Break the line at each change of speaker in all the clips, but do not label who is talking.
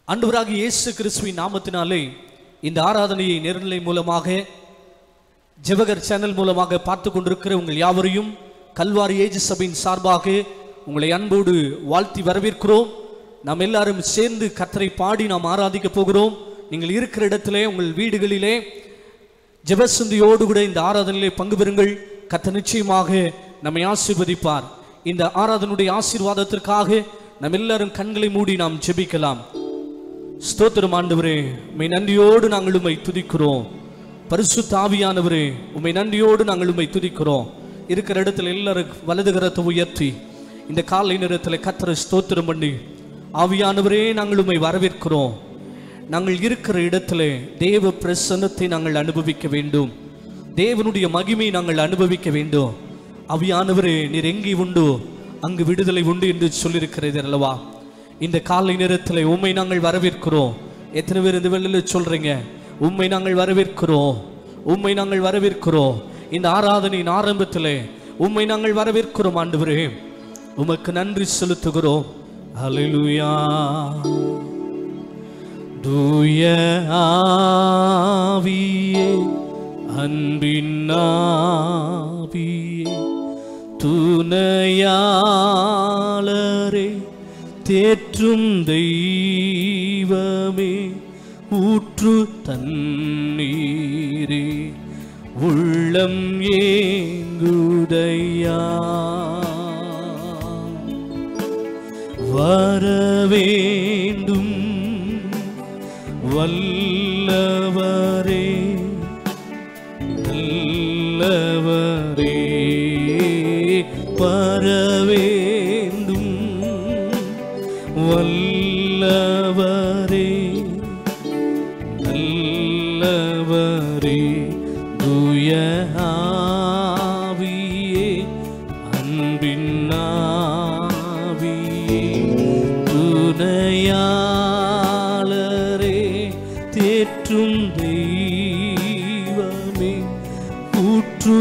ஆண்டவராகிய இயேசு கிறிஸ்துவின் நாமத்தினாலே இந்த ஆராதனையை நேர்நிலை மூலமாக ஜெபகர் சேனல் மூலமாக பார்த்து கொண்டிருக்கிற உங்கள் யாவரையும் கல்வாரி ஏஜ் சபையின் சார்பாக உங்களை அன்போடு வாழ்த்தி வரவேற்கிறோம் நாம் எல்லாரும் சேர்ந்து கத்தரை பாடி நாம் ஆராதிக்க போகிறோம் நீங்கள் இருக்கிற இடத்திலே உங்கள் வீடுகளிலே ஜெபசுந்தியோடு கூட இந்த ஆராதனையிலே பங்கு பெறுங்கள் கத்த நிச்சயமாக நம்மை ஆசீர்வதிப்பார் இந்த ஆராதனுடைய ஆசீர்வாதத்திற்காக நம் எல்லாரும் கண்களை மூடி நாம் ஜெபிக்கலாம் ஸ்தோத்திரம் ஆண்டவரே உம்மை நன்றியோடு நாங்கள் உம்மை துதிக்கிறோம் பரிசுத்த ஆவியானவரே உம்மை நன்றியோடு நாங்கள் உம்மை துதிக்கிறோம் இருக்கிற இடத்துல எல்லாரும் வலது கரத்தை உயர்த்தி இந்த காலை நேரத்தில் கத்தரை ஸ்தோத்திரம் பண்ணி ஆவியானவரே நாங்கள் உம்மை வரவேற்கிறோம் நாங்கள் இருக்கிற இடத்துல தேவ பிரசன்னத்தை நாங்கள் அனுபவிக்க வேண்டும் தேவனுடைய மகிமை நாங்கள் அனுபவிக்க வேண்டும் ஆவியானவரே நீர் எங்கே உண்டோ அங்கு விடுதலை உண்டு என்று சொல்லியிருக்கிறது அல்லவா இந்த காலை நேரத்தில் உண்மை நாங்கள் வரவேற்கிறோம் எத்தனை பேர் இந்த வெளியில் சொல்றீங்க உண்மை நாங்கள் வரவேற்கிறோம் உண்மை நாங்கள் வரவேற்கிறோம் இந்த ஆராதனையின் ஆரம்பத்தில் உண்மை நாங்கள் வரவேற்கிறோம் ஆண்டவரே உமக்கு நன்றி செலுத்துகிறோம் ஹalleluya தூய ஆவியே அன்பின் ஆவியே துணையாளரே தேற்றும் தெய்வமே ஊற்று தண்ணீரே உள்ளம் ஏங்குதையா வரவேண்டும் வல்லவரே நல்லவரே வரவேண்டும் வல்லவரே நல்லவரே தூய ஆவியே அன்பின் ஆவியே துணையாளரே தேற்றும் தெய்வமே ஊற்று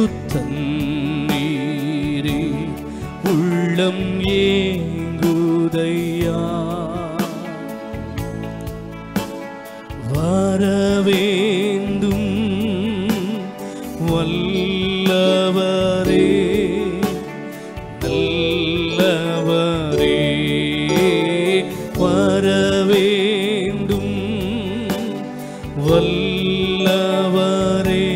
தண்ணீரே உள்ளம் ஏங்குதையா வரவேண்டும் வல்லவரே நல்லவரே வரவேண்டும் வல்லவரே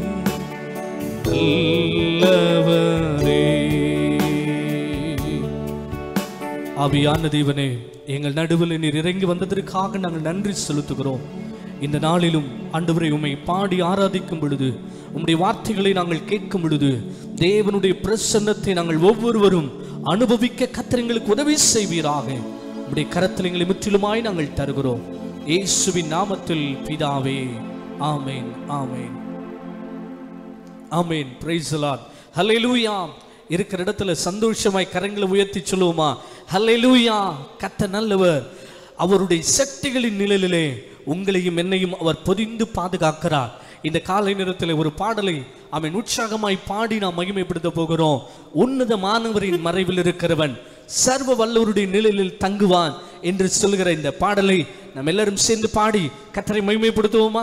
நல்லவரே ஆவியான தேவனே எங்கள் நடுவில் நீர் இறங்கி வந்ததற்காக நாங்கள் நன்றி செலுத்துகிறோம் இந்த நாளிலும் ஆண்டவரை உம்மை பாடி ஆராதிக்கும் பொழுது உம்முடைய வார்த்தைகளை நாங்கள் கேட்கும் பொழுது தேவனுடைய பிரசன்னத்தை நாங்கள் ஒவ்வொருவரும் அனுபவிக்க கத்திரங்களுக்கு உதவி செய்வீராக உம்முடைய கரத்தில் எங்களை முற்றிலுமாய் நாங்கள் தருகிறோம் இயேசுவின் நாமத்தில் பிதாவே ஆமேன் ஆமேன் ஆமேன் பிரைஸ் லார்ட் ஹalleluya இருக்கிற இடத்துல சந்தோஷமாய் கரங்களை உயர்த்தி சொல்லுவோமா ஹalleluya கத்த நல்லவர் அவருடைய சக்திகளின் நிழலிலே உங்களையும் என்னையும் அவர் பொதிந்து பாதுகாக்கிறார் இந்த காலை நேரத்தில் ஒரு பாடலை அவன் உற்சாகமாய் பாடி நாம் மகிமைப்படுத்த போகிறோம் உன்னதமானவரின் மறைவில் இருக்கிறவன் சர்வ வல்லவருடைய நிழலில் தங்குவான் என்று சொல்கிற இந்த பாடலை நாம் எல்லாரும் சேர்ந்து பாடி கத்தரை மகிமைப்படுத்துவோமா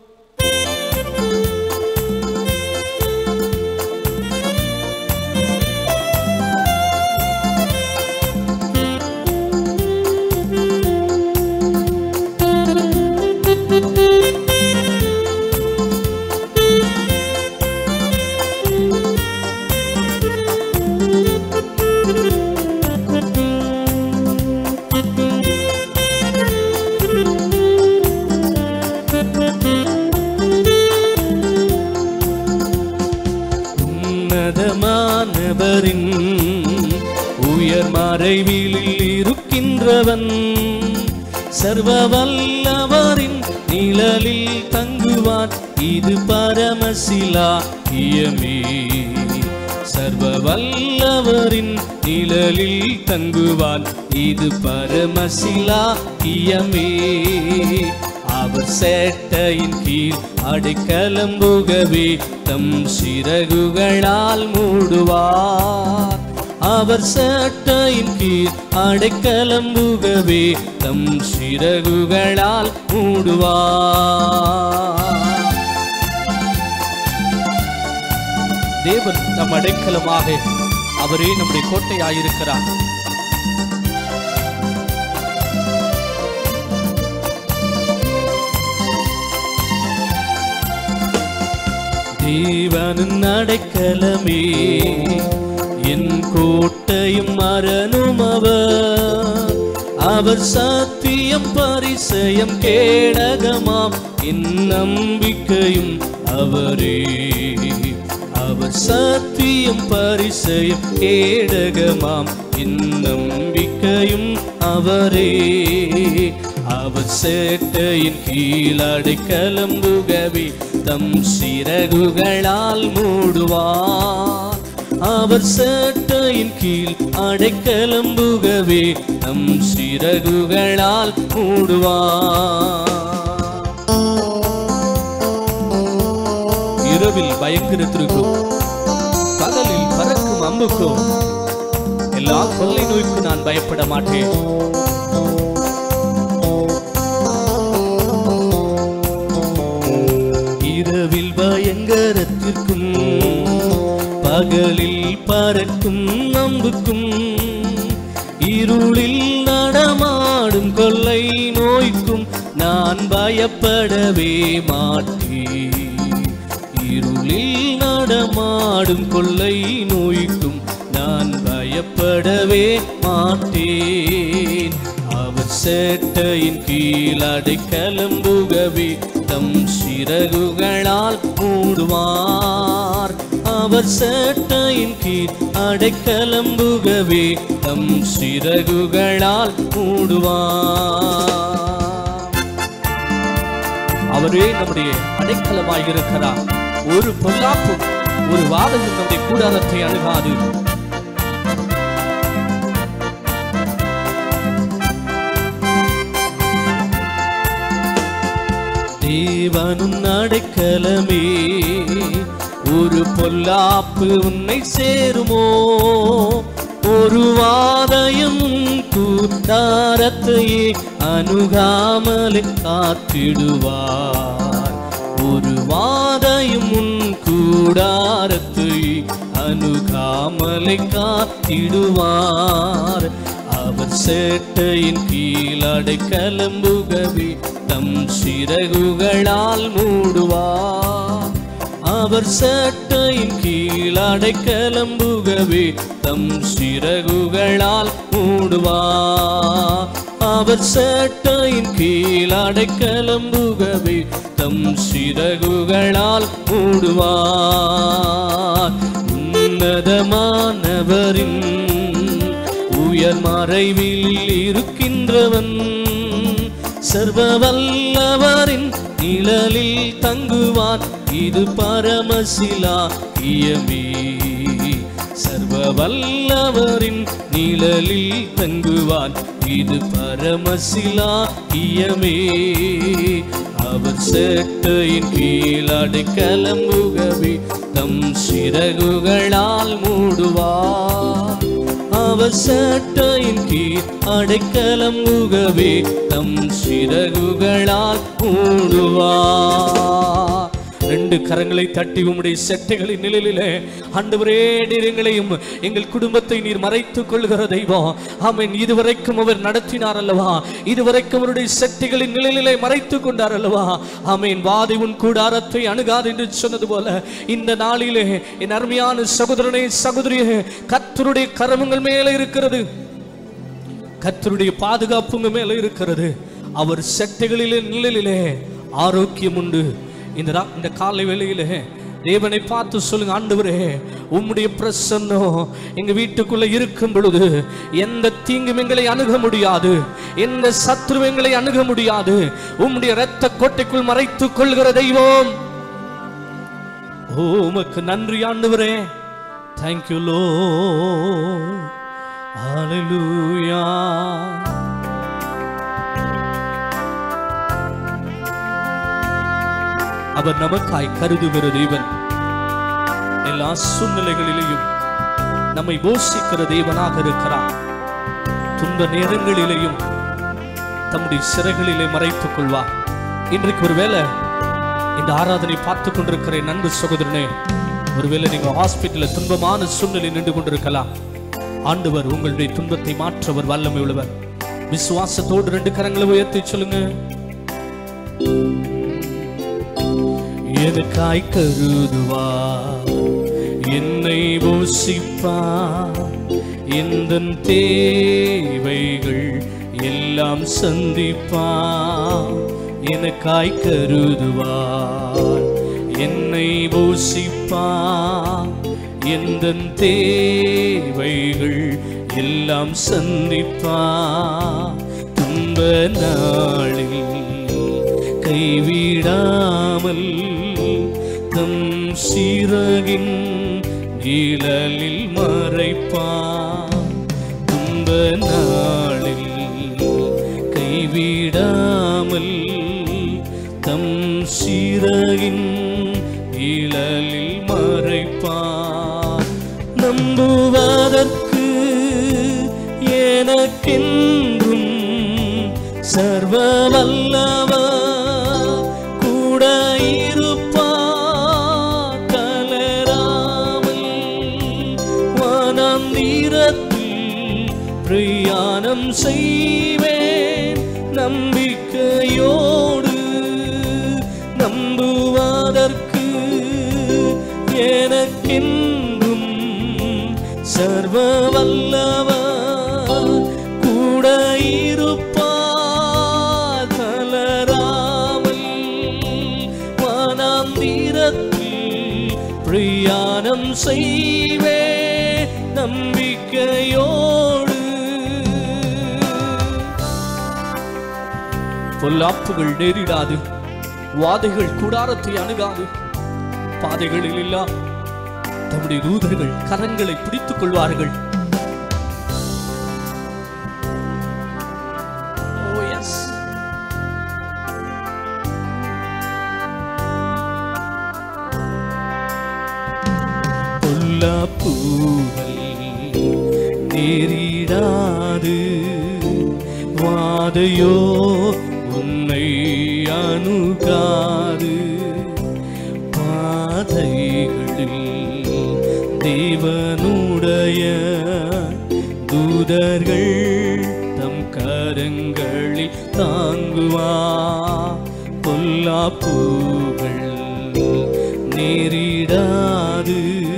உன்னதமானவரின் உயர் மறைவில் இருக்கின்றவன் சர்வ வல்லவரின் நிழலில் தங்குவான் இது பரமசிலா இயமே சர்வ வல்லவரின் நிழலில் தங்குவான் இது பரமசிலா இயமே அவர் சேட்டையின் கீழ் அடைக்கலம்புகவே தம் சிறகுகளால் மூடுவார் அவர் சட்டையின் கீழ் அடைக்கலம்புகவே தம் சிறகுகளால் மூடுவார் தேவன் நம் அடைக்கலமாக அவரே நம்முடைய கோட்டையாயிருக்கிறார் தேவனின் அடைக்கலமே என் கோட்டையும் மரணும் அவர் அவர் சத்தியம் பரிசயம் கேடகமாம் என் நம்பிக்கையும் அவரே அவர் சத்தியம் பரிசயம் கேடகமாம் என் நம்பிக்கையும் அவரே அவர் சேட்டையின் கீழடை கலம்புகவே தம் சிறகுகளால் மூடுவார் அவர் சேட்டையின் கீழ் அடைக்கலம்புகவே தம் சிறகுகளால் மூடுவார் இரவில் பயங்கரத்திற்கும் பகலில் பறக்கும் அம்புக்கும் எல்லா கொள்ளை நோய்க்கும் நான் பயப்பட மாட்டேன் இரவில் பயங்கரத்திற்கும் பகலில் பறக்கும் அம்புக்கும் இருளில் நடமாடும் கொள்ளை நோய்க்கும் நான் பயப்படவே மாட்டேன் இருளில் நடமாடும் கொள்ளை நோய்க்கும் நான் பயப்படவே மாட்டேன் அவர் சேட்டையின் கீழ் அடைக்கலம்புகவே தம் சிறகுகளால் மூடுவார் அவர் சேட்டையின் கீழ் அடைக்கலம்புகவே தம் சிறகுகளால் மூடுவார் அவரே நம்முடைய அடைக்கலமாய் இருக்கிறார் ஒரு பொல்லாப்பும் ஒரு வாதமும் நம்முடைய கூடாரத்தை அணுகாது தேவனும் அடைக்கலமே ஒரு பொல்லாப்பு உன்னை சேருமோ ஒரு வாதையும் கூட்டாரத்தையே அணுகாமலே காத்திடுவார் ஒரு வாதையும் உன் கூடாரத்தை அணுகாமலை காத்திடுவார் அவர் சேட்டையின் கீழடை கலம்புகவே தம் சிறகுகளால் மூடுவார் அவர் சட்டையின் கீழடை கலம்புகவே தம் சிறகுகளால் மூடுவார் அவர் சட்டையின் கீழடை கலம்புகவே தம் சிறகுகளால் மூடுவார் உன்னதமானவரின் உயர் மறைவில் இருக்கின்றவன் சர்வ வல்லவரின் நிழலில் தங்குவான் இது பரமசிலா இயமே சர்வ வல்லவரின் நிழலில் தங்குவான் இது பரமசிலா இயமே அவர் சேட்டையின் கீழடை கலம்புகவே தம் சிறகுகளால் மூடுவார் அவர் சட்டையின் கீழ் அடைக்கலம்புகவே தம் சிறகுகளால் மூடுவார் ரெண்டு கரங்களை தட்டி உம்முடைய செட்டைகளின் நிழலிலே ஆண்டவரே நீர் எங்களையும் எங்கள் குடும்பத்தை நீர் மறைத்துக் கொள்கிற தெய்வம் ஆமென் இதுவரைக்கும் அவர் நடத்தினார் அல்லவா இதுவரைக்கும் அவருடைய செட்டைகளின் நிழலிலே மறைத்துக் கொண்டார் அல்லவா ஆமென் வாதி உன் கூடாரத்தை அணுகாது என்று சொன்னது போல இந்த நாளிலே என் அருமையான சகோதரனே சகோதரியே கர்த்தருடைய கரமுங்கள் மேலே இருக்கிறது கர்த்தருடைய பாதுகாப்பு உங்க மேல இருக்கிறது அவர் செட்டைகளிலே நிழலிலே ஆரோக்கியம் உண்டு இந்த ரா- இந்த காலை வேளையிலே தேவனை பார்த்து சொல்லுங்க ஆண்டவரே உம்முடைய பிரசன்னம் எங்க வீட்டுக்குள்ள இருக்கும் பொழுது எந்த தீங்கும் எங்களை அணுக முடியாது எந்த சத்ரு எங்களை அணுக முடியாது உம்முடைய இரத்த கோட்டைக்குள் மறைத்துக் கொள்கிற தெய்வம் ஓ உமக்கு நன்றி ஆண்டவரே தேங்க்யூ லோ ஹalleluya அவர் நமக்காய் கருதுகிற தேவன் எல்லா சூழ்நிலைகளிலேயும் நம்மை போஷிக்கிற தேவனாக இருக்கிறார் துன்ப நேரங்களிலேயும் தம்முடைய சிறைகளிலே மறைத்துக் கொள்வார் இன்றைக்கு ஒருவேளை இந்த ஆராதனை பார்த்து கொண்டிருக்கிற என் அன்பு சகோதரனே ஒருவேளை நீங்க ஹாஸ்பிட்டல்ல துன்பமான சூழ்நிலை நின்று கொண்டிருக்கலாம் ஆண்டவர் உங்களுடைய துன்பத்தை மாற்றவர் வல்லமை உள்ளவர் விசுவாசத்தோடு ரெண்டு கரங்களை உயர்த்தி சொல்லுங்க எனக்காய் கருதுவா என்னை போஷிப்பா எந்த தேவைகள் எல்லாம் சந்திப்பா எனக்காய் கருதுவார் என்னை போஷிப்பா எந்த தேவைகள் எல்லாம் சந்திப்பா துன்ப நாளில் கைவிடாமல் தம் சிறகின் நிழலில் மறைப்பா துன்ப நாளில் கைவிடாமல் தம் சிறகின் நிழலில் மறைப்பா நம்புவதற்கு எனக்கென்றும் சர்வ வல்லவர் கூட இருப்பா கலராமல் வனாந்திரத்தில் பிரயாணம் செய்வேன் நம்பிக்கையோடு நம்புவதற்கு எனக்கென்றும் சர்வ வல்லவர் கூட இருப்பார் கலராமல் வானாந்திரத்தில் பிரயாணம் செய்வே நம்பிக்கையோடு பொல்லாப்புகள் நேரிடாது வாதைகள் கூடாரத்தை அணுகாது பாதைகளில் எல்லாம் தம்முடைய தூதர்கள் கரங்களை பிடித்துக் கொள்வார்கள் Oh, yes. பொல்லாப்புகள் நேரிடாது வாதையோ உன்னை அணுகாது பாதைகளில் தேவனுடைய தூதர்கள் தம் கரங்களில் தாங்குவா பொல்லாப்புகள் நேரிடாது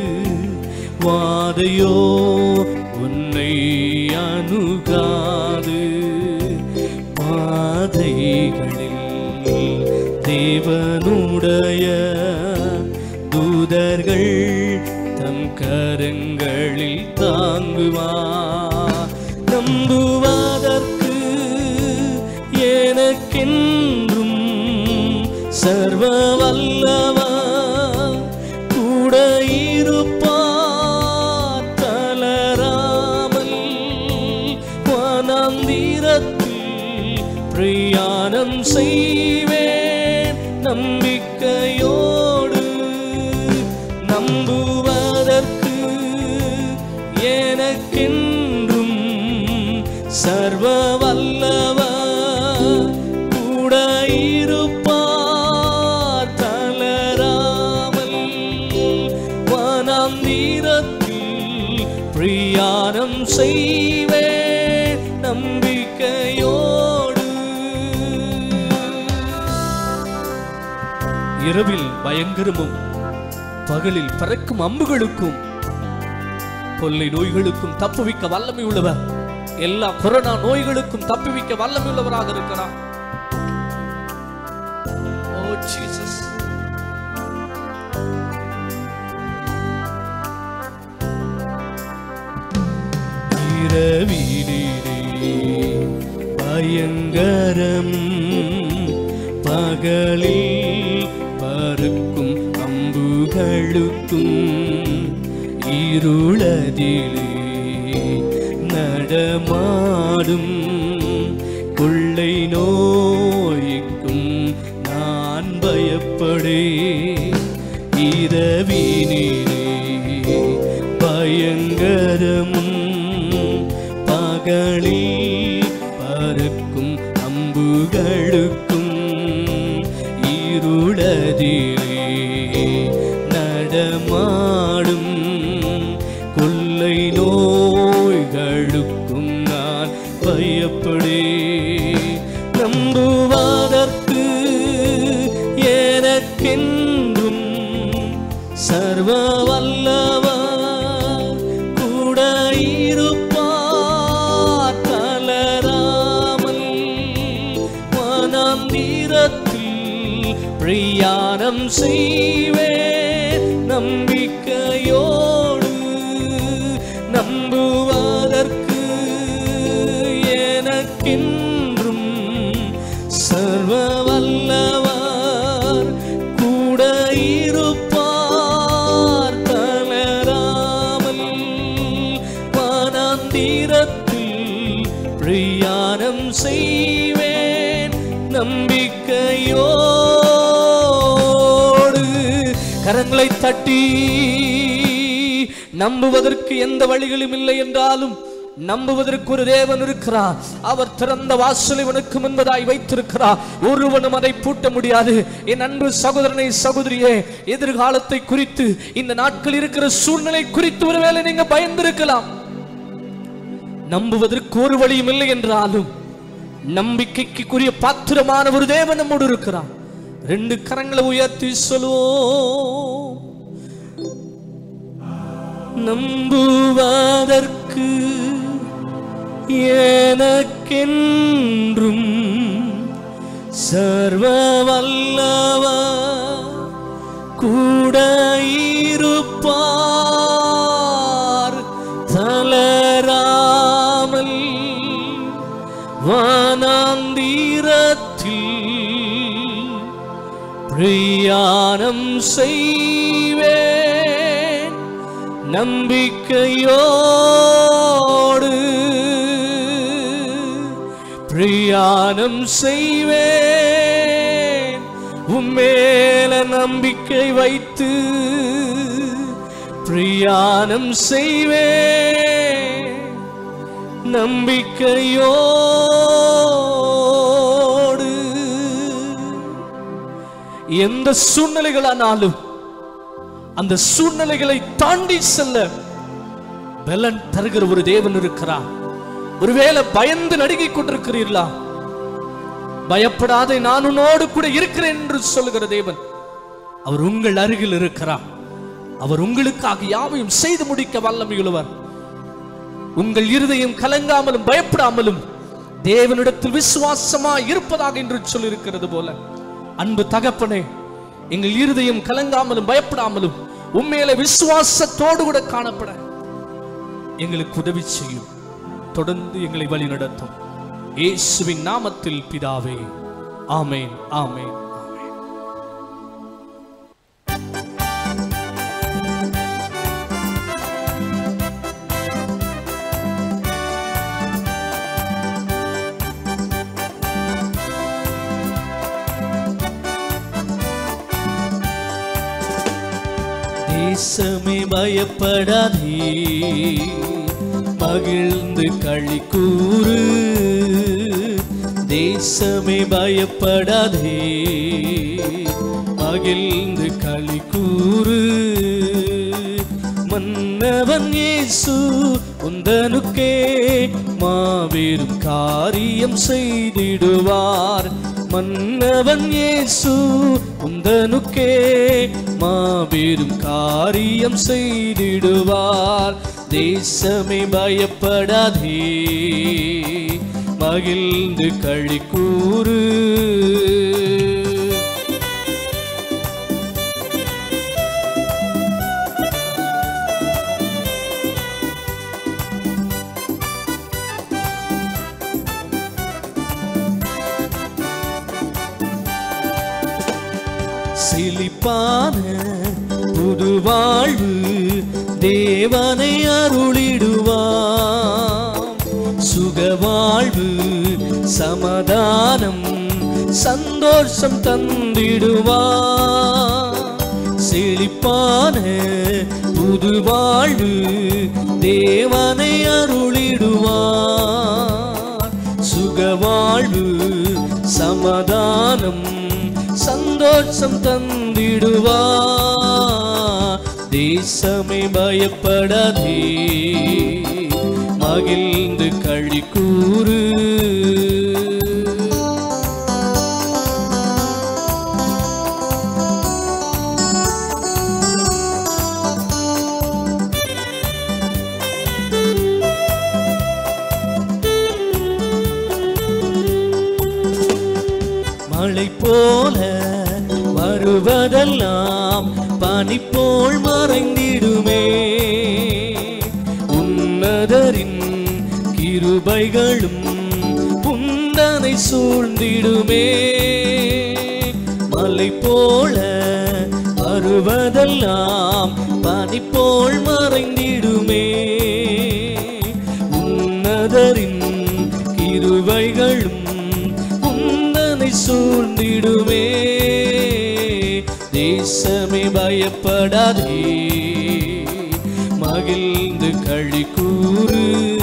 வாதையோ உன்னை அணுகாது பாதைகளில் தேவனுடைய தூதர்கள் தம் கரங்களில் தாங்குவா நம்புவதற்கு எனக்கென்றும் சர்வ வல்லவர் கூட இருப்பார் தளராமல் வானாந்திரத்தில் பிரயாணம் செய்வேன் நம்பிக்கையோடு நம்புவதற்கு எனக்கென்றும் சர்வ வல்லவர் கூட இருப்பார் தளராமல் வானாந்திரத்தில் பிரயாணம் செய்வேன் நம்பிக்கையோடு இரவில் பயங்கரமும் பகலில் பறக்கும் அம்புகளுக்கும் கொள்ளை நோய்களுக்கும் தப்புவிக்க வல்லமை உள்ளவர் எல்லா கொரோனா நோய்களுக்கும் தப்புவிக்க வல்லமை உள்ளவராக இருக்கிறார் ஓ ஜீசஸ் இரவிலே பயங்கரம் பகலில் பறக்கும் அம்புகளுக்கும் இருளதிலே நடமாடும் கொள்ளை நோய்க்கும் நான் பயப்படே இரவினிலே பயங்கர எறும்புகளுக்கும் இருளதிலே நடமாடும் கொள்ளை நோய்களுக்கும் நான் பயப்படே நம்புவதற்கு எனக்கென்றும் சர்வ வல்லவர் கூட இருப்பார் கலராமல் வனாந்திரத்தில் பிரயாணம் செய்வேன் நம்பிக்கையோடு நம்புவதற்கு எனக்கென்றும் சர்வ வல்லவர் கூட இருப்பார் தளராமல் வானாந்திரத்தில் பிரயாணம் செய்வேன் நம்பிக்கையோடு கரங்களை தட்டி நம்புவதற்கு எந்த வழிகளும் இல்லை என்றாலும் நம்புவதற்கு ஒரு தேவன் இருக்கிறார் அவர் திறந்த வாசல் இவனுக்கு முன்பதாய் வைத்திருக்கிறார் ஒருவனும் அதை பூட்ட முடியாது என் அன்பு சகோதரனை சகோதரியே எதிர்காலத்தை குறித்து இந்த நாட்கள் இருக்கிற சூழ்நிலை குறித்து ஒருவேளை நீங்க பயந்திருக்கலாம் நம்புவதற்கு ஒரு வழியும் இல்லை என்றாலும் நம்பிக்கைக்குரிய பாத்திரமான ஒரு தேவன் நம்மோடு இருக்கிறார் ரெண்டு கரங்களை உயர்த்தி சொல்லுவோம் நம்புவதற்கு எனக்கென்றும் சர்வ வல்லவர் கூட இருப்பார் தளராமல் வானாந்திரத்தில் பிரயாணம் செய்வேன் நம்பிக்கையோடு பிரயாணம் செய்வேன் உம்மேல நம்பிக்கை வைத்து பிரயாணம் செய்வேன் நம்பிக்கையோடு எந்த சூழ்நிலைகளானாலும் அந்த சூழ்நிலைகளை தாண்டி செல்ல பலன் தருகிற ஒரு தேவன் இருக்கிறார் ஒருவேளை பயந்து நடுங்கிக் கொண்டிருக்கிறீர்களா பயப்படாதே நான் உன்னோடு கூட இருக்கிறேன் என்று சொல்லுகிற தேவன் அவர் உங்கள் அருகில் இருக்கிறார் அவர் உங்களுக்காக யாவையும் செய்து முடிக்க வல்லமையுள்ளவர் உங்கள் இருதயம் கலங்காமலும் பயப்படாமலும் தேவனிடத்தில் விசுவாசமா இருப்பதாக என்று சொல்லியிருக்கிறது போல அன்பு தகப்பனே எங்கள் இருதயம் கலங்காமலும் பயப்படாமலும் உண்மையில விசுவாசத்தோடு கூட காணப்பட எங்களுக்கு உதவி செய்யும் தொடர்ந்து எங்களை வழி நடத்தும் இயேசுவின் நாமத்தில் பிதாவே ஆமேன் ஆமேன் ஆமேன் தேசமே பயப்படாதே மகிழ்ந்து களி கூறு தேசமே பயப்படாதே மகிழ்ந்து களி கூறு மன்னவன் இயேசு உந்தனுக்கே மாபெரும் காரியம் செய்திடுவார் மன்னவன் இயேசு உந்தனுக்கே மாபெரும் காரியம் செய்திடுவார் தேசமே பயப்படாதே மகிழ்ந்து களி கூறு செழிப்பான புது வாழ்வு தேவனை அருளிடுவாம் சுக வாழ்வு சமாதானம் சந்தோஷம் தந்திடுவாம் செழிப்பான புது வாழ்வு தேவனை அருளிடுவார் சுக வாழ்வு சமாதானம் சந்தோஷம் தந்திடுவா தேசமே பயப்படாதே மகிழ்ந்து கழி கூறு மழை போல வருவதெல்லாம் பனி போல் மறைந்திடுமே உன்னதரின் கிருபைகளும் புந்தனை சூழ்ந்திடுமே மலை போல வருவதெல்லாம் பனி போல் மறைந்திடுமே உன்னதரின் கிருபைகளும் உந்தனை சூழ்ந்திடுமே தேசமே பயப்படாதே மகிழ்ந்து களி கூறு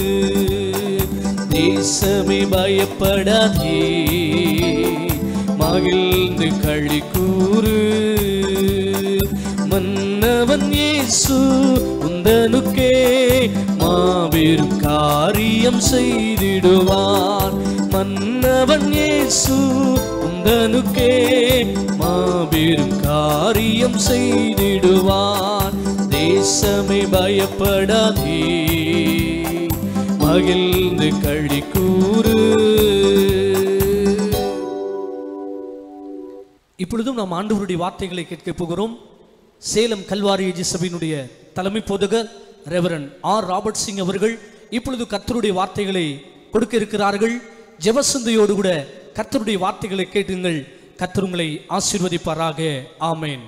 தேசமே பயப்படாதே மகிழ்ந்து களி கூறு மன்னவன் இயேசு உந்தனுக்கே மாபெரும் காரியம் செய்திடுவார் மன்னவன் இயேசு உந்தனுக்கே மாபெரும் காரியம் செய்திடுவார் தேசமே பயப்படாதே மகிழ்ந்து கழி கூறு இப்பொழுதும் நாம் ஆண்டவருடைய வார்த்தைகளை கேட்க போகிறோம் சேலம் கல்வாரி சபையினுடைய தலைமை போதகர் ரெவரன் ஆர் ராபர்ட் சிங் அவர்கள் இப்பொழுது கர்த்தருடைய வார்த்தைகளை கொடுக்க இருக்கிறார்கள் ஜெபசந்தையோடு கூட கர்த்தருடைய வார்த்தைகளை கேட்டுங்கள் கர்த்தர் உங்களை ஆசீர்வதிப்பாராக ஆமேன்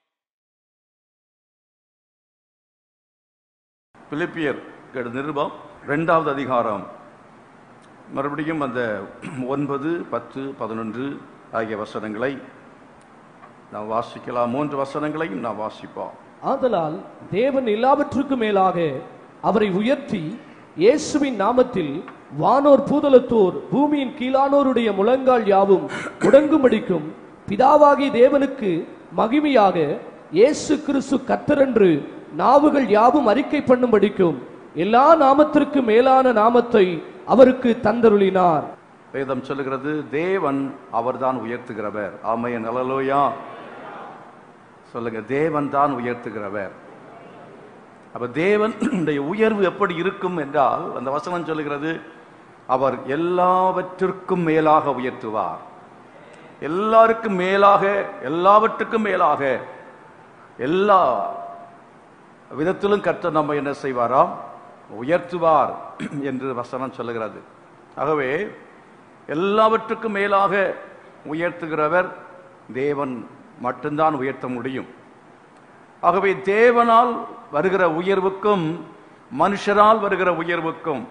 பிலிப்பியர் நிருபம் ரெண்டாவது அதிகாரம் மறுபடியும் அந்த ஒன்பது பத்து பதினொன்று ஆகிய வசனங்களை நாம் வாசிக்கலாம் மூன்று வசனங்களையும் நாம் வாசிப்போம்
ஆதலால் தேவன் எல்லாவற்றுக்கும் மேலாக அவரை உயர்த்தி இயேசுவின் நாமத்தில் வானோர் பூதலத்தோர் பூமியின் கீழானோருடைய முழங்கால் யாவும் முடங்கும்படிக்கும் பிதாவாகி தேவனுக்கு மகிமையாக இயேசு கிறிஸ்து கர்த்தரென்று நாவுகள் யாவும் அறிக்கை பண்ணும்படிக்கும் எல்லா நாமத்திற்கு மேலான நாமத்தை அவருக்கு தந்தருளினார்
வேதம் சொல்லுகிறது தேவன் அவர்தான் உயர்த்துகிறவர் ஆமையன் அலலோயா சொல்லுங்க தேவன் தான் உயர்த்துகிறவர் அப்ப தேவன் உயர்வு எப்படி இருக்கும் என்றால் அந்த வசனம் சொல்லுகிறது அவர் எல்லாவற்றிற்கும் மேலாக உயர்த்துவார் எல்லாருக்கும் மேலாக எல்லாவற்றுக்கும் மேலாக எல்லா விதத்திலும் கர்த்தர் நம்ம என்ன செய்வாராம் உயர்த்துவார் என்று வசனம் சொல்லுகிறது ஆகவே எல்லாவற்றுக்கும் மேலாக உயர்த்துகிறவர் தேவன் மட்டும்தான் உயர்த்த முடியும் ஆகவே தேவனால் வருகிற உயர்வுக்கும் மனுஷரால் வருகிற உயர்வுக்கும்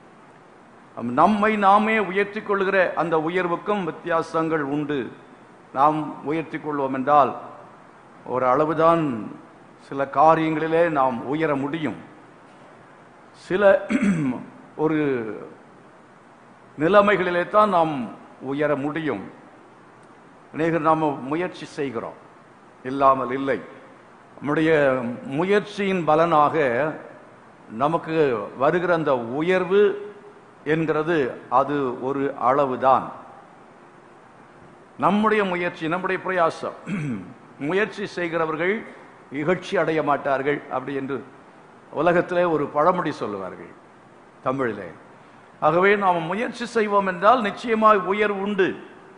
நம்மை நாமே உயர்த்தி கொள்கிற அந்த உயர்வுக்கும் வித்தியாசங்கள் உண்டு நாம் உயர்த்தி கொள்வோம் என்றால் ஒரு அளவுதான் சில காரியங்களிலே நாம் உயர முடியும் சில ஒரு நிலைமைகளிலே தான் நாம் உயர முடியும் அநேகர் நாம் முயற்சி செய்கிறோம் இல்லாமல் இல்லை நம்முடைய முயற்சியின் பலனாக நமக்கு வருகிற அந்த உயர்வு என்கிறது அது ஒரு அளவுதான் நம்முடைய முயற்சி நம்முடைய பிரயாசம் முயற்சி செய்கிறவர்கள் இகழ்ச்சி அடைய மாட்டார்கள் அப்படி என்று உலகத்திலே ஒரு பழமொழி சொல்லுவார்கள் தமிழிலே ஆகவே நாம் முயற்சி செய்வோம் என்றால் நிச்சயமாய் உயர்வு உண்டு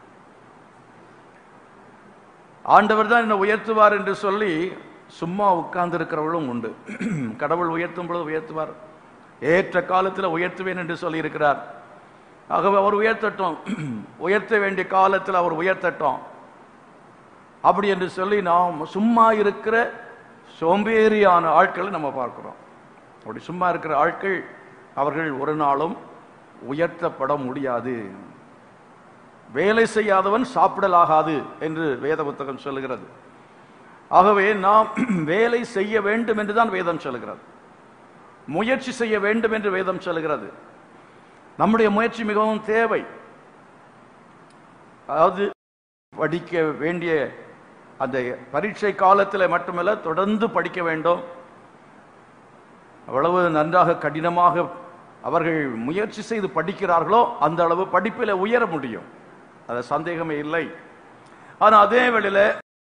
ஆண்டவர் தான் என்னை உயர்த்துவார் என்று சொல்லி சும்மா உட்கார்ந்து இருக்கிறவர்களும் உண்டு கடவுள் உயர்த்தும் பொழுது உயர்த்துவார் ஏற்ற காலத்தில் உயர்த்துவேன் என்று சொல்லி இருக்கிறார் ஆகவே அவர் உயர்த்தட்டும் உயர்த்த வேண்டிய காலத்தில் அவர் உயர்த்தட்டும் அப்படி என்று சொல்லி நாம் சும்மா இருக்கிற சோம்பேறியான ஆட்களை நம்ம பார்க்கிறோம் அப்படி சும்மா இருக்கிற ஆட்கள் அவர்கள் ஒரு நாளும் உயர்த்தப்பட முடியாது வேலை செய்யாதவன் சாப்பிடலாகாது என்று வேத புத்தகம் சொல்லுகிறது ஆகவே நாம் வேலை செய்ய வேண்டும் என்றுதான் வேதம் சொல்லுகிறது முயற்சி செய்ய வேண்டும் என்று வேதம் சொல்லுகிறது நம்முடைய முயற்சி மிகவும் தேவை அதாவது படிக்க வேண்டிய அந்த பரீட்சை காலத்தில் மட்டுமல்ல தொடர்ந்து படிக்க வேண்டும் அவ்வளவு நன்றாக கடினமாக அவர்கள் முயற்சி செய்து படிக்கிறார்களோ அந்த அளவு படிப்பில் உயர முடியும் அது சந்தேகமே இல்லை ஆனா அதே வேளையில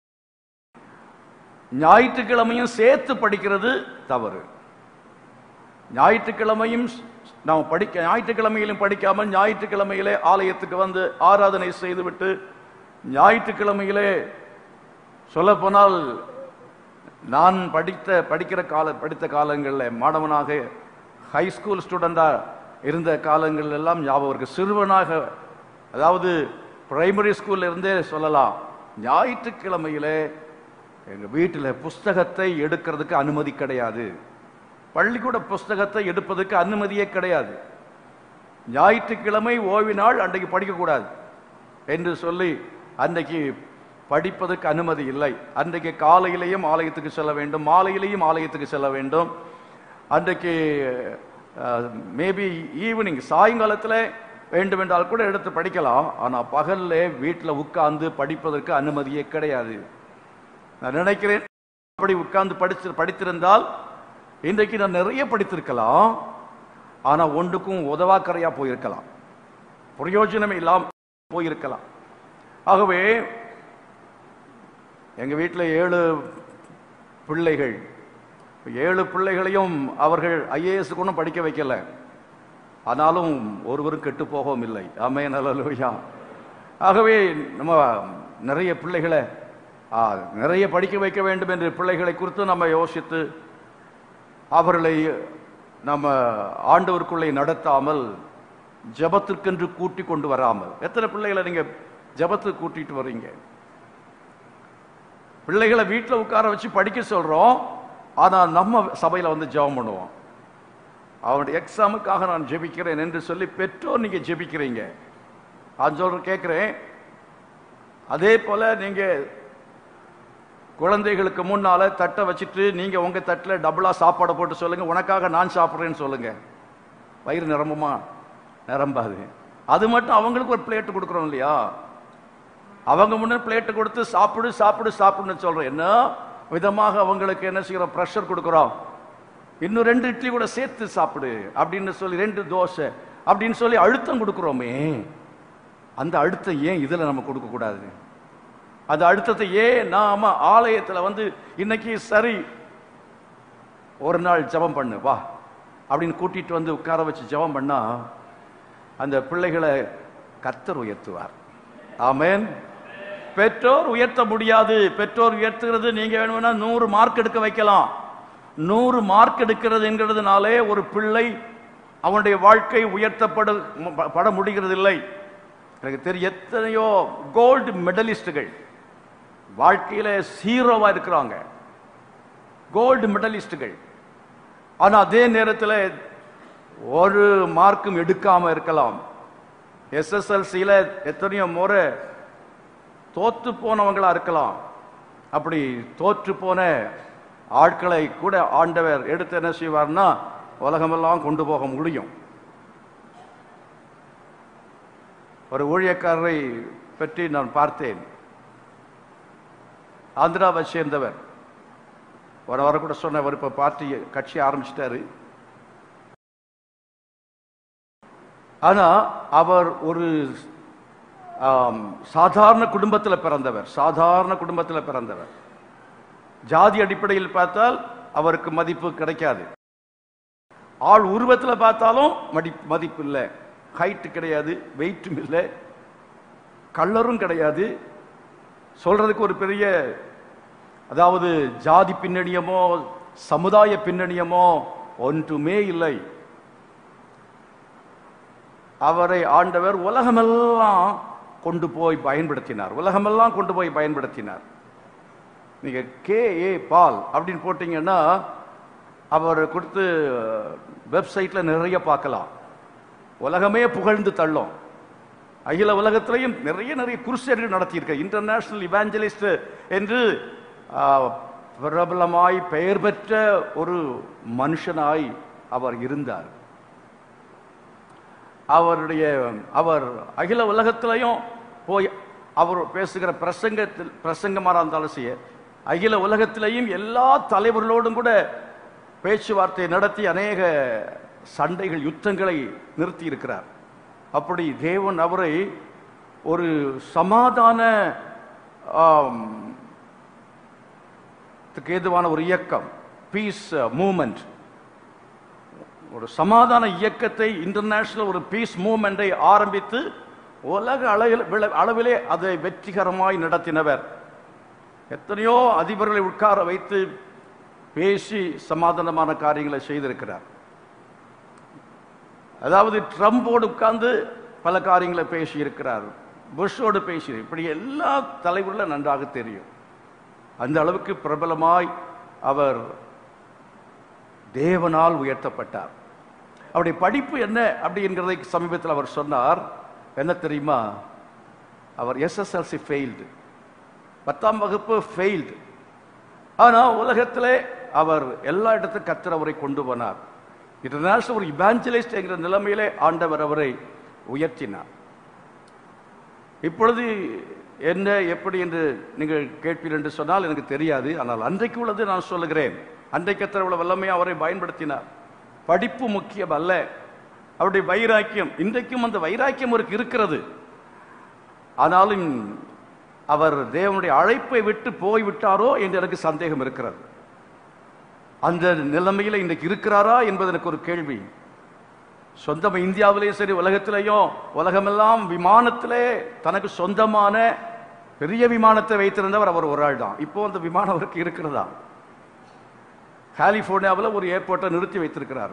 ஞாயிற்றுக்கிழமையும் சேர்த்து படிக்கிறது தவறு ஞாயிற்றுக்கிழமையும் நாம் படிக்க ஞாயிற்றுக்கிழமையிலும் படிக்காமல் ஞாயிற்றுக்கிழமையிலே ஆலயத்துக்கு வந்து ஆராதனை செய்துவிட்டு ஞாயிற்றுக்கிழமையிலே சொல்லப்போனால் நான் படித்த படிக்கிற கால படித்த காலங்களில் மாணவனாக ஹை ஸ்கூல் ஸ்டூடெண்டா இருந்த காலங்கள் எல்லாம் ஞாபகம் இருக்கு சிறுவனாக அதாவது பிரைமரி ஸ்கூல்ல இருந்தே சொல்லலாம் ஞாயிற்றுக்கிழமையிலே எங்க வீட்டில் புஸ்தகத்தை எடுக்கிறதுக்கு அனுமதி கிடையாது பள்ளிக்கூட புஸ்தகத்தை எடுப்பதற்கு அனுமதியே கிடையாது ஞாயிற்றுக்கிழமை ஓய்வினால் அன்றைக்கு படிக்கக்கூடாது என்று சொல்லி அன்றைக்கு படிப்பதற்கு அனுமதி இல்லை அன்றைக்கு காலையிலேயும் ஆலயத்துக்கு செல்ல வேண்டும் மாலையிலேயும் ஆலயத்துக்கு செல்ல வேண்டும் அன்றைக்கு மேபி ஈவினிங் சாயங்காலத்தில் வேண்டுமென்றால் கூட எடுத்து படிக்கலாம் ஆனால் பகல்ல வீட்டில் உட்கார்ந்து படிப்பதற்கு அனுமதியே கிடையாது நான் நினைக்கிறேன் அப்படி உட்கார்ந்து படிச்சு படித்திருந்தால் இன்றைக்கு நான் நிறைய படித்திருக்கலாம் ஆனா ஒன்றுக்கும் உதவாக்கரையா போயிருக்கலாம் பிரயோஜனமே இல்லாம போயிருக்கலாம் ஆகவே எங்க வீட்டில் ஏழு பிள்ளைகள் ஏழு பிள்ளைகளையும் அவர்கள் ஐஏஎஸ் கூட படிக்க வைக்கல ஆனாலும் ஒருவரும் கெட்டு போகவும் இல்லை ஆமே நல்லலுயா ஆகவே நம்ம நிறைய பிள்ளைகளை ஆ, நிறைய படிக்க வைக்க வேண்டும் என்று பிள்ளைகளை குறித்து நம்ம யோசித்து அவர்களை நம்ம ஆண்டவருக்குள்ளே நடத்தாமல் ஜெபத்திற்கென்று கூட்டி கொண்டு வராமல் எத்தனை பிள்ளைகளை நீங்க ஜெபத்துக்கு கூட்டிட்டு வர்றீங்க பிள்ளைகளை வீட்டில் உட்கார வச்சு படிக்க சொல்றோம் ஆனா நம்ம சபையில வந்து ஜெபம் பண்ணுவோம் அவனுடைய எக்ஸாமுக்காக நான் ஜெபிக்கிறேன் என்று சொல்லி பெற்றோர் நீங்க ஜெபிக்கிறீங்க நான் சொல்ற கேட்கிறேன் அதே போல நீங்க குழந்தைகளுக்கு முன்னால தட்டை வச்சுட்டு நீங்க உங்க தட்டுல டபுளா சாப்பாடு போட்டு சொல்லுங்க உனக்காக நான் சாப்பிடுறேன்னு சொல்லுங்க வயிறு நிரம்புமா நிரம்பாது அது மட்டும் அவங்களுக்கு ஒரு பிளேட் கொடுக்குறோம் இல்லையா அவங்க முன்ன பிளேட் கொடுத்து சாப்பிடு சாப்பிடு சாப்பிடுன்னு சொல்றோம் என்ன விதமாக அவங்களுக்கு என்ன செய்யறோம் ப்ரெஷர் கொடுக்குறோம் இன்னும் ரெண்டு இட்லி கூட சேர்த்து சாப்பிடு அப்படின்னு சொல்லி ரெண்டு தோசை அப்படின்னு சொல்லி அழுத்தம் கொடுக்குறோமே அந்த அழுத்தம் ஏன் இதுல நம்ம கொடுக்க கூடாது அந்த அழுத்தத்தை ஏன் நாம ஆலயத்துல வந்து இன்னைக்கு சரி ஒரு நாள் ஜெபம் பண்ணு வா அப்படின்னு கூட்டிட்டு வந்து உட்கார வச்சு ஜெபம் பண்ணா அந்த பிள்ளைகளை கர்த்தர் உயர்த்துவார் ஆமென் பெற்றோர் உயர்த்த முடியாது பெற்றோர் உயர்த்துகிறது நீங்க வேணும்னா நூறு மார்க் எடுக்க வைக்கலாம் நூறு மார்க் எடுக்கிறது என்கிறதுனாலே ஒரு பிள்ளை அவனுடைய வாழ்க்கை உயர்த்தப்பட பட முடிகிறது இல்லை எனக்கு தெரியும் எத்தனையோ கோல்டு மெடலிஸ்டுகள் வாழ்க்கையில ஹீரோவா இருக்கிறாங்க கோல்டு மெடலிஸ்டுகள் ஆனா அதே நேரத்தில் ஒரு மார்க்கும் எடுக்காம இருக்கலாம் எஸ்எஸ்எல்சியில எத்தனையோ முறை தோத்து போனவங்களா இருக்கலாம் அப்படி தோற்று போன ஆட்களை கூட ஆண்டவர் எடுத்து என்ன செய்வார்னா உலகமெல்லாம் கொண்டு போக முடியும் ஒரு ஊழியக்காரரை பற்றி நான் பார்த்தேன் ஆந்திராவை சேர்ந்தவர் ஒரு வாரம் கூட சொன்னவர் இப்ப பார்ட்டி கட்சி ஆரம்பிச்சிட்டாரு ஆனா அவர் ஒரு ஆம், சாதாரண குடும்பத்தில் பிறந்தவர் சாதாரண குடும்பத்தில் பிறந்தவர் ஜாதி அடிப்படையில் பார்த்தால் அவருக்கு மதிப்பு கிடைக்காது ஆள் உருவத்தில் பார்த்தாலும் மடி மதிப்பு இல்லை ஹைட் கிடையாது வெயிட்டும் இல்லை கல்லரும் கிடையாது சொல்றதுக்கு ஒரு பெரிய அதாவது ஜாதி பின்னணியமோ சமுதாய பின்னணியமோ ஒன்றுமே இல்லை அவரை ஆண்டவர் உலகமெல்லாம் கொண்டு போய் பயன்படுத்தினார் உலகமெல்லாம் கொண்டு போய் பயன்படுத்தினார் நீங்க கே ஏ பால் அப்படின்னு போட்டீங்கன்னா அவர் கொடுத்து வெப்சைட்ல நிறைய பார்க்கலாம் உலகமே புகழ்ந்து தள்ளும் அகில உலகத்திலையும் நிறைய நிறைய குருசேர்கள் நடத்தியிருக்க இன்டர்நேஷனல் இவாஞ்சலிஸ்ட் என்று ஆ, பிரபலமாய் பெயர் பெற்ற ஒரு மனுஷனாய் அவர் இருந்தார் அவருடைய அவர் அகில உலகத்திலையும் போய் அவர் பேசுகிற பிரசங்கத்தில் பிரசங்கமாக இருந்தாலும் செய்ய அகில உலகத்திலேயும் எல்லா தலைவர்களோடும் கூட பேச்சுவார்த்தை நடத்தி அநேக சண்டைகள் யுத்தங்களை நிறுத்தி இருக்கிறார் அப்படி தேவன் அவரை ஒரு சமாதான ஆம், த்துக்கு ஏதுவான ஒரு இயக்கம் பீஸ் மூமெண்ட் ஒரு சமாதான இயக்கத்தை இன்டர்நேஷனல் ஒரு பீஸ் மூவ்மெண்டை ஆரம்பித்து உலக அளவில் விள- அளவிலே அதை வெற்றிகரமாய் நடத்தினவர் எத்தனையோ அதிபர்களை உட்கார வைத்து பேசி சமாதானமான காரியங்களை செய்திருக்கிறார் அதாவது ட்ரம்போடு உட்கார்ந்து பல காரியங்களை பேசி இருக்கிறார் புஷோடு பேசி இப்படி எல்லா தலைவர்களும் நன்றாக தெரியும் அந்த அளவுக்கு பிரபலமாய் அவர் தேவனால் உயர்த்தப்பட்டார் அவருடைய படிப்பு என்ன அப்படிங்கிறதை சமீபத்தில் அவர் சொன்னார் என்ன தெரியுமா அவர் எஸ்எஸ்எல்சி ஃபெயில்டு பத்தாம் வகுப்பு ஃபெயில்டு ஆனா உலகத்திலே அவர் எல்லா இடத்துக்கும் கத்தர் அவரை கொண்டு போனார் இன்டர்நேஷனல் ஒரு இவாஞ்சலிஸ்ட் என்கிற நிலைமையிலே ஆண்டவர் அவரை உயர்த்தினார் இப்பொழுது என்ன எப்படி என்று நீங்கள் கேட்பீர் என்று சொன்னால் எனக்கு தெரியாது ஆனால் அன்றைக்கு உள்ளது நான் சொல்லுகிறேன் அன்றைக்கு கத்தர் உள்ள வல்லமையை அவரை பயன்படுத்தினார் படிப்பு முக்கியம் அல்ல அவருடைய வைராக்கியம் இன்றைக்கும் அந்த வைராக்கியம் அவருக்கு இருக்கிறது ஆனாலும் அவர் தேவனுடைய அழைப்பை விட்டு போய் விட்டாரோ என்று எனக்கு சந்தேகம் இருக்கிறது அந்த நிலைமையில இன்றைக்கு இருக்கிறாரா என்பது எனக்கு ஒரு கேள்வி சொந்தம் இந்தியாவிலேயும் சரி உலகத்திலேயும் உலகமெல்லாம் விமானத்திலே தனக்கு சொந்தமான பெரிய விமானத்தை வைத்திருந்தவர் அவர் ஒரு ஆள் தான் இப்போ அந்த விமானம் அவருக்கு இருக்கிறதா கலிபோர்னியாவில் ஒரு ஏர்போர்ட்டை நிறுத்தி வைத்திருக்கிறார்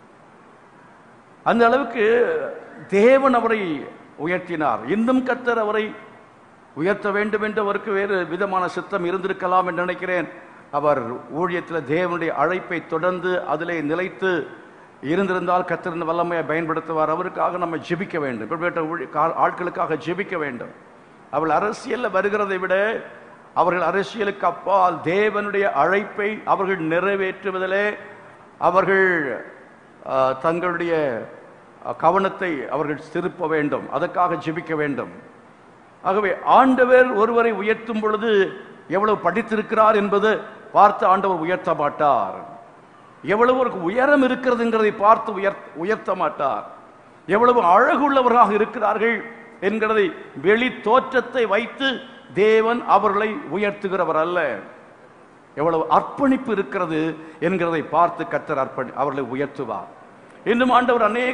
அந்த அளவுக்கு தேவன் அவரை உயர்த்தினார் இன்னும் கர்த்தர் அவரை உயர்த்த வேண்டும் என்று அவருக்கு வேறு விதமான சித்தம் இருந்திருக்கலாம் என்று நினைக்கிறேன் அவர் ஊழியத்தில் தேவனுடைய அழைப்பை தொடர்ந்து அதிலே நிலைத்து இருந்திருந்தால் கர்த்தரின் வல்லமையை பயன்படுத்துவார் அவருக்காக நம்ம ஜெபிக்க வேண்டும் இப்படிப்பட்ட ஊழி- கா- ஆட்களுக்காக ஜெபிக்க வேண்டும் அவள் அரசியலில் வருகிறதை விட அவர்கள் அரசியலுக்கு அப்பால் தேவனுடைய அழைப்பை அவர்கள் நிறைவேற்றுவதிலே அவர்கள் ஆ, தங்களுடைய ஆ, கவனத்தை அவர்கள் திருப்ப வேண்டும் அதற்காக ஜெபிக்க வேண்டும் ஆகவே ஆண்டவர் ஒருவரை உயர்த்தும் பொழுது எவ்வளவு படித்திருக்கிறார் என்பது பார்த்து ஆண்டவர் உயர்த்த மாட்டார் எவ்வளவு ஒரு உயரம் இருக்கிறதுங்கிறதை பார்த்து உயர் உயர்த்த மாட்டார் எவ்வளவு அழகுள்ளவராக இருக்கிறார்கள் என்கிறதை வெளி தோற்றத்தை வைத்து தேவன் அவர்களை உயர்த்துகிறவர் அல்ல எவ்வளவு அர்ப்பணிப்பு இருக்கிறது என்கிறதை பார்த்து கத்தர் அர்ப்பணி அவர்களை உயர்த்துவார் இன்னும் ஆண்டவர் அநேக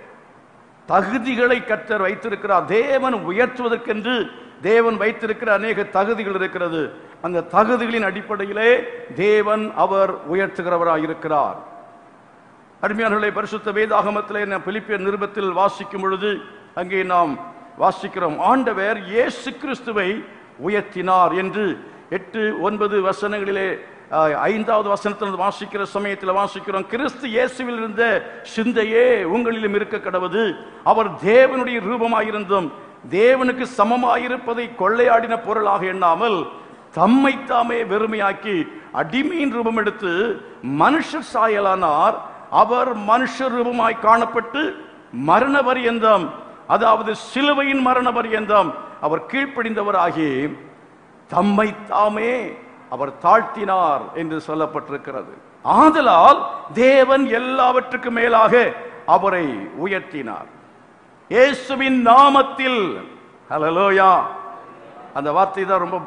தகுதிகளை கத்தர் வைத்திருக்கிறார் தேவன் உயர்த்துவதற்கென்று தேவன் வைத்திருக்கிற அநேக தகுதிகள் இருக்கிறது அந்த தகுதிகளின் அடிப்படையிலே தேவன் அவர் உயர்த்துகிறவராக இருக்கிறார் அருமையானவர்களே பரிசுத்த வேதாகமத்திலே நாம் பிலிப்பியர் நிருபத்தில் வாசிக்கும் பொழுது அங்கே நாம் வாசிக்கிறோம் ஆண்டவர் இயேசு கிறிஸ்துவை உயர்த்தினார் என்று எட்டு ஒன்பது வசனங்களிலே ஆஹ், ஐந்தாவது வசனத்தில் வாசிக்கிற சமயத்தில் வாசிக்கிறோம் கிறிஸ்து இயேசுவில் இருந்த சிந்தையே உங்களிலும் இருக்க கடவுது அவர் தேவனுடைய ரூபமாயிருந்தும் தேவனுக்கு சமமாயிருப்பதை கொள்ளையாடின பொருளாக எண்ணாமல் தம்மை தாமே வெறுமையாக்கி அடிமையின் ரூபம் எடுத்து மனுஷர் சாயலானார் அவர் மனுஷ ரூபமாய் காணப்பட்டு மரண பரியந்தம் அதாவது சிலுவையின் மரண பரியந்தம் அவர் கீழ்ப்படிந்தவராகி தம்மை தாமே அவர் தாழ்த்தினார் என்று சொல்லப்பட்டிருக்கிறது ஆதலால் தேவன் எல்லாவற்றுக்கும் மேலாக அவரை உயர்த்தினார் இயேசுவின் நாமத்தில் ஹalleluya அந்த வார்த்தை தான் ரொம்ப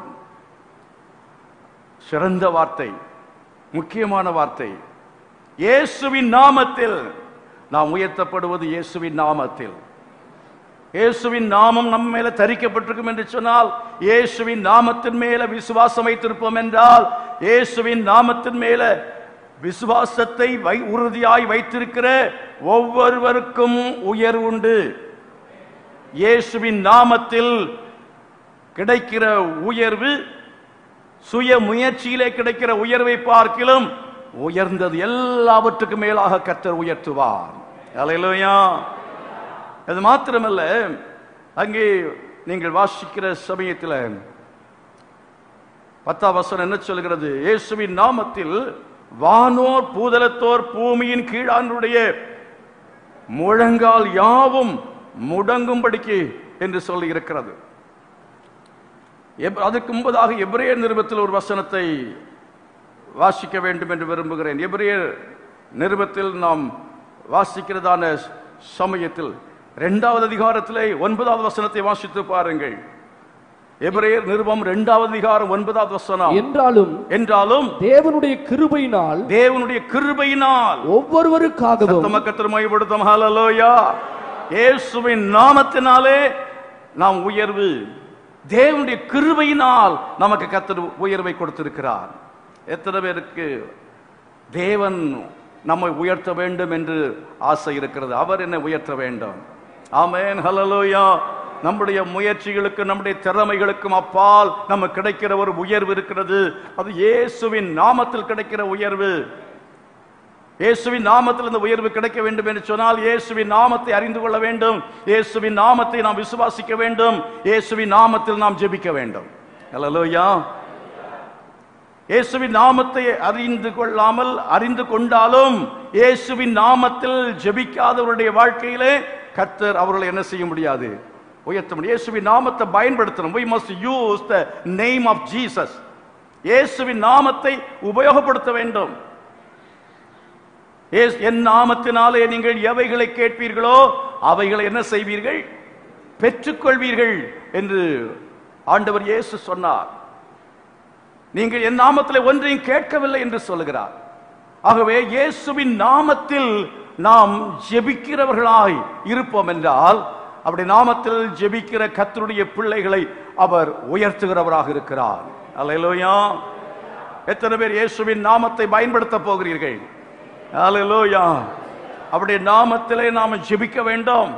சிறந்த வார்த்தை முக்கியமான வார்த்தை இயேசுவின் நாமத்தில் நாம் உயர்த்தப்படுவது இயேசுவின் நாமத்தில் இயேசுவின் நாமம் நம்ம மேல தரிக்கப்பட்டிருக்கும் என்று சொன்னால் இயேசுவின் நாமத்தின் மேல விசுவாசம் வைத்திருப்போம் என்றால் இயேசுவின் நாமத்தின் மேல விசுவாசத்தை வை உறுதியாய் வைத்திருக்கிற ஒவ்வொருவருக்கும் உயர்வு உண்டு இயேசுவின் நாமத்தில் கிடைக்கிற உயர்வு சுய முயற்சியிலே கிடைக்கிற உயர்வை பார்க்கிலும் உயர்ந்தது எல்லாவற்றுக்கும் மேலாக கர்த்தர் உயர்த்துவார் அல்லேலூயா அது மாத்திரமல்ல அங்கே நீங்கள் வாசிக்கிற சமயத்தில் பத்தாம் வசனம் என்ன சொல்கிறது இயேசுவின் நாமத்தில் வானோர் பூதலத்தோர் பூமியின் கீழானுடைய முழங்கால் யாவும் முடங்கும்படிக்கு என்று சொல்லி இருக்கிறது எப்- அதுக்கு முன்பதாக எபிரேயர் நிருபத்தில் ஒரு வசனத்தை வாசிக்க வேண்டும் என்று விரும்புகிறேன் எபிரேயர் நிருபத்தில் நாம் வாசிக்கிறதான சமயத்தில் இரண்டாவது அதிகாரத்திலே ஒன்பதாவது வசனத்தை வாசித்து பாருங்கள் எபிரேயர் நிருபம் இரண்டாவது அதிகாரம் ஒன்பதாவது வசனம்
என்றாலும்
என்றாலும்
தேவனுடைய கிருபையினால்
தேவனுடைய கிருபையினால்
ஒவ்வொருவருக்காகவும்
சத்தமக்கத்தில் மைப்படுத்தும் ஹalleluya இயேசுவின் நாமத்தினாலே நாம் உயர்வு தேவனுடைய கிருபையினால் நமக்கு கத்தர் உயர்வை கொடுத்திருக்கிறார் எத்தனை பேருக்கு தேவன் நம்மை உயர்த்த வேண்டும் என்று ஆசை இருக்கிறது அவர் என்னை உயர்த்த வேண்டும் ஆமென் ஹalleluya நம்முடைய முயற்சிகளுக்கு நம்முடைய திறமைகளுக்கும் அப்பால் நமக்கு கிடைக்கிற ஒரு உயர்வு இருக்கிறது அது இயேசுவின் நாமத்தில் கிடைக்கிற உயர்வு இயேசுவின் நாமத்தில் இந்த உயர்வு கிடைக்க வேண்டும் என்று சொன்னால் இயேசுவின் நாமத்தை அறிந்து கொள்ள வேண்டும் இயேசுவின் நாமத்தை நாம் விசுவாசிக்க வேண்டும் இயேசுவின் நாமத்தில் நாம் ஜெபிக்க வேண்டும் ஹalleluya இயேசுவின் நாமத்தை அறிந்து கொள்ளாமல் அறிந்து கொண்டாலும் இயேசுவின் நாமத்தில் ஜெபிக்காதவருடைய வாழ்க்கையிலே கர்த்தர் அவர்களை என்ன செய்ய முடியாது உயர்த்த முடியும் இயேசுவின் நாமத்தை பயன்படுத்தணும் we must use the name of jesus இயேசுவின் நாமத்தை உபயோகப்படுத்த வேண்டும் இயேசு- என் நாமத்தினாலே நீங்கள் எவைகளை கேட்பீர்களோ அவைகளை என்ன செய்வீர்கள் பெற்றுக்கொள்வீர்கள் என்று ஆண்டவர் இயேசு சொன்னார் நீங்கள் என் நாமத்தில் ஒன்றையும் கேட்கவில்லை என்று சொல்லுகிறார் ஆகவே இயேசுவின் நாமத்தில் நாம் ஜெபிக்கிறவர்களாய் இருப்போம் என்றால் அப்படி நாமத்தில் ஜெபிக்கிற கர்த்தருடைய பிள்ளைகளை அவர் உயர்த்துகிறவராக இருக்கிறார் அல்லேலூயா எத்தனை பேர் இயேசுவின் நாமத்தை பயன்படுத்த போகிறீர்கள் அல்லேலூயா அவருடைய நாமத்திலே நாம ஜெபிக்க வேண்டும்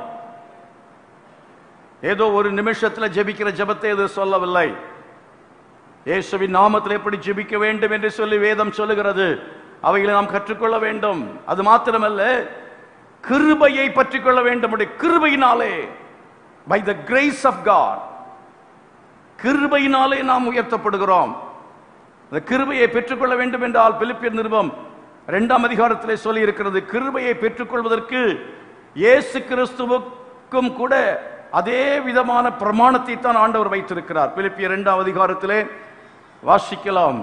ஏதோ ஒரு நிமிஷத்துல ஜெபிக்கிற ஜெபத்தை இது சொல்லவில்லை இயேசுவின் நாமத்தில் எப்படி ஜெபிக்க வேண்டும் என்று சொல்லி வேதம் சொல்லுகிறது அவைகளை நாம் கற்றுக்கொள்ள வேண்டும் அது மாத்திரமல்ல கிருபையை பற்றிக் கொள்ள வேண்டும் உடைய கிருபையினாலே by the grace of God கிருபையினாலே நாம் உயர்த்தப்படுகிறோம் அந்த கிருபையை பெற்றுக்கொள்ள வேண்டும் என்றால் பிலிப்பியர் நிருபம் இரண்டாம் அதிகாரத்திலே சொல்லி இருக்கிறது கிருபையை பெற்றுக்கொள்வதற்கு இயேசு கிறிஸ்துவுக்கும் கூட அதே விதமான பிரமாணத்தை தான் ஆண்டவர் வைத்திருக்கிறார் பிலிப்பியர் இரண்டாம் அதிகாரத்திலே வாசிக்கலாம்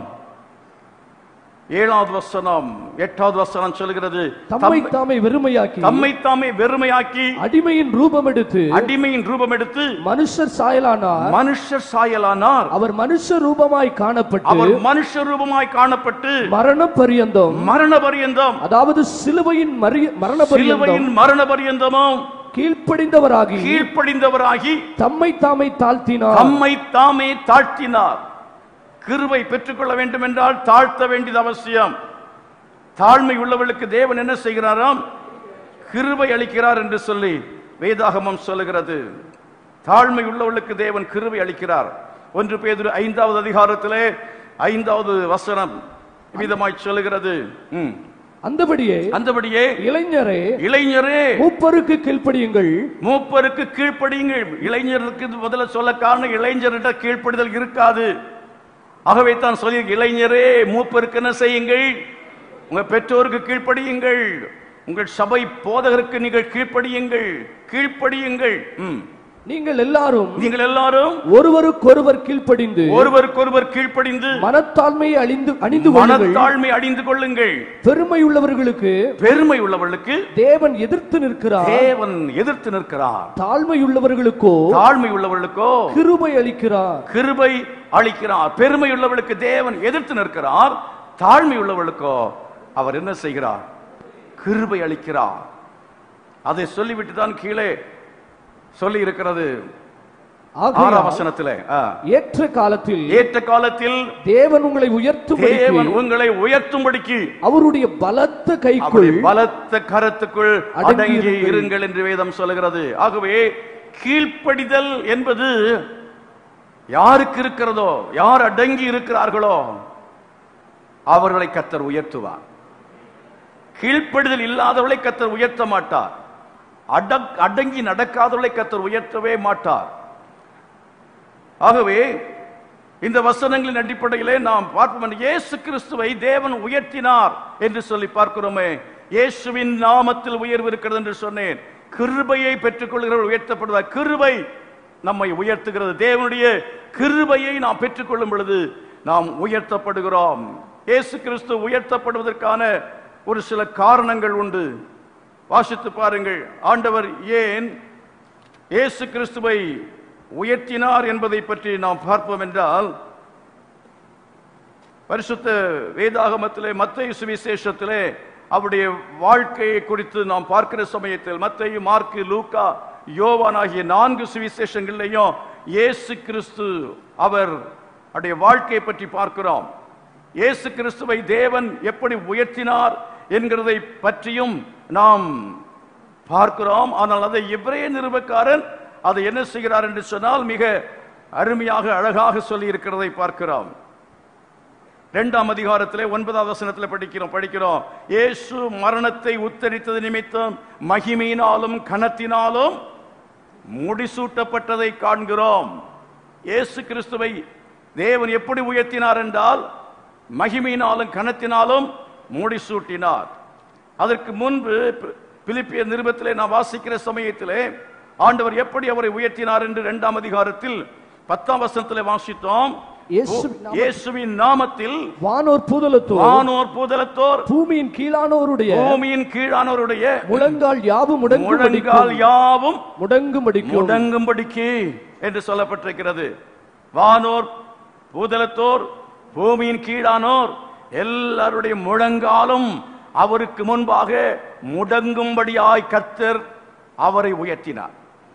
ஏழாவது வசனம் எட்டாவது வசனம் சொல்கிறது
தம்மை தாமே வெறுமையாக்கி
தம்மை தாமே வெறுமையாக்கி
அடிமையின் ரூபம் எடுத்து
அடிமையின் ரூபம் எடுத்து
மனுஷர் சாயலானார்
மனுஷர் சாயலானார்
அவர் மனுஷ ரூபமாய் காணப்பட்டு
அவர் மனுஷ ரூபமாய் காணப்பட்டு
மரண பரியந்தம்
மரண பரியந்தம்
அதாவது சிலுவையின் மரி- மரண பரியந்தம்
சிலுவையின் மரண பரியந்தமும்
கீழ்ப்படிந்தவராகி
கீழ்ப்படிந்தவராகி
தம்மை தாமை தாழ்த்தினார்
தம்மை தாமே தாழ்த்தினார் கிருபை பெற்றுக்கொள்ள வேண்டும் என்றால் தாழ்த்த வேண்டியது அவசியம் தாழ்மை உள்ளவர்களுக்கு தேவன் என்ன செய்கிறாராம் கிருபை அளிக்கிறார் என்று சொல்லி வேதாகமம் சொல்லுகிறது தாழ்மை உள்ளவர்களுக்கு தேவன் கிருபை அளிக்கிறார் ஒன்று பேதுரு ஐந்தாவது அதிகாரத்திலே ஐந்தாவது வசனம் விதமாய் சொல்லுகிறது ம்.
அந்தபடியே
அந்தபடியே
இளைஞரே
இளைஞரே
மூப்பருக்கு கீழ்ப்படியுங்கள்
மூப்பருக்கு கீழ்ப்படியுங்கள் இளைஞருக்கு இது முதல்ல சொல்ல காரணம் இளைஞர்கிட்ட கீழ்ப்படிதல் இருக்காது ஆகவே தான் சொல்லி இளைஞரே மூப்பருக்கு என்ன செய்யுங்கள் உங்க பெற்றோருக்கு கீழ்ப்படியுங்கள் உங்கள் சபை போதகருக்கு நீங்கள் கீழ்ப்படியுங்கள் கீழ்ப்படியுங்கள் ம்.
நீங்கள் எல்லாரும்
நீங்கள் எல்லாரும்
ஒருவருக்கொருவர் கீழ்ப்படிந்து
ஒருவருக்கொருவர் கீழ்ப்படிந்து
மனத்தாழ்மையை அழிந்து அணிந்து கொள்ளுங்கள்
மனத்தாழ்மை அடைந்து கொள்ளுங்கள்
பெருமை உள்ளவர்களுக்கு
பெருமை உள்ளவர்களுக்கு
தேவன் எதிர்த்து நிற்கிறார்
தேவன் எதிர்த்து நிற்கிறார்
தாழ்மை உள்ளவர்களுக்கோ
தாழ்மை உள்ளவர்களுக்கோ
கிருபை அளிக்கிறார்
கிருபை அளிக்கிறார் பெருமை உள்ளவர்களுக்கு தேவன் எதிர்த்து நிற்கிறார் தாழ்மை உள்ளவர்களுக்கோ அவர் என்ன செய்கிறார் கிருபை அளிக்கிறார் அதை சொல்லிவிட்டு தான் கீழே சொல்லி இருக்கிறது ஆறாம்
ஆகையால்
வசனத்திலே ஆ.
ஏற்ற காலத்தில்
ஏற்ற காலத்தில்
தேவன் உங்களை உயர்த்தும்
தேவன் உங்களை உயர்த்தும்படிக்கு
அவருடைய பலத்த கைக்குள்
அவருடைய பலத்த கரத்துக்குள்
அடங்கி
அடங்கி
இருங்கள்.
இருங்கள் என்று வேதம் சொல்லுகிறது ஆகவே கீழ்ப்படிதல் என்பது யாருக்கு இருக்கிறதோ யார் அடங்கி இருக்கிறார்களோ அவர்களை கத்தர் உயர்த்துவார் கீழ்ப்படிதல் இல்லாதவர்களை கத்தர் உயர்த்த மாட்டார் அடக் அடங்கி நடக்காதவர்களை கத்தர் உயர்த்தவே மாட்டார் ஆகவே இந்த வசனங்களின் அடிப்படையிலே நாம் பார்ப்போம் இயேசு கிறிஸ்துவை தேவன் உயர்த்தினார் என்று சொல்லி பார்க்கிறோமே இயேசுவின் நாமத்தில் உயர்வு இருக்கிறது என்று சொன்னேன் கிருபையை பெற்றுக்கொள்கிறவர் உயர்த்தப்படுவார் கிருபை நம்மை உயர்த்துகிறது தேவனுடைய கிருபையை நாம் பெற்றுக்கொள்ளும் பொழுது நாம் உயர்த்தப்படுகிறோம் இயேசு கிறிஸ்து உயர்த்தப்படுவதற்கான ஒரு சில காரணங்கள் உண்டு வாசித்து பாருங்கள் ஆண்டவர் ஏன் இயேசு கிறிஸ்துவை உயர்த்தினார் என்பதை பற்றி நாம் பார்ப்போம் என்றால் பரிசுத்த வேதாகமத்திலே மத்திய சுவிசேஷத்திலே அவருடைய வாழ்க்கையை குறித்து நாம் பார்க்கிற சமயத்தில் மத்தேயு மார்க்கு லூக்கா யோவான் ஆகிய நான்கு சுவிசேஷங்களிலேயும் இயேசு கிறிஸ்து அவர் அவருடைய வாழ்க்கையை பற்றி பார்க்கிறோம் இயேசு கிறிஸ்துவை தேவன் எப்படி உயர்த்தினார் என்கிறதை பற்றியும் நாம் பார்க்கிறோம் ஆனால் அதை எபிரேய நிருபக்காரன் அதை என்ன செய்கிறார் என்று சொன்னால் மிக அருமையாக அழகாக சொல்லி இருக்கிறதை பார்க்கிறோம் இரண்டாம் அதிகாரத்திலே ஒன்பதாவது வசனத்தில் படிக்கிறோம் படிக்கிறோம் இயேசு மரணத்தை உத்தரித்தது நிமித்தம் மகிமையினாலும் கனத்தினாலும் முடிசூட்டப்பட்டதை காண்கிறோம் இயேசு கிறிஸ்துவை தேவன் எப்படி உயர்த்தினார் என்றால் மகிமையினாலும் கனத்தினாலும் முடிசூட்டினார் அதற்கு முன்பு பி- பிலிப்பிய நிருபத்திலே நான் வாசிக்கிற சமயத்திலே ஆண்டவர் எப்படி அவரை உயர்த்தினார் என்று இரண்டாம் அதிகாரத்தில் பத்தாம் வசனத்திலே வாசித்தோம்
இயேசுவின் நாமத்தில்
இயேசுவின் நாமத்தில்
வானோர் பூதலத்தோர்
வானோர் பூதலத்தோர்
பூமியின் கீழானோருடைய
பூமியின் கீழானோருடைய
முழங்கால் யாவும்
முழங்கால்
முடங்கும்படிக்கும்
யாவும்
முடங்கும்படிக்கும்
முடங்கும்படிக்கு என்று சொல்லப்பட்டிருக்கிறது வானோர் பூதலத்தோர் பூமியின் கீழானோர் எல்லாருடைய முழங்காலும் அவருக்கு முன்பாக முடங்கும்படியாய் கர்த்தர் அவரை உயர்த்தினார்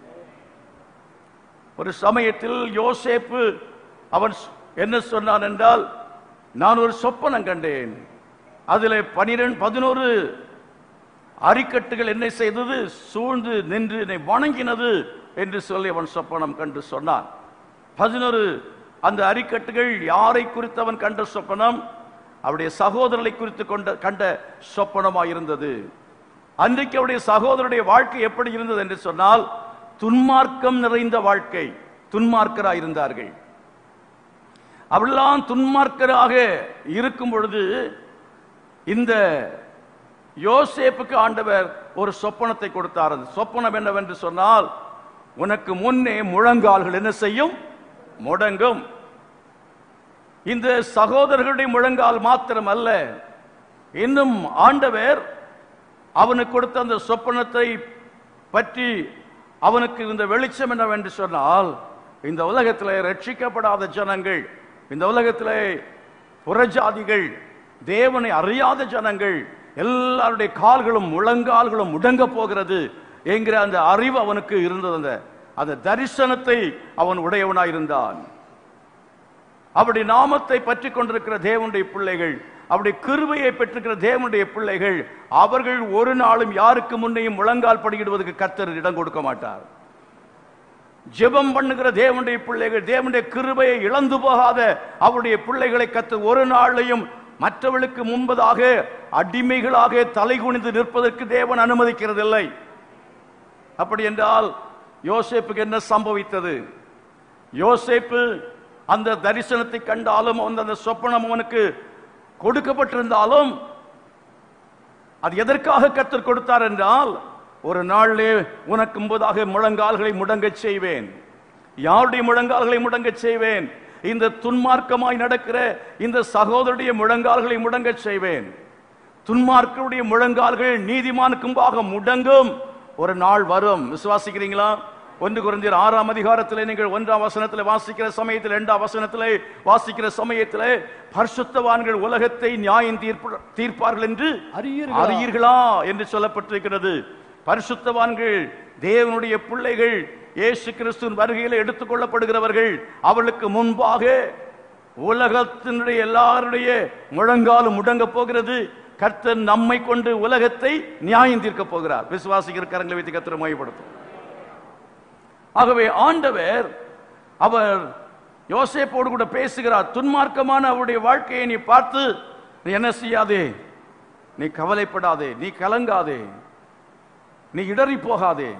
ஒரு சமயத்தில் யோசேப்பு அவன் சொ- என்ன சொன்னான் என்றால் நான் ஒரு சொப்பனம் கண்டேன் அதில் பனிரெண்டு பதினோரு அரிக்கட்டுகள் என்ன செய்தது சூழ்ந்து நின்று என்னை வணங்கினது என்று சொல்லி அவன் சொப்பனம் கண்டு சொன்னான் பதினொரு அந்த அரிக்கட்டுகள் யாரை குறித்து அவன் கண்ட சொப்பனம் அவருடைய சகோதரரை குறித்து கொண்ட கண்ட சொப்பனமாயிருந்தது அன்றைக்கு அவருடைய சகோதரருடைய வாழ்க்கை எப்படி இருந்தது என்று சொன்னால் துன்மார்க்கம் நிறைந்த வாழ்க்கை துன்மார்க்கராய் இருந்தார்கள் அவெல்லாம் துன்மார்க்கராக இருக்கும் பொழுது இந்த யோசேப்புக்கு ஆண்டவர் ஒரு சொப்பனத்தை கொடுத்தார் அந்த சொப்பனம் என்னவென்று சொன்னால் உனக்கு முன்னே முழங்கால்கள் என்ன செய்யும் முடங்கும் இந்த சகோதரர்களுடைய முழங்கால் மாத்திரம் அல்ல இன்னும் ஆண்டவர் அவனுக்கு கொடுத்த அந்த சொப்பனத்தை பற்றி அவனுக்கு இருந்த வெளிச்சம் என்னவென்று சொன்னால் இந்த உலகத்திலே ரட்சிக்கப்படாத ஜனங்கள் இந்த உலகத்திலே புறஜாதிகள் தேவனை அறியாத ஜனங்கள் எல்லாருடைய கால்களும் முழங்கால்களும் முடங்க போகிறது என்கிற அந்த அறிவு அவனுக்கு இருந்தது அந்த அந்த தரிசனத்தை அவன் உடையவனாயிருந்தான் அவருடைய நாமத்தை பற்றி கொண்டிருக்கிற தேவனுடைய பிள்ளைகள் அவருடைய கிருபையை பெற்றிருக்கிற தேவனுடைய பிள்ளைகள் அவர்கள் ஒரு நாளும் யாருக்கு முன்னையும் முழங்கால் படியிடுவதற்கு கர்த்தர் இடம் கொடுக்க மாட்டார் ஜெபம் பண்ணுகிற தேவனுடைய பிள்ளைகள் தேவனுடைய கிருபையை இழந்து போகாத அவருடைய பிள்ளைகளை கத்து ஒரு நாளையும் மற்றவர்களுக்கு முன்பதாக அடிமைகளாக தலைகுனிந்து நிற்பதற்கு தேவன் அனுமதிக்கிறதில்லை அப்படி என்றால் யோசேப்புக்கு என்ன சம்பவித்தது யோசேப்பு அந்த தரிசனத்தை கண்டாலும் அந்த அந்த சொப்பனம் அவனுக்கு கொடுக்கப்பட்டிருந்தாலும் அது எதற்காக கத்தர் கொடுத்தார் என்றால் ஒரு நாளிலே உனக்கு முன்பதாக முழங்கால்களை முடங்கச் செய்வேன் யாருடைய முழங்கால்களை முடங்கச் செய்வேன் இந்த துன்மார்க்கமாய் நடக்கிற இந்த சகோதரருடைய முழங்கால்களை முடங்கச் செய்வேன் துன்மார்க்கருடைய முழங்கால்கள் நீதிமானுக்கும்பாக முடங்கும் ஒரு நாள் வரும் விசுவாசிக்கிறீங்களா ஒன்று குறைந்தர் ஆறாம் அதிகாரத்திலே நீங்கள் ஒன்றாம் வசனத்தில் வாசிக்கிற சமயத்தில் இரண்டாம் வசனத்திலே வாசிக்கிற சமயத்திலே பரிசுத்தவான்கள் உலகத்தை நியாயம் தீர்ப்பு தீர்ப்பார்கள் என்று
அறியீர்களா?
அறியீர்களா என்று சொல்லப்பட்டிருக்கிறது பரிசுத்தவான்கள் தேவனுடைய பிள்ளைகள் இயேசு கிறிஸ்துவின் வருகையில் எடுத்துக் கொள்ளப்படுகிறவர்கள் அவர்களுக்கு முன்பாக உலகத்தினுடைய எல்லாருடைய முழங்காலும் முடங்க போகிறது கர்த்தர் நம்மை கொண்டு உலகத்தை நியாயம் தீர்க்க போகிறார் விசுவாசிக்கிற கரங்களை வைத்து கர்த்தரை மையப்படுத்தும் ஆகவே ஆண்டவர் அவர் யோசேப்போடு கூட பேசுகிறார் துன்மார்க்கமான அவருடைய வாழ்க்கையை நீ பார்த்து நீ என்ன செய்யாதே நீ கவலைப்படாதே நீ கலங்காதே நீ இடறி போகாதே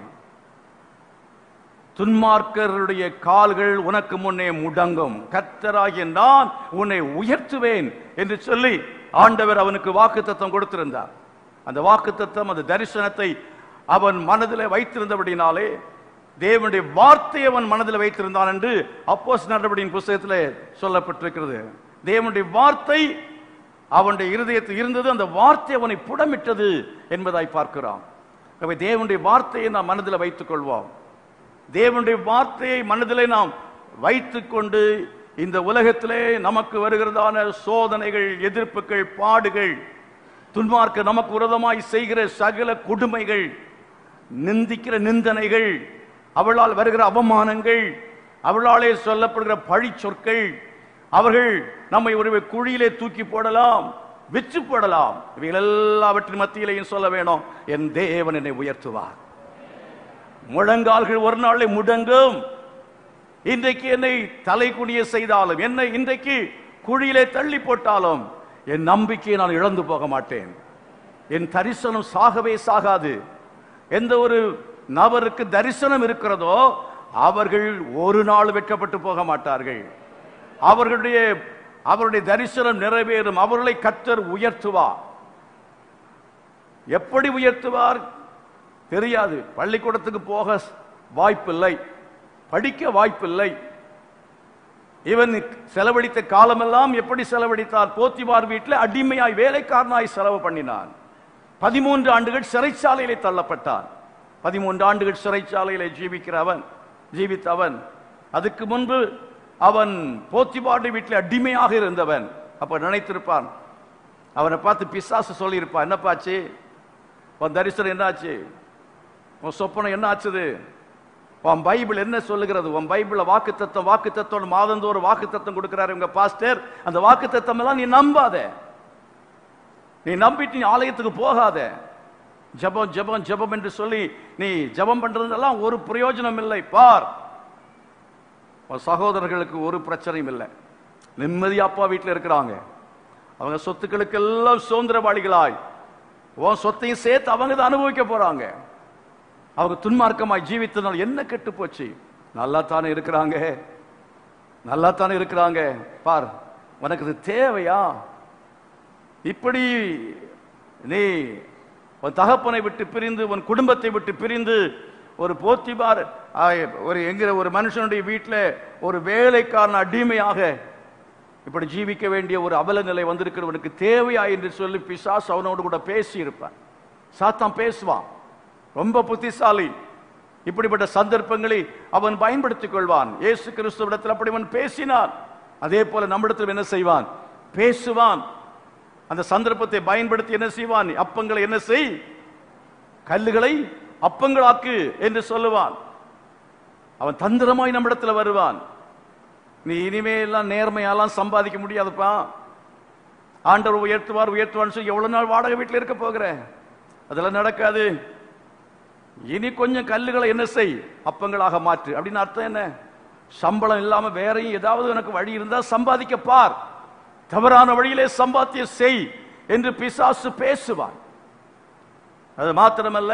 துன்மார்க்கருடைய கால்கள் உனக்கு முன்னே முடங்கும் கர்த்தராகிய நான் உன்னை உயர்த்துவேன் என்று சொல்லி ஆண்டவர் அவனுக்கு வாக்குத்தத்தம் கொடுத்திருந்தார் அந்த வாக்குத்தத்தம் அந்த தரிசனத்தை அவன் மனதிலே வைத்திருந்தபடினாலே தேவனுடைய வார்த்தையை அவன் மனதில் வைத்திருந்தான் என்று அப்போஸ் நடவடிக்கையின் புஸ்தகத்தில் சொல்லப்பட்டிருக்கிறது தேவனுடைய வார்த்தை அவனுடைய இருதயத்தில் இருந்தது அந்த வார்த்தை அவனை புடமிட்டது என்பதாய் பார்க்கிறோம் ஆகவே தேவனுடைய வார்த்தையை நாம் மனதில் வைத்துக் கொள்வோம் தேவனுடைய வார்த்தையை மனதிலே நாம் வைத்துக்கொண்டு இந்த உலகத்திலே நமக்கு வருகிறதான சோதனைகள் எதிர்ப்புகள் பாடுகள் துன்மார்க்க நமக்கு விரோதமாய் செய்கிற சகல கொடுமைகள் நிந்திக்கிற நிந்தனைகள் அவளால் வருகிற அவமானங்கள் அவளாலே சொல்லப்படுகிற பழி சொற்கள் அவர்கள் நம்மை ஒரு குழியிலே தூக்கி போடலாம் வெச்சு போடலாம் இவைகள் எல்லாவற்றின் மத்தியிலையும் சொல்ல வேணும் என் தேவன் என்னை உயர்த்துவார் முழங்கால்கள் ஒரு நாளை முடங்கும் இன்றைக்கு என்னை தலை குனிய செய்தாலும் என்னை இன்றைக்கு குழியிலே தள்ளி போட்டாலும் என் நம்பிக்கையை நான் இழந்து போக மாட்டேன் என் தரிசனம் சாகவே சாகாது எந்த ஒரு நபருக்கு தரிசனம் இருக்கிறதோ அவர்கள் ஒரு நாள் வெட்கப்பட்டு போக மாட்டார்கள் அவர்களுடைய அவருடைய தரிசனம் நிறைவேறும் அவர்களை கத்தர் உயர்த்துவார் எப்படி உயர்த்துவார் தெரியாது பள்ளிக்கூடத்துக்கு போக வாய்ப்பில்லை படிக்க வாய்ப்பில்லை இவன் செலவழித்த காலமெல்லாம் எப்படி செலவழித்தார் போத்திபார் வீட்டில் அடிமையாய் வேலைக்காரனாய் செலவு பண்ணினான் பதிமூன்று ஆண்டுகள் சிறைச்சாலையிலே தள்ளப்பட்டான் பதிமூன்று ஆண்டுகள் சிறைச்சாலையிலே ஜீவிக்கிற அவன் ஜீவித்த அவன் அதுக்கு முன்பு அவன் போத்திபாடு வீட்டில் அடிமையாக இருந்தவன் அப்ப நினைத்திருப்பான் அவனை பார்த்து பிசாசு சொல்லியிருப்பான் என்னப்பாச்சு உன் தரிசனம் என்னாச்சு உன் சொப்பனம் என்ன ஆச்சுது உன் பைபிள் என்ன சொல்லுகிறது உன் பைபிள்ல வாக்கு தத்துவம் வாக்கு தத்துவம் மாதந்தோறும் வாக்கு தத்துவம் கொடுக்கிறாரு உங்க பாஸ்டர் அந்த வாக்கு தத்துவம் எல்லாம் நீ நம்பாத நீ நம்பிட்டு நீ ஆலயத்துக்கு போகாத ஜெபம் ஜெபம் ஜெபம் என்று சொல்லி நீ ஜெபம் பண்றதெல்லாம் ஒரு பிரயோஜனம் இல்லை பார் உன் சகோதரர்களுக்கு ஒரு பிரச்சனையும் இல்லை நிம்மதியா அப்பா வீட்டில் இருக்கிறாங்க அவங்க சொத்துக்களுக்கு எல்லாம் சுதந்திரவாளிகளாய் உன் சொத்தையும் சேர்த்து அவங்க தான் அனுபவிக்க போறாங்க அவங்க துன்மார்க்கமாய் ஜீவித்ததால் என்ன கெட்டு போச்சு நல்லா தானே இருக்கிறாங்க நல்லா தானே இருக்கிறாங்க பார் உனக்கு இது தேவையா இப்படி நீ உன் தகப்பனை விட்டு பிரிந்து உன் குடும்பத்தை விட்டு பிரிந்து ஒரு போத்திபார் ஆய், ஒரு என்கிற ஒரு மனுஷனுடைய வீட்டில் ஒரு வேலைக்காரன் அடிமையாக இப்படி ஜீவிக்க வேண்டிய ஒரு அவல நிலை வந்திருக்கிறவனுக்கு தேவையா என்று சொல்லி பிசாசு அவனோடு கூட பேசி இருப்பான் சாத்தான் பேசுவான் ரொம்ப புத்திசாலி இப்படிப்பட்ட சந்தர்ப்பங்களை அவன் பயன்படுத்திக் கொள்வான் இயேசு கிறிஸ்துவிடத்தில் அப்படி அவன் பேசினான் அதே போல நம்மிடத்தில் என்ன செய்வான் பேசுவான் அந்த சந்தர்ப்பத்தை பயன்படுத்தி என்ன செய்வான் அப்பங்களை என்ன செய் கல்லுகளை அப்பங்களாக்கு என்று சொல்லுவான் அவன் தந்திரமாய் நம்மிடத்தில் வருவான் நீ இனிமே எல்லாம் நேர்மையெல்லாம் சம்பாதிக்க முடியாதுப்பா ஆண்டவர் உயர்த்துவார் உயர்த்துவார்னு சொல்லி எவ்வளவு நாள் வாடகை வீட்டில் இருக்க போகிற அதெல்லாம் நடக்காது இனி கொஞ்சம் கல்லுகளை என்ன செய் அப்பங்களாக மாற்று அப்படின்னு அர்த்தம் என்ன சம்பளம் இல்லாம வேறையும் ஏதாவது உனக்கு வழி இருந்தா சம்பாதிக்க பார் தவறான வழியிலே சம்பாத்தியம் செய் என்று பிசாசு பேசுவான் அது மாத்திரமல்ல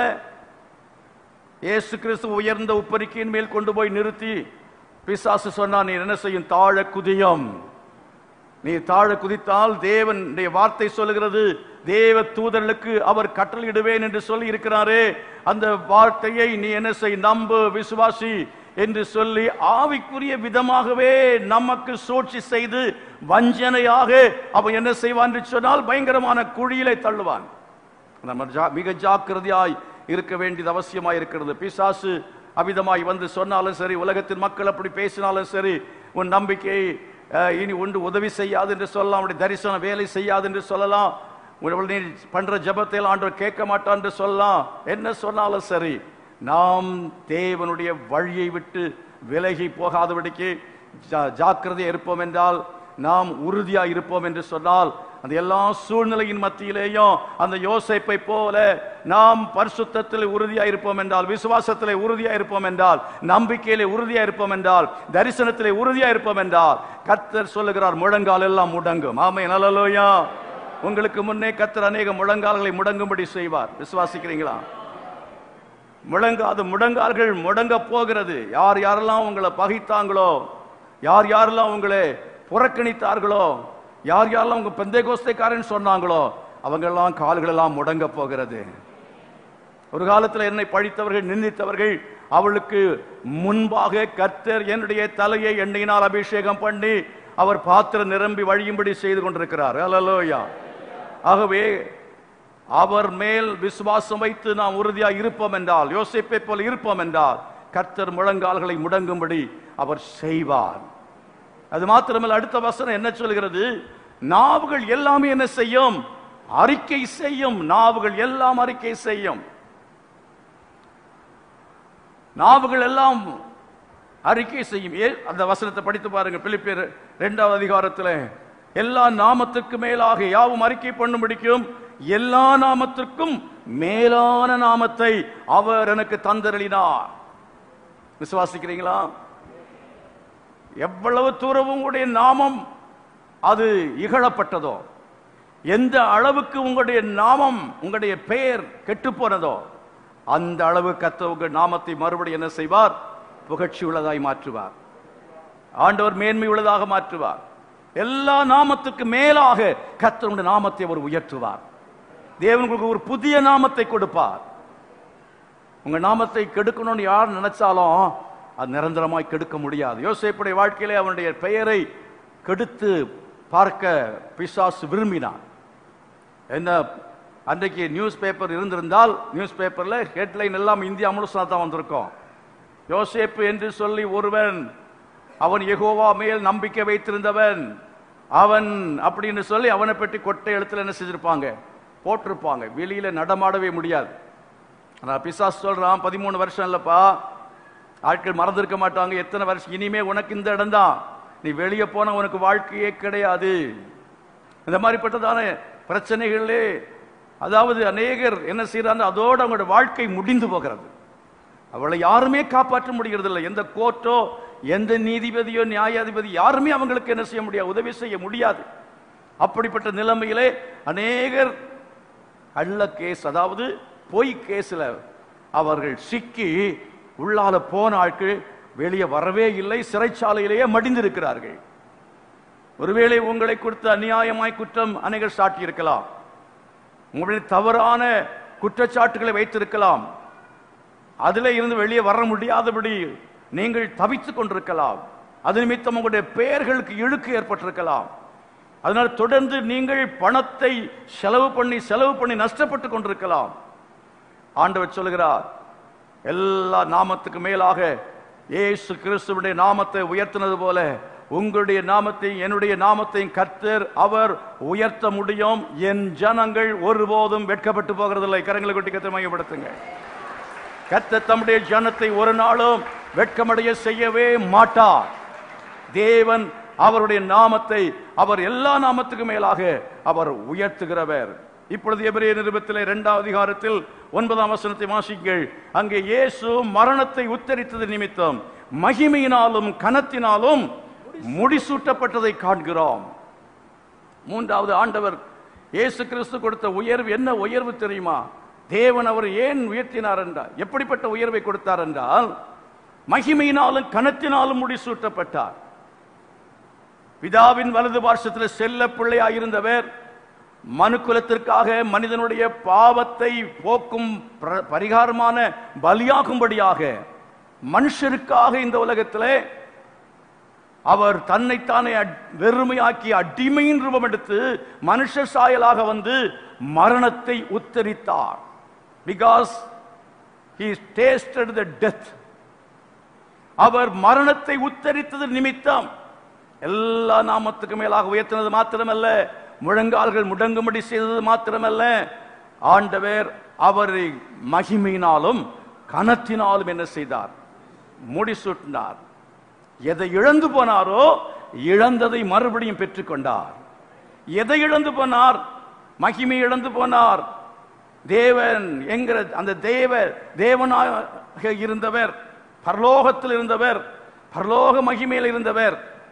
இயேசு கிறிஸ்து உயர்ந்த உப்பரிக்கையின் மேல் கொண்டு போய் நிறுத்தி பிசாசு சொன்னான் நீ என்ன செய்யும் தாழ குதியம் நீ தாழ குதித்தால் தேவனுடைய வார்த்தை சொல்லுகிறது தேவ தூதர்களுக்கு அவர் கட்டளையிடுவேன் என்று சொல்லி இருக்கிறாரே அந்த வார்த்தையை நீ என்ன செய் நம்பு விசுவாசி என்று சொல்லி ஆவிக்குரிய விதமாகவே நமக்கு சூழ்ச்சி செய்து வஞ்சனையாக அவன் என்ன செய்வான் என்று சொன்னால் பயங்கரமான குழியிலே தள்ளுவான் நம்ம ஜா- மிக ஜாக்கிரதையாய் இருக்க வேண்டியது அவசியமாய் இருக்கிறது பிசாசு அவிதமாய் வந்து சொன்னாலும் சரி உலகத்தின் மக்கள் அப்படி பேசினாலும் சரி உன் நம்பிக்கை அஹ், இனி ஒன்று உதவி செய்யாது என்று சொல்லலாம் உடைய தரிசனம் வேலை செய்யாது என்று சொல்லலாம் உன் நீ பண்ற ஜெபத்தை எல்லாம் ஆண்டவர் கேட்க மாட்டான் என்று சொல்லலாம் என்ன சொன்னாலும் சரி நாம் தேவனுடைய வழியை விட்டு விலகி போகாதபடிக்கு ஜா- ஜாக்கிரதையா இருப்போம் என்றால் நாம் உறுதியா இருப்போம் என்று சொன்னால் அந்த எல்லா சூழ்நிலையின் மத்தியிலேயும் அந்த யோசேப்பை போல நாம் பரிசுத்தத்தில் உறுதியா இருப்போம் என்றால் விசுவாசத்திலே உறுதியா இருப்போம் என்றால் நம்பிக்கையிலே உறுதியா இருப்போம் என்றால் தரிசனத்திலே உறுதியா இருப்போம் என்றால் கர்த்தர் சொல்லுகிறார் முழங்கால் எல்லாம் முடங்கும் ஆமை நல்லலோயா உங்களுக்கு முன்னே கர்த்தர் அநேக முழங்கால்களை முடங்கும்படி செய்வார் விசுவாசிக்கிறீங்களா முழங்காது முடங்கால்கள் முடங்க போகிறது யார் யாரெல்லாம் உங்களை பகைத்தாங்களோ யார் யாரெல்லாம் உங்களை புறக்கணித்தார்களோ யார் யாரெல்லாம் உங்க பெந்தை கோஸ்தைக்காரன் சொன்னாங்களோ அவங்கெல்லாம் கால்கள் எல்லாம் முடங்க போகிறது ஒரு காலத்தில் என்னை பழித்தவர்கள் நிந்தித்தவர்கள் அவளுக்கு முன்பாக கர்த்தர் என்னுடைய தலையை எண்ணெயினால் அபிஷேகம் பண்ணி அவர் பாத்திரம் நிரம்பி வழியும்படி செய்து கொண்டிருக்கிறார் அல்லலோயா ஆகவே அவர் மேல் விசுவாசம் வைத்து நாம் உறுதியா இருப்போம் என்றால் யோசிப்பை போல இருப்போம் என்றால் கர்த்தர் முழங்கால்களை முடங்கும்படி அவர் செய்வார் அது மாத்திரமல்ல அடுத்த வசனம் என்ன சொல்கிறது நாவுகள் எல்லாமே என்ன செய்யும் அறிக்கை செய்யும் நாவுகள் எல்லாம் அறிக்கை செய்யும் நாவுகள் எல்லாம் அறிக்கை செய்யும் ஏ அந்த வசனத்தை படித்து பாருங்க பிலிப்பியர் இரண்டாவது அதிகாரத்தில் எல்லா நாமத்துக்கு மேலாக யாவும் அறிக்கை பண்ணும்படிக்கும் எல்லா நாமத்திற்கும் மேலான நாமத்தை அவர் எனக்கு தந்தருளினார் விசுவாசிக்கிறீங்களா எவ்வளவு தூரம் உங்களுடைய நாமம் அது இகழப்பட்டதோ எந்த அளவுக்கு உங்களுடைய நாமம் உங்களுடைய பெயர் கெட்டு போனதோ அந்த அளவு கத்த உங்கள் நாமத்தை மறுபடியும் என்ன செய்வார் புகழ்ச்சி உள்ளதாய் மாற்றுவார் ஆண்டவர் மேன்மை உள்ளதாக மாற்றுவார் எல்லா நாமத்துக்கு மேலாக கத்தருடைய நாமத்தை அவர் உயர்த்துவார் தேவன் உங்களுக்கு ஒரு புதிய நாமத்தை கொடுப்பார் உங்க நாமத்தை கெடுக்கணும்னு யார் நினைச்சாலும் அது நிரந்தரமாய் கெடுக்க முடியாது யோசேப்புடைய வாழ்க்கையிலே அவனுடைய பெயரை கெடுத்து பார்க்க பிசாசு விரும்பினான் என்ன அன்றைக்கு நியூஸ் பேப்பர் இருந்திருந்தால் நியூஸ் பேப்பர்ல ஹெட்லைன் எல்லாம் இந்தியா முழுசா தான் வந்திருக்கும் யோசேப்பு என்று சொல்லி ஒருவன் அவன் யெகோவா மேல் நம்பிக்கை வைத்திருந்தவன் அவன் அப்படின்னு சொல்லி அவனை பற்றி கொட்டை எழுத்துல என்ன செஞ்சிருப்பாங்க போட்டிருப்பாங்க வெளியில நடமாடவே முடியாது ஆனா பிசாஸ் சொல்றான் பதிமூணு வருஷம் இல்லப்பா ஆட்கள் மறந்திருக்க மாட்டாங்க எத்தனை வருஷம் இனிமே உனக்கு இந்த இடம்தான் நீ வெளியே போன உனக்கு வாழ்க்கையே கிடையாது இந்த மாதிரிப்பட்டதான பிரச்சனைகளே அதாவது அநேகர் என்ன செய்யறாங்க அதோட அவங்களோட வாழ்க்கை முடிந்து போகிறது அவளை யாருமே காப்பாற்ற முடிகிறது இல்லை எந்த கோர்ட்டோ எந்த நீதிபதியோ நியாயாதிபதி யாருமே அவங்களுக்கு என்ன செய்ய முடியாது உதவி செய்ய முடியாது அப்படிப்பட்ட நிலைமையிலே அநேகர் கள்ள கேஸ் அதாவது பொய் கேஸ்ல அவர்கள் சிக்கி உள்ளால போன ஆட்கள் வெளியே வரவே இல்லை சிறைச்சாலையிலேயே மடிந்திருக்கிறார்கள் ஒருவேளை உங்களை கொடுத்த அநியாயமாய் குற்றம் அநேகர் சாட்டி இருக்கலாம் உங்களுடைய தவறான குற்றச்சாட்டுகளை வைத்திருக்கலாம் அதிலே இருந்து வெளியே வர முடியாதபடி நீங்கள் தவித்துக் கொண்டிருக்கலாம் அது நிமித்தம் உங்களுடைய பெயர்களுக்கு இழுக்கு ஏற்பட்டிருக்கலாம் அதனால் தொடர்ந்து நீங்கள் பணத்தை செலவு பண்ணி செலவு பண்ணி நஷ்டப்பட்டு கொண்டிருக்கலாம் ஆண்டவர் சொல்கிறார் எல்லா நாமத்துக்கு மேலாக இயேசு கிறிஸ்துவுடைய நாமத்தை உயர்த்தினது போல உங்களுடைய நாமத்தை என்னுடைய நாமத்தையும் கர்த்தர் அவர் உயர்த்த முடியும் என் ஜனங்கள் ஒருபோதும் வெட்கப்பட்டு போகிறதில்லை கரங்களை கொட்டி கத்தை மையப்படுத்துங்க கர்த்தர் தம்முடைய ஜனத்தை ஒரு நாளும் வெட்கமடைய செய்யவே மாட்டார் தேவன் அவருடைய நாமத்தை அவர் எல்லா நாமத்துக்கு மேலாக அவர் உயர்த்துகிறவர் இப்பொழுது எபிரேய நிருபத்திலே இரண்டாவது அதிகாரத்தில் ஒன்பதாம் வசனத்தை வாசிங்கள் அங்கே இயேசு மரணத்தை உத்தரித்தது நிமித்தம் மகிமையினாலும் கனத்தினாலும் முடிசூட்டப்பட்டதை காண்கிறோம் மூன்றாவது ஆண்டவர் இயேசு கிறிஸ்து கொடுத்த உயர்வு என்ன உயர்வு தெரியுமா தேவன் அவர் ஏன் உயர்த்தினார் என்றால் எப்படிப்பட்ட உயர்வை கொடுத்தார் என்றால் மகிமையினாலும் கனத்தினாலும் முடிசூட்டப்பட்டார் பிதாவின் வலது பார்சத்தில் செல்ல பிள்ளையாயிருந்தவர் மனுக்குலத்திற்காக மனிதனுடைய பாவத்தை போக்கும் பிர- பரிகாரமான பலியாகும்படியாக மனுஷருக்காக இந்த உலகத்திலே அவர் தன்னைத்தானே அட்- வெறுமையாக்கி அடிமையின் ரூபம் எடுத்து மனுஷ சாயலாக வந்து மரணத்தை உத்தரித்தார் because he tasted the death அவர் மரணத்தை உத்தரித்தது நிமித்தம் எல்லா நாமத்துக்கு மேலாக உயர்த்தினது மாத்திரமல்ல முழங்கால்கள் முடங்கும்படி செய்தது மாத்திரமல்ல ஆண்டவர் அவரை மகிமையினாலும் கனத்தினாலும் என்ன செய்தார் முடிசூட்டினார் எதை இழந்து போனாரோ இழந்ததை மறுபடியும் பெற்றுக்கொண்டார் எதை இழந்து போனார் மகிமை இழந்து போனார் தேவன் என்கிற அந்த தேவ தேவனாக இருந்தவர் பரலோகத்தில் இருந்தவர் பரலோக மகிமையில் இருந்தவர்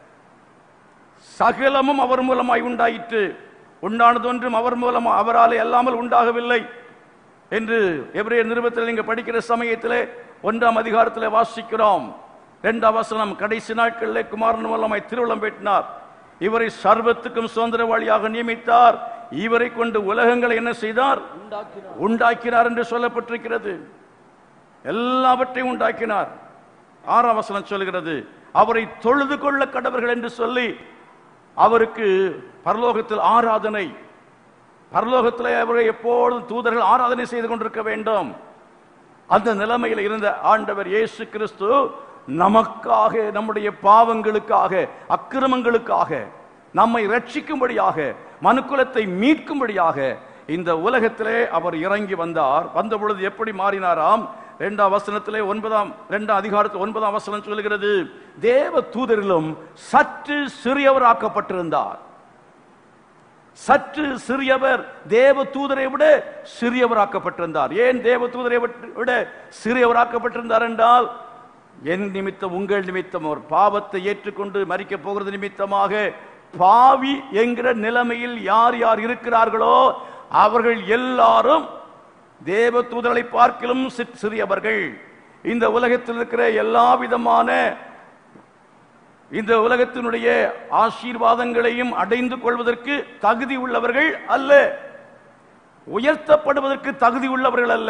சகலமும் அவர் மூலமாய் உண்டாயிற்று உண்டானது ஒன்றும் அவர் மூலம் அவராலே அல்லாமல் உண்டாகவில்லை என்று எபிரேய நிருபத்தில் நீங்க படிக்கிற சமயத்திலே ஒன்றாம் அதிகாரத்திலே வாசிக்கிறோம் இரண்டாம் வசனம் கடைசி நாட்களிலே குமாரன் மூலமாய் திருவிழம் பெற்றினார் இவரை சர்வத்துக்கும் சுதந்திரவாளியாக நியமித்தார் இவரை கொண்டு உலகங்களை என்ன செய்தார் உண்டாக்கினார் என்று சொல்லப்பட்டிருக்கிறது எல்லாவற்றையும் உண்டாக்கினார் ஆறாம் வசனம் சொல்கிறது அவரை தொழுது கொள்ள கடவர்கள் என்று சொல்லி அவருக்கு பரலோகத்தில் ஆராதனை பரலோகத்தில் அவரை எப்பொழுதும் தூதர்கள் ஆராதனை செய்து கொண்டிருக்க வேண்டும் அந்த நிலைமையில் இருந்த ஆண்டவர் இயேசு கிறிஸ்து நமக்காக நம்முடைய பாவங்களுக்காக அக்கிரமங்களுக்காக நம்மை ரட்சிக்கும்படியாக மனுக்குலத்தை மீட்கும்படியாக இந்த உலகத்திலே அவர் இறங்கி வந்தார் வந்த பொழுது எப்படி மாறினாராம் இரண்டாம் வசனத்திலே ஒன்பதாம் இரண்டாம் அதிகாரத்தில் ஒன்பதாம் வசனம் சொல்கிறது தேவ தூதரிலும் சற்று சிறியவராக்கப்பட்டிருந்தார் சற்று சிறியவர் தேவ தூதரை விட சிறியவராக்கப்பட்டிருந்தார் ஏன் தேவ தூதரை விட சிறியவராக்கப்பட்டிருந்தார் என்றால் என் நிமித்தம் உங்கள் நிமித்தம் அவர் பாவத்தை ஏற்றுக்கொண்டு மறிக்கப் போகிறது நிமித்தமாக பாவி என்கிற நிலைமையில் யார் யார் இருக்கிறார்களோ அவர்கள் எல்லாரும் தேவ தூதர்களை பார்க்கிலும் சி- சிறியவர்கள் இந்த உலகத்தில் இருக்கிற எல்லா விதமான இந்த உலகத்தினுடைய ஆசீர்வாதங்களையும் அடைந்து கொள்வதற்கு தகுதி உள்ளவர்கள் அல்ல உயர்த்தப்படுவதற்கு தகுதி உள்ளவர்கள் அல்ல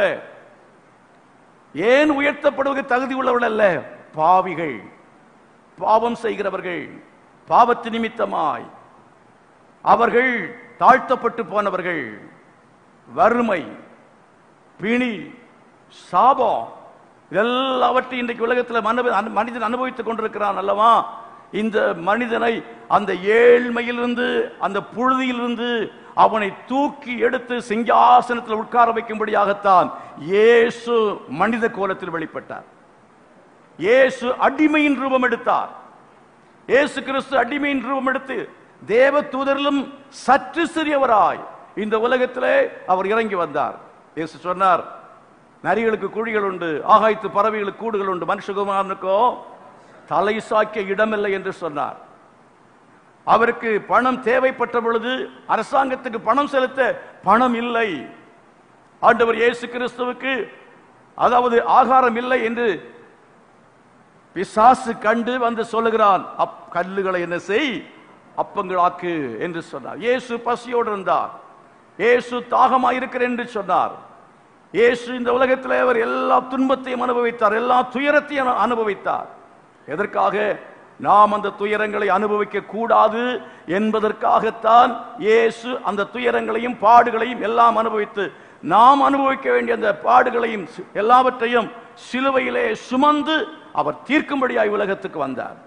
ஏன் உயர்த்தப்படுவதற்கு தகுதி உள்ளவர்கள் அல்ல பாவிகள் பாவம் செய்கிறவர்கள் பாவத்து நிமித்தமாய் அவர்கள் தாழ்த்தப்பட்டு போனவர்கள் வறுமை பிணி சாபம் எல்லாவற்றையும் இன்றைக்கு உலகத்தில் மன- மனிதன் அனுபவித்துக் கொண்டிருக்கிறான் அல்லவா இந்த மனிதனை அந்த ஏழ்மையிலிருந்து அந்த புழுதியிலிருந்து அவனை தூக்கி எடுத்து சிங்காசனத்தில் உட்கார வைக்கும்படியாகத்தான் இயேசு மனித கோலத்தில் வெளிப்பட்டார் இயேசு அடிமையின் ரூபம் எடுத்தார் இயேசு கிறிஸ்து அடிமையின் ரூபம் எடுத்து தேவ தூதரிலும் சற்று சிறியவராய் இந்த உலகத்திலே அவர் இறங்கி வந்தார் இயேசு சொன்னார் நரிகளுக்கு குழிகள் உண்டு ஆகாயத்து பறவைகளுக்கு கூடுகள் உண்டு மனுஷகுமாரனுக்கோ தலை சாய்க்க இடமில்லை என்று சொன்னார் அவருக்கு பணம் தேவைப்பட்ட பொழுது அரசாங்கத்துக்கு பணம் செலுத்த பணம் இல்லை ஆண்டவர் இயேசு கிறிஸ்துவுக்கு அதாவது ஆகாரம் இல்லை என்று பிசாசு கண்டு வந்து சொல்லுகிறான் அப் கல்லுகளை என்ன செய் அப்பங்களாக்கு என்று சொன்னார் இயேசு பசியோடு இருந்தார் இயேசு தாகமாயிருக்கிறேன் என்று சொன்னார் இயேசு இந்த உலகத்தில் அவர் எல்லா துன்பத்தையும் அனுபவித்தார் எல்லா துயரத்தையும் அனு- அனுபவித்தார் எதற்காக நாம் அந்த துயரங்களை அனுபவிக்க கூடாது என்பதற்காகத்தான் இயேசு அந்த துயரங்களையும் பாடுகளையும் எல்லாம் அனுபவித்து நாம் அனுபவிக்க வேண்டிய அந்த பாடுகளையும் சி- எல்லாவற்றையும் சிலுவையிலே சுமந்து அவர் தீர்க்கும்படியாய் உலகத்துக்கு வந்தார்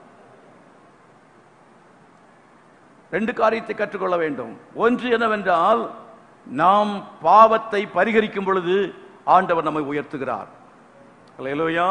ரெண்டு காரியத்தை கற்றுக்கொள்ள வேண்டும் ஒன்று என்னவென்றால் நாம் பாவத்தை பரிகரிக்கும் பொழுது ஆண்டவர் நம்மை உயர்த்துகிறார் அல்லேலூயா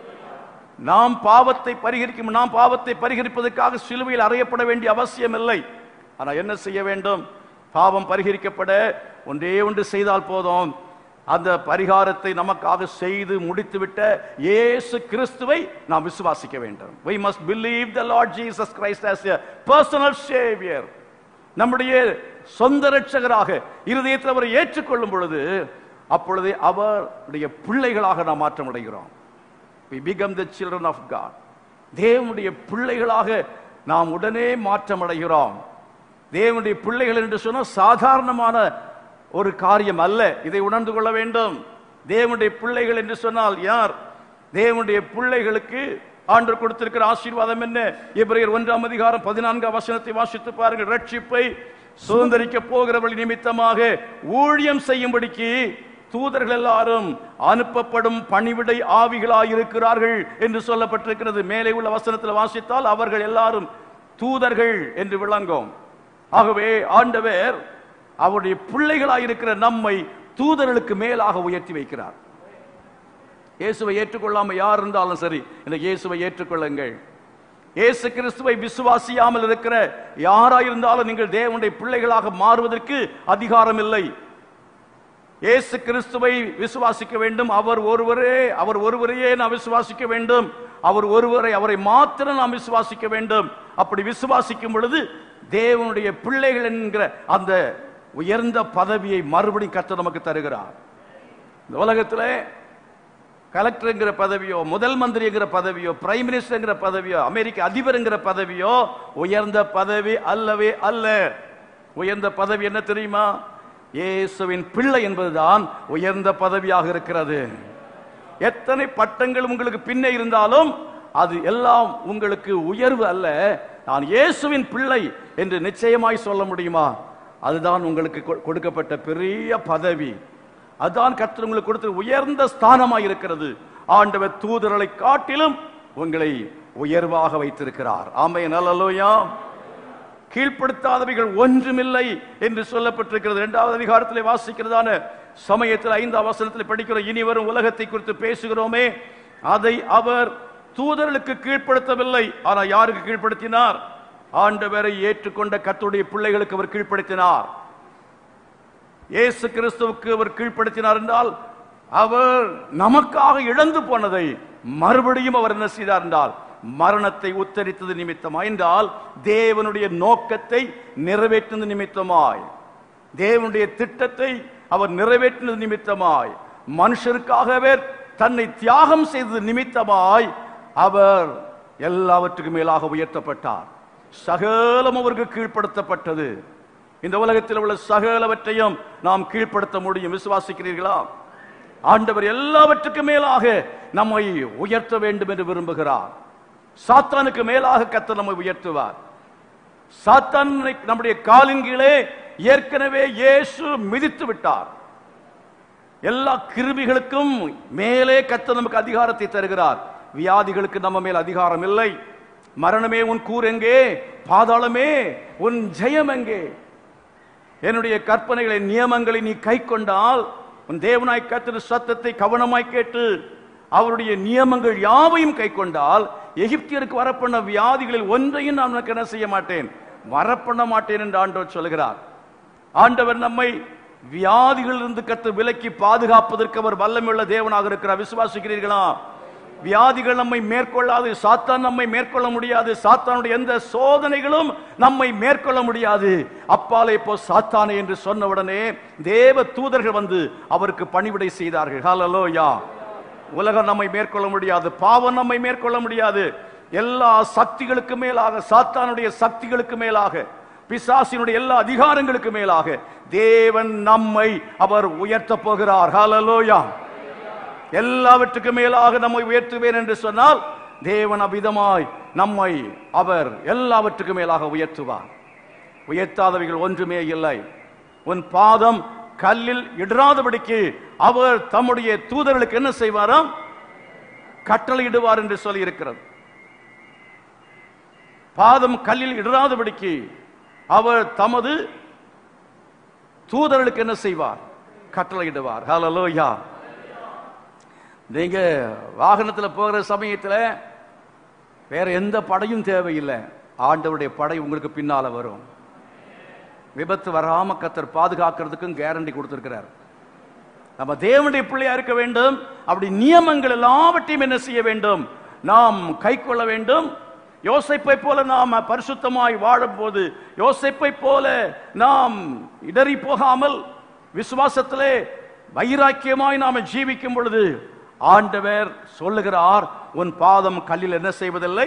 நாம் பாவத்தை பரிகரிக்கும் நாம் பாவத்தை பரிகரிப்பதற்காக சிலுவையில் அறையப்பட வேண்டிய அவசியம் இல்லை ஆனால் என்ன செய்ய வேண்டும் பாவம் பரிகரிக்கப்பட ஒன்றே ஒன்று செய்தால் போதும் அந்த பரிகாரத்தை நமக்காக செய்து முடித்துவிட்ட இயேசு கிறிஸ்துவை நாம் விசுவாசிக்க வேண்டும் we must believe the lord jesus christ as a personal savior நம்முடைய சொந்த ரட்சகராக இருதயத்தில் அவரை ஏற்றுக்கொள்ளும் பொழுது அப்பொழுது அவருடைய பிள்ளைகளாக நாம் மாற்றம் அடைகிறோம் we become the children of god தேவனுடைய பிள்ளைகளாக நாம் உடனே மாற்றம் அடைகிறோம் தேவனுடைய பிள்ளைகள் என்று சொன்னால் சாதாரணமான ஒரு காரியம் அல்ல இதை உணர்ந்து கொள்ள வேண்டும் தேவனுடைய பிள்ளைகள் என்று சொன்னால் யார் தேவனுடைய பிள்ளைகளுக்கு ஆண்டு கொடுத்திருக்கிற ஆசீர்வாதம் என்ன எபிரேயர் ஒன்றாம் அதிகாரம் பதினான்காம் வசனத்தை வாசித்து பாருங்கள் ரட்சிப்பை சுதந்திரிக்க போகிறவர்கள் நிமித்தமாக ஊழியம் செய்யும்படிக்கு தூதர்கள் எல்லாரும் அனுப்பப்படும் பணிவிடை ஆவிகளாய் இருக்கிறார்கள் என்று சொல்லப்பட்டிருக்கிறது மேலே உள்ள வசனத்தில் வாசித்தால் அவர்கள் எல்லாரும் தூதர்கள் என்று விளங்கும் ஆகவே ஆண்டவர் அவருடைய பிள்ளைகளாய் இருக்கிற நம்மை தூதர்களுக்கு மேலாக உயர்த்தி வைக்கிறார் இயேசுவை ஏற்றுக்கொள்ளாம யார் இருந்தாலும் சரி இந்த இயேசுவை ஏற்றுக்கொள்ளுங்கள் இயேசு கிறிஸ்துவை விசுவாசியாமல் இருக்கிற யாராயிருந்தாலும் நீங்கள் தேவனுடைய பிள்ளைகளாக மாறுவதற்கு அதிகாரம் இல்லை இயேசு கிறிஸ்துவை விசுவாசிக்க வேண்டும் அவர் ஒருவரே அவர் ஒருவரையே நாம் விசுவாசிக்க வேண்டும் அவர் ஒருவரை அவரை மாத்திரம் நாம் விசுவாசிக்க வேண்டும் அப்படி விசுவாசிக்கும் பொழுது தேவனுடைய பிள்ளைகள் என்கிற அந்த உயர்ந்த பதவியை மறுபடியும் கர்த்தர் நமக்கு தருகிறார் இந்த உலகத்திலே கலெக்டர்ங்கிற பதவியோ முதல் மந்திரிங்கிற பதவியோ பிரைம் மினிஸ்டர்ங்கிற பதவியோ அமெரிக்க அதிபருங்கிற பதவியோ உயர்ந்த பதவி அல்லவே அல்ல உயர்ந்த பதவி என்ன தெரியுமா இயேசுவின் பிள்ளை என்பதுதான் உயர்ந்த பதவியாக இருக்கிறது எத்தனை பட்டங்கள் உங்களுக்கு பின்னே இருந்தாலும் அது எல்லாம் உங்களுக்கு உயர்வு அல்ல நான் இயேசுவின் பிள்ளை என்று நிச்சயமாய் சொல்ல முடியுமா அதுதான் உங்களுக்கு கொ- கொடுக்கப்பட்ட பெரிய பதவி அதுதான் கர்த்தர் உங்களுக்கு கொடுத்த உயர்ந்த ஸ்தானமாய் இருக்கிறது ஆண்டவர் தூதர்களை காட்டிலும் உங்களை உயர்வாக வைத்திருக்கிறார் ஆமை நல்லலோயா கீழ்ப்படுத்தாதவைகள் ஒன்றுமில்லை என்று சொல்லப்பட்டிருக்கிறது இரண்டாவது அதிகாரத்தில் வாசிக்கிறதான சமயத்தில் ஐந்தாம் வசனத்தில் படிக்கிற இனி வரும் உலகத்தை குறித்து பேசுகிறோமே அதை அவர் தூதர்களுக்கு கீழ்ப்படுத்தவில்லை ஆனால் யாருக்கு கீழ்ப்படுத்தினார் ஆண்டவரை ஏற்றுக்கொண்ட கர்த்தருடைய பிள்ளைகளுக்கு அவர் கீழ்ப்படுத்தினார் இயேசு கிறிஸ்துவுக்கு அவர் கீழ்ப்படுத்தினார் என்றால் அவர் நமக்காக இழந்து போனதை மறுபடியும் அவர் என்ன செய்தார் என்றால் மரணத்தை உத்தரித்தது நிமித்தமாய் என்றால் தேவனுடைய நோக்கத்தை நிறைவேற்றினது நிமித்தமாய் தேவனுடைய திட்டத்தை அவர் நிறைவேற்றினது நிமித்தமாய் மனுஷருக்காகவே தன்னை தியாகம் செய்தது நிமித்தமாய் அவர் எல்லாவற்றுக்கும் மேலாக உயர்த்தப்பட்டார் சகலம் அவருக்கு கீழ்ப்படுத்தப்பட்டது இந்த உலகத்தில் உள்ள சகலவற்றையும் நாம் கீழ்ப்படுத்த முடியும் விசுவாசிக்கிறீர்களா ஆண்டவர் எல்லாவற்றுக்கும் மேலாக நம்மை உயர்த்த வேண்டும் என்று விரும்புகிறார் சாத்தானுக்கு மேலாக கர்த்தர் நம்மை உயர்த்துவார் சாத்தானை நம்முடைய காலின் கீழே ஏற்கனவே இயேசு மிதித்து விட்டார் எல்லா கிருமிகளுக்கும் மேலே கர்த்தர் நமக்கு அதிகாரத்தை தருகிறார் வியாதிகளுக்கு நம்ம மேல் அதிகாரம் இல்லை மரணமே உன் கூர் எங்கே பாதாளமே உன் ஜெயம் எங்கே என்னுடைய கற்பனைகளை நியமங்களை நீ கை கொண்டால் உன் தேவனாய் கத்திர சத்தத்தை கவனமாய் கேட்டு அவருடைய நியமங்கள் யாவையும் கை கொண்டால் எகிப்தியருக்கு வரப்பண்ண வியாதிகளில் ஒன்றையும் நான் உனக்கு என்ன செய்ய மாட்டேன் வரப்பண்ண மாட்டேன் என்று ஆண்டவர் சொல்கிறார் ஆண்டவர் நம்மை வியாதிகளிலிருந்து கத்து விலக்கி பாதுகாப்பதற்கு அவர் வல்லமையுள்ள தேவனாக இருக்கிறார் விசுவாசிக்கிறீர்களா வியாதிகள் நம்மை மேற்கொள்ளாது சாத்தான் நம்மை மேற்கொள்ள முடியாது சாத்தானுடைய எந்த சோதனைகளும் நம்மை மேற்கொள்ள முடியாது அப்பாலே போ சாத்தானே என்று சொன்ன உடனே தேவ தூதர்கள் வந்து அவருக்கு பணிவிடை செய்தார்கள் ஹalleluya உலகம் நம்மை மேற்கொள்ள முடியாது பாவம் நம்மை மேற்கொள்ள முடியாது எல்லா சக்திகளுக்கு மேலாக சாத்தானுடைய சக்திகளுக்கு மேலாக பிசாசினுடைய எல்லா அதிகாரங்களுக்கு மேலாக தேவன் நம்மை அவர் உயர்த்த போகிறார் ஹalleluya எல்லாவற்றுக்கும் மேலாக நம்மை உயர்த்துவேன் என்று சொன்னால் தேவன் அவ்விதமாய் நம்மை அவர் எல்லாவற்றுக்கும் மேலாக உயர்த்துவார் உயர்த்தாதவைகள் ஒன்றுமே இல்லை உன் பாதம் கல்லில் இடராதபடிக்கு அவர் தம்முடைய தூதர்களுக்கு என்ன செய்வாராம் கட்டளையிடுவார் என்று சொல்லி இருக்கிறது பாதம் கல்லில் இடராதபடிக்கு அவர் தமது தூதர்களுக்கு என்ன செய்வார் கட்டளையிடுவார் ஹalleluya நீங்க வாகனத்துல போகிற சமயத்துல வேற எந்த படையும் தேவையில்லை ஆண்டவருடைய படை உங்களுக்கு பின்னால வரும் விபத்து வராம கத்தர் பாதுகாக்கிறதுக்கும் கேரண்டி கொடுத்திருக்கிறார் நம்ம தேவனுடைய பிள்ளையா இருக்க வேண்டும் அப்படி நியமங்கள் எல்லாவற்றையும் என்ன செய்ய வேண்டும் நாம் கை கொள்ள வேண்டும் யோசைப்பை போல நாம் பரிசுத்தமாய் வாழும்போது யோசைப்பை போல நாம் இடறி போகாமல் விசுவாசத்திலே வைராக்கியமாய் நாம ஜீவிக்கும் பொழுது ஆண்டவர் சொல்லுகிறார் உன் பாதம் கல்லில் என்ன செய்வதில்லை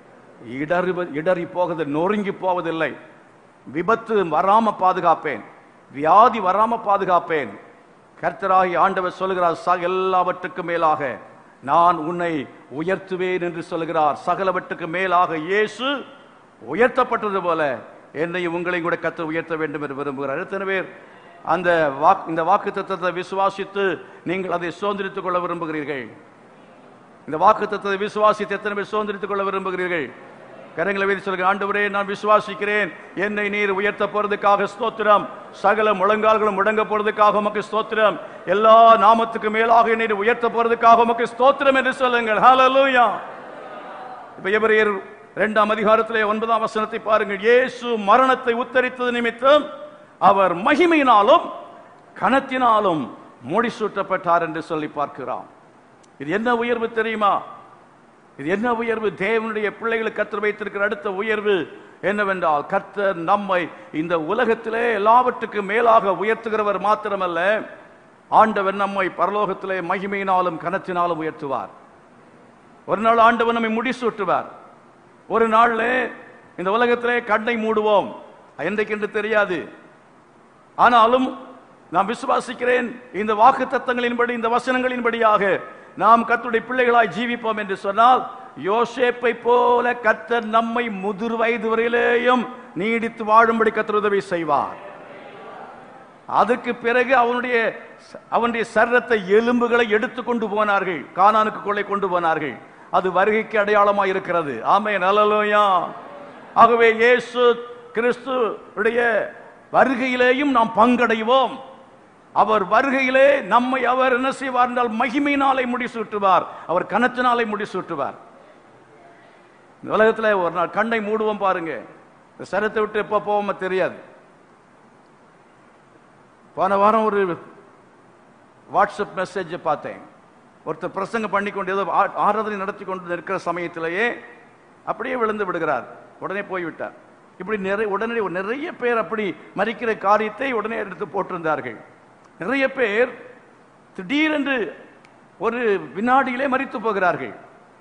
இடறி இடறி போவது நொறுங்கி போவதில்லை விபத்து வராம பாதுகாப்பேன் வியாதி வராம பாதுகாப்பேன் கர்த்தராகி ஆண்டவர் சொல்லுகிறார் ச எல்லாவற்றுக்கும் மேலாக நான் உன்னை உயர்த்துவேன் என்று சொல்லுகிறார் சகலவற்றுக்கு மேலாக இயேசு உயர்த்தப்பட்டது போல என்னையும் உங்களையும் கூட கர்த்தர் உயர்த்த வேண்டும் என்று விரும்புகிறார் எத்தனை பேர் அந்த வாக்கு இந்த வாக்கு தத்துவத்தை விசுவாசித்து நீங்கள் அதை சுதந்திரித்துக் கொள்ள விரும்புகிறீர்கள் இந்த வாக்கு தத்துவத்தை விசுவாசித்து எத்தனை பேர் சுதந்திரித்துக் கொள்ள விரும்புகிறீர்கள் கரங்களை வைத்து சொல்லுங்க ஆண்டவரே நான் விசுவாசிக்கிறேன் என்னை நீர் உயர்த்த போறதுக்காக ஸ்தோத்திரம் சகல முழங்கால்களும் முடங்க போறதுக்காக உமக்கு ஸ்தோத்திரம் எல்லா நாமத்துக்கு மேலாக என்னை நீர் உயர்த்த போறதுக்காக உமக்கு ஸ்தோத்திரம் என்று சொல்லுங்கள் ஹalleluya இப்ப எபிரேயர் இரண்டாம் அதிகாரத்திலே ஒன்பதாம் வசனத்தை பாருங்கள் இயேசு மரணத்தை உத்தரித்தது நிமித்தம் அவர் மகிமையினாலும் கனத்தினாலும் முடிசூட்டப்பட்டார் என்று சொல்லி பார்க்கிறோம் இது என்ன உயர்வு தெரியுமா இது என்ன உயர்வு தேவனுடைய பிள்ளைகளுக்கு கத்தர் வைத்திருக்கிற அடுத்த உயர்வு என்னவென்றால் கர்த்தர் நம்மை இந்த உலகத்திலே எல்லாவற்றுக்கும் மேலாக உயர்த்துகிறவர் மாத்திரமல்ல ஆண்டவர் நம்மை பரலோகத்திலே மகிமையினாலும் கனத்தினாலும் உயர்த்துவார் ஒரு நாள் ஆண்டவர் நம்மை முடிசூட்டுவார் ஒரு நாள்ல இந்த உலகத்திலே கண்ணை மூடுவோம் என்றைக்கு என்று தெரியாது ஆனாலும் நான் விசுவாசிக்கிறேன் இந்த வாக்கு தத்தங்களின்படி இந்த வசனங்களின்படியாக நாம் கர்த்தருடைய பிள்ளைகளாய் ஜீவிப்போம் என்று சொன்னால் யோசேப்பை போல கர்த்தர் நம்மை முதிர் வயது வரையிலேயும் நீடித்து வாழும்படி கர்த்தர் உதவி செய்வார் அதுக்கு பிறகு அவனுடைய அவனுடைய சரீரத்தை எலும்புகளை எடுத்து கொண்டு போனார்கள் கானானுக்கு கொள்ளை கொண்டு போனார்கள் அது வருகைக்கு அடையாளமா இருக்கிறது ஆமே நலலோயா ஆகவே இயேசு கிறிஸ்து உடைய வருகையிலேயும் நாம் பங்கடைவோம் அவர் வருகையிலே நம்மை அவர் என்ன செய்வார் என்றால் மகிமையினாலே முடிசூட்டுவார் அவர் கனத்தினாலே முடிசூட்டுவார் இந்த உலகத்துல ஒரு நாள் கண்ணை மூடுவோம் பாருங்க இந்த சரத்தை விட்டு எப்போ போவோமோ தெரியாது போன வாரம் ஒரு வாட்ஸ்அப் மெசேஜ் பார்த்தேன் ஒருத்தர் பிரசங்கம் பண்ணி கொண்டு ஏதோ ஆ- ஆராதனை நடத்தி கொண்டு இருக்கிற சமயத்திலேயே அப்படியே விழுந்து விடுகிறார் உடனே போய்விட்டார் இப்படி நிறைய உடனே நிறைய பேர் அப்படி மறிக்கிற காரியத்தை உடனே எடுத்து போட்டிருந்தார்கள் நிறைய பேர் திடீரென்று ஒரு வினாடியிலே மறித்து போகிறார்கள்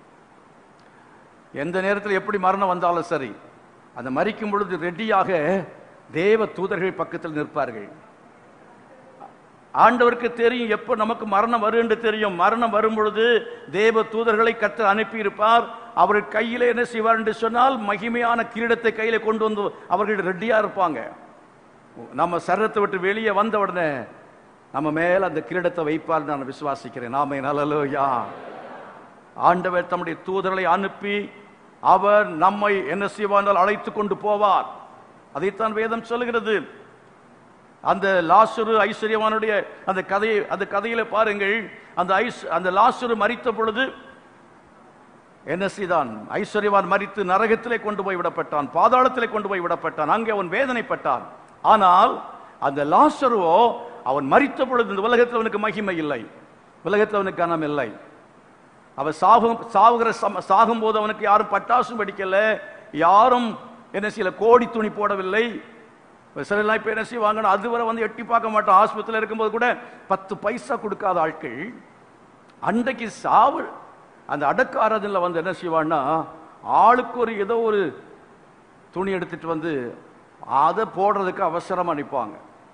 எந்த நேரத்தில் எப்படி மரணம் வந்தாலும் சரி அந்த மறிக்கும் பொழுது ரெடியாக தேவ தூதர்கள் பக்கத்தில் நிற்பார்கள் ஆண்டவருக்கு தெரியும் எப்போ நமக்கு மரணம் வரும் என்று தெரியும் மரணம் வரும் பொழுது தேவ தூதர்களை கத்த அனுப்பி இருப்பார் அவர் கையில என்ன செய்வார் என்று சொன்னால் மகிமையான கிரீடத்தை கையில கொண்டு வந்து அவர்கள் ரெடியா இருப்பாங்க நம்ம சரீரத்தை விட்டு வெளியே வந்த உடனே நம்ம மேல அந்த கிரீடத்தை வைப்பார் நான் விசுவாசிக்கிறேன் நாம நலலோயா ஆண்டவர் தம்முடைய தூதர்களை அனுப்பி அவர் நம்மை என்ன செய்வார் அழைத்து கொண்டு போவார் அதைத்தான் வேதம் சொல்லுகிறது அந்த லாசுரு ஐஸ்வர்யவானுடைய அந்த கதையை அந்த கதையில பாருங்கள் அந்த ஐஸ் அந்த லாசுரு மரித்த பொழுது என்ன செய்தான் ஐஸ்வர்யவான் மரித்து நரகத்திலே கொண்டு போய் விடப்பட்டான் பாதாளத்திலே கொண்டு போய் விடப்பட்டான் அங்கே அவன் வேதனைப்பட்டான் ஆனால் அந்த லாசருவோ அவன் மரித்த பொழுது இந்த உலகத்தில் அவனுக்கு மகிமை இல்லை உலகத்தில் அவனுக்கு கனம் இல்லை அவன் சாகும் சாகுகிற சம சாகும் போது அவனுக்கு யாரும் பட்டாசும் வெடிக்கல யாரும் என்ன செய்யல கோடி துணி போடவில்லை சிலர்லாம் இப்போ என்ன செய்வாங்கன்னா அதுவரை வந்து எட்டி பார்க்க மாட்டோம் ஆஸ்பத்திரியில் இருக்கும்போது கூட பத்து பைசா கொடுக்காத ஆட்கள் அன்றைக்கு சாவு அந்த அடக்காரதில் வந்து என்ன செய்வான்னா ஆளுக்கு ஒரு ஏதோ ஒரு துணி எடுத்துட்டு வந்து அதை போடுறதுக்கு அவசரமா நிற்பாங்க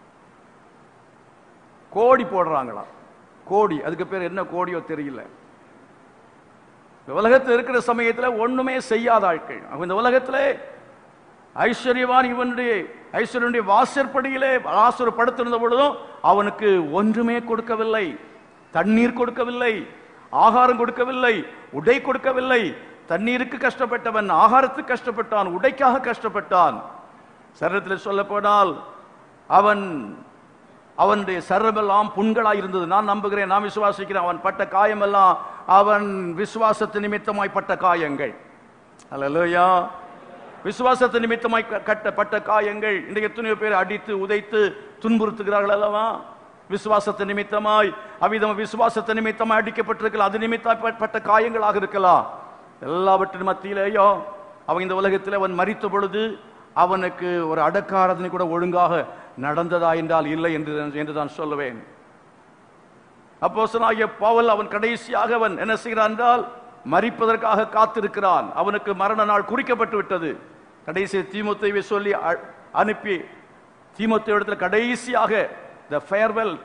கோடி போடுறாங்களாம் கோடி அதுக்கு பேர் என்ன கோடியோ தெரியல இந்த உலகத்தில் இருக்கிற சமயத்துல ஒண்ணுமே செய்யாத ஆட்கள் அவங்க இந்த உலகத்துல ஐஸ்வர்யவான் இவனுடைய ஐஸ்வர்யனுடைய வாசற்படியிலே ஆசுர படுத்திருந்த பொழுதும் அவனுக்கு ஒன்றுமே கொடுக்கவில்லை தண்ணீர் கொடுக்கவில்லை ஆகாரம் கொடுக்கவில்லை உடை கொடுக்கவில்லை தண்ணீருக்கு கஷ்டப்பட்டவன் ஆகாரத்துக்கு கஷ்டப்பட்டான் உடைக்காக கஷ்டப்பட்டான் சரீரத்தில் சொல்ல போனால் அவன் அவனுடைய சர்வமெல்லாம் புண்களாய் இருந்தது நான் நம்புகிறேன் நான் விசுவாசிக்கிறேன் அவன் பட்ட காயமெல்லாம் அவன் விசுவாசத்து நிமித்தமாய் பட்ட காயங்கள் அல்லேலூயா விசுவாசத்து நிமித்தமாய் க- கட்டப்பட்ட காயங்கள் இன்றைக்கு எத்தனையோ பேர் அடித்து உதைத்து துன்புறுத்துகிறார்கள் அல்லவா விசுவாசத்து நிமித்தமாய் அவ்விதம் விசுவாசத்து நிமித்தமாய் அடிக்கப்பட்டிருக்கலாம் அது நிமித்தப்பட்ட காயங்களாக இருக்கலாம் எல்லாவற்றின் மத்தியிலேயோ அவன் இந்த உலகத்தில் அவன் மரித்த பொழுது அவனுக்கு ஒரு அடக்காரதனை கூட ஒழுங்காக நடந்ததா என்றால் இல்லை என்று என்று நான் சொல்லுவேன் அப்போஸ்தலனாகிய பவுல் அவன் கடைசியாக அவன் என்ன செய்கிறான் என்றால் மரிப்பதற்காக காத்திருக்கிறான் அவனுக்கு மரண நாள் குறிக்கப்பட்டு விட்டது கடைசி தீமோத்தேயுவை சொல்லி அ- அனுப்பி தீமோத்தேயு இடத்துல கடைசியாக த ஃபேர்வெல்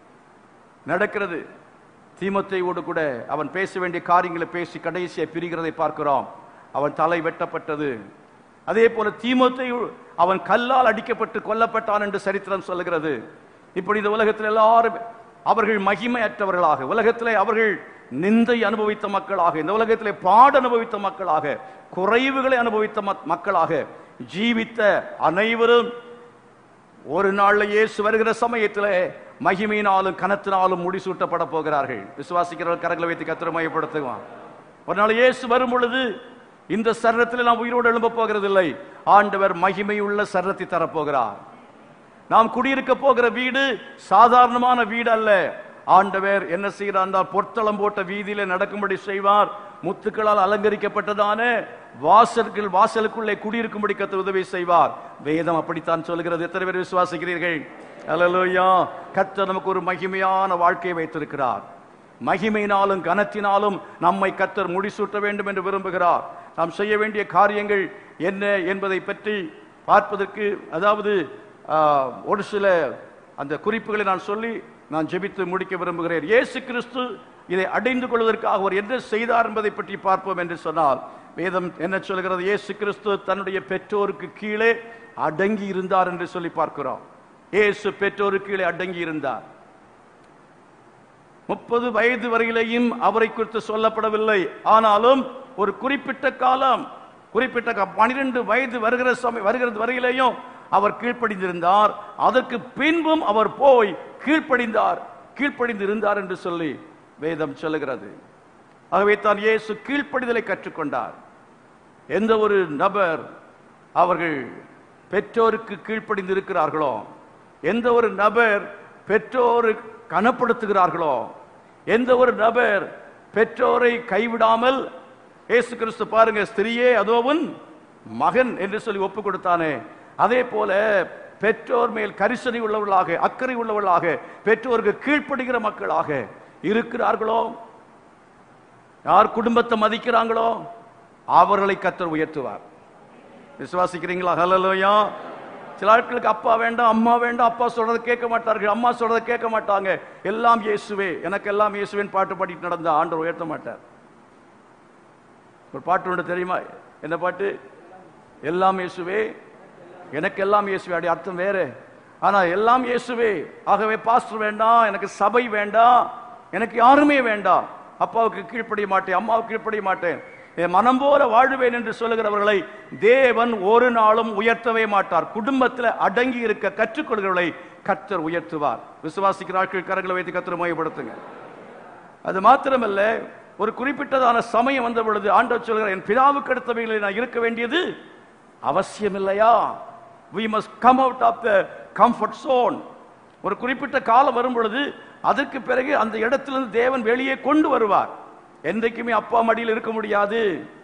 நடக்கிறது தீமோத்தேயோடு கூட அவன் பேச வேண்டிய காரியங்களை பேசி கடைசியை பிரிகிறதை பார்க்கிறோம் அவன் தலை வெட்டப்பட்டது அதே போல தீமோத்தேயு அவன் கல்லால் அடிக்கப்பட்டு கொல்லப்பட்டான் என்று சரித்திரம் சொல்லுகிறது இப்படி இந்த உலகத்தில் எல்லாரும் அவர்கள் மகிமையற்றவர்களாக உலகத்திலே அவர்கள் நிந்தை அனுபவித்த மக்களாக இந்த உலகத்திலே பாட அனுபவித்த மக்களாக குறைவுகளை அனுபவித்த மக்- மக்களாக ஜீவித்த அனைவரும் ஒரு நாள்ல இயேசு வருகிற சமயத்திலே மகிமையினாலும் கனத்தினாலும் முடிசூட்டப்பட போகிறார்கள் விசுவாசிக்கிறவர்கள் கரங்களை வைத்து கத்திர மையப்படுத்துவான் ஒரு நாள் இயேசு வரும் பொழுது இந்த சரீரத்தில் நாம் உயிரோடு எழும்ப போகிறதில்லை ஆண்டவர் மகிமையுள்ள சரீரத்தை தரப்போகிறார் நாம் குடியிருக்க போகிற வீடு சாதாரணமான வீடு அல்ல ஆண்டவர் என்ன செய்கிறார் என்றால் பொற்தளம் போட்ட வீதியிலே நடக்கும்படி செய்வார் முத்துக்களால் அலங்கரிக்கப்பட்டதான வாசல்கள் வாசலுக்குள்ளே குடியிருக்கும்படி கத்த உதவி செய்வார் வேதம் அப்படித்தான் சொல்கிறது எத்தனை பேர் விசுவாசிக்கிறீர்கள் அல்லேலூயா கர்த்தர் நமக்கு ஒரு மகிமையான வாழ்க்கையை வைத்திருக்கிறார் மகிமையினாலும் கனத்தினாலும் நம்மை கத்தர் முடிசூட்ட வேண்டும் என்று விரும்புகிறார் நாம் செய்ய வேண்டிய காரியங்கள் என்ன என்பதை பற்றி பார்ப்பதற்கு அதாவது ஆஹ், ஒரு சில அந்த குறிப்புகளை நான் சொல்லி நான் ஜெபித்து முடிக்க விரும்புகிறேன் இயேசு கிறிஸ்து இதை அடைந்து கொள்வதற்காக அவர் என்ன செய்தார் என்பதை பற்றி பார்ப்போம் என்று சொன்னால் வேதம் என்ன சொல்கிறது இயேசு கிறிஸ்து தன்னுடைய பெற்றோருக்கு கீழே அடங்கி இருந்தார் என்று சொல்லி பார்க்கிறோம் இயேசு பெற்றோருக்கு கீழே அடங்கி இருந்தார் முப்பது வயது வரையிலேயும் அவரை குறித்து சொல்லப்படவில்லை ஆனாலும் ஒரு குறிப்பிட்ட காலம் குறிப்பிட்ட பனிரெண்டு வயது வருகிற சமயம் வருகிறது வரையிலேயும் அவர் கீழ்ப்படிந்திருந்தார் அதற்கு பின்பும் அவர் போய் கீழ்ப்படிந்தார் கீழ்ப்படிந்து இருந்தார் என்று சொல்லி வேதம் சொல்லுகிறது ஆகவே தான் இயேசு கீழ்ப்படிதலை கற்றுக்கொண்டார் எந்த ஒரு நபர் அவர்கள் பெற்றோருக்கு கீழ்ப்படிந்து இருக்கிறார்களோ எந்த ஒரு நபர் பெற்றோரு கனப்படுத்துகிறார்களோ எந்த ஒரு நபர் பெற்றோரை கைவிடாமல் இயேசு கிறிஸ்து பாருங்க ஸ்திரியே அதோவன் மகன் என்று சொல்லி ஒப்பு கொடுத்தானே அதே போல பெற்றோர் மேல் கரிசனை உள்ளவர்களாக அக்கறை உள்ளவர்களாக பெற்றோருக்கு கீழ்ப்படுகிற மக்களாக இருக்கிறார்களோ யார் குடும்பத்தை மதிக்கிறாங்களோ அவர்களை கத்தர் உயர்த்துவார் விசுவாசிக்கிறீங்களா ஹலலோயா சில ஆட்களுக்கு அப்பா வேண்டாம் அம்மா வேண்டாம் அப்பா சொல்றதை கேட்க மாட்டார்கள் அம்மா சொல்றதை கேட்க மாட்டாங்க எல்லாம் இயேசுவே எனக்கு எல்லாம் இயேசுவேன் பாட்டு பாடிட்டு நடந்த ஆண்டவர் உயர்த்த மாட்டார் ஒரு பாட்டு ஒன்று தெரியுமா என்ன பாட்டு எல்லாம் இயேசுவே எனக்கு எல்லாம் இயேசுவே அப்படி அர்த்தம் வேற ஆனா எல்லாம் இயேசுவே ஆகவே பாஸ்டர் வேண்டாம் எனக்கு சபை வேண்டாம் எனக்கு யாருமே வேண்டாம் அப்பாவுக்கு கீழ்ப்படிய மாட்டேன் அம்மாவுக்கு கீழ்ப்படிய மாட்டேன் என் மனம் போல வாழுவேன் என்று சொல்லுகிறவர்களை தேவன் ஒரு நாளும் உயர்த்தவே மாட்டார் குடும்பத்தில் அடங்கி இருக்க கற்றுக்கொள்கிறவர்களை கர்த்தர் உயர்த்துவார் விசுவாசிக்கிற ஆட்கள் கரங்களை வைத்து கர்த்தர் மையப்படுத்துங்க அது மாத்திரமல்ல ஒரு குறிப்பிட்டதான சமயம் வந்த பொழுது ஆண்டவர் சொல்கிறார் என் பிதாவுக்கு அடுத்தவைகளை நான் இருக்க வேண்டியது அவசியம் இல்லையா we must come out of the comfort zone ஒரு குறிப்பிட்ட காலம் வரும் பொழுது அதற்கு பிறகு அந்த இடத்திலிருந்து தேவன் வெளியே கொண்டு வருவார் என்றைக்குமே அப்பா மடியில் இருக்க முடியாது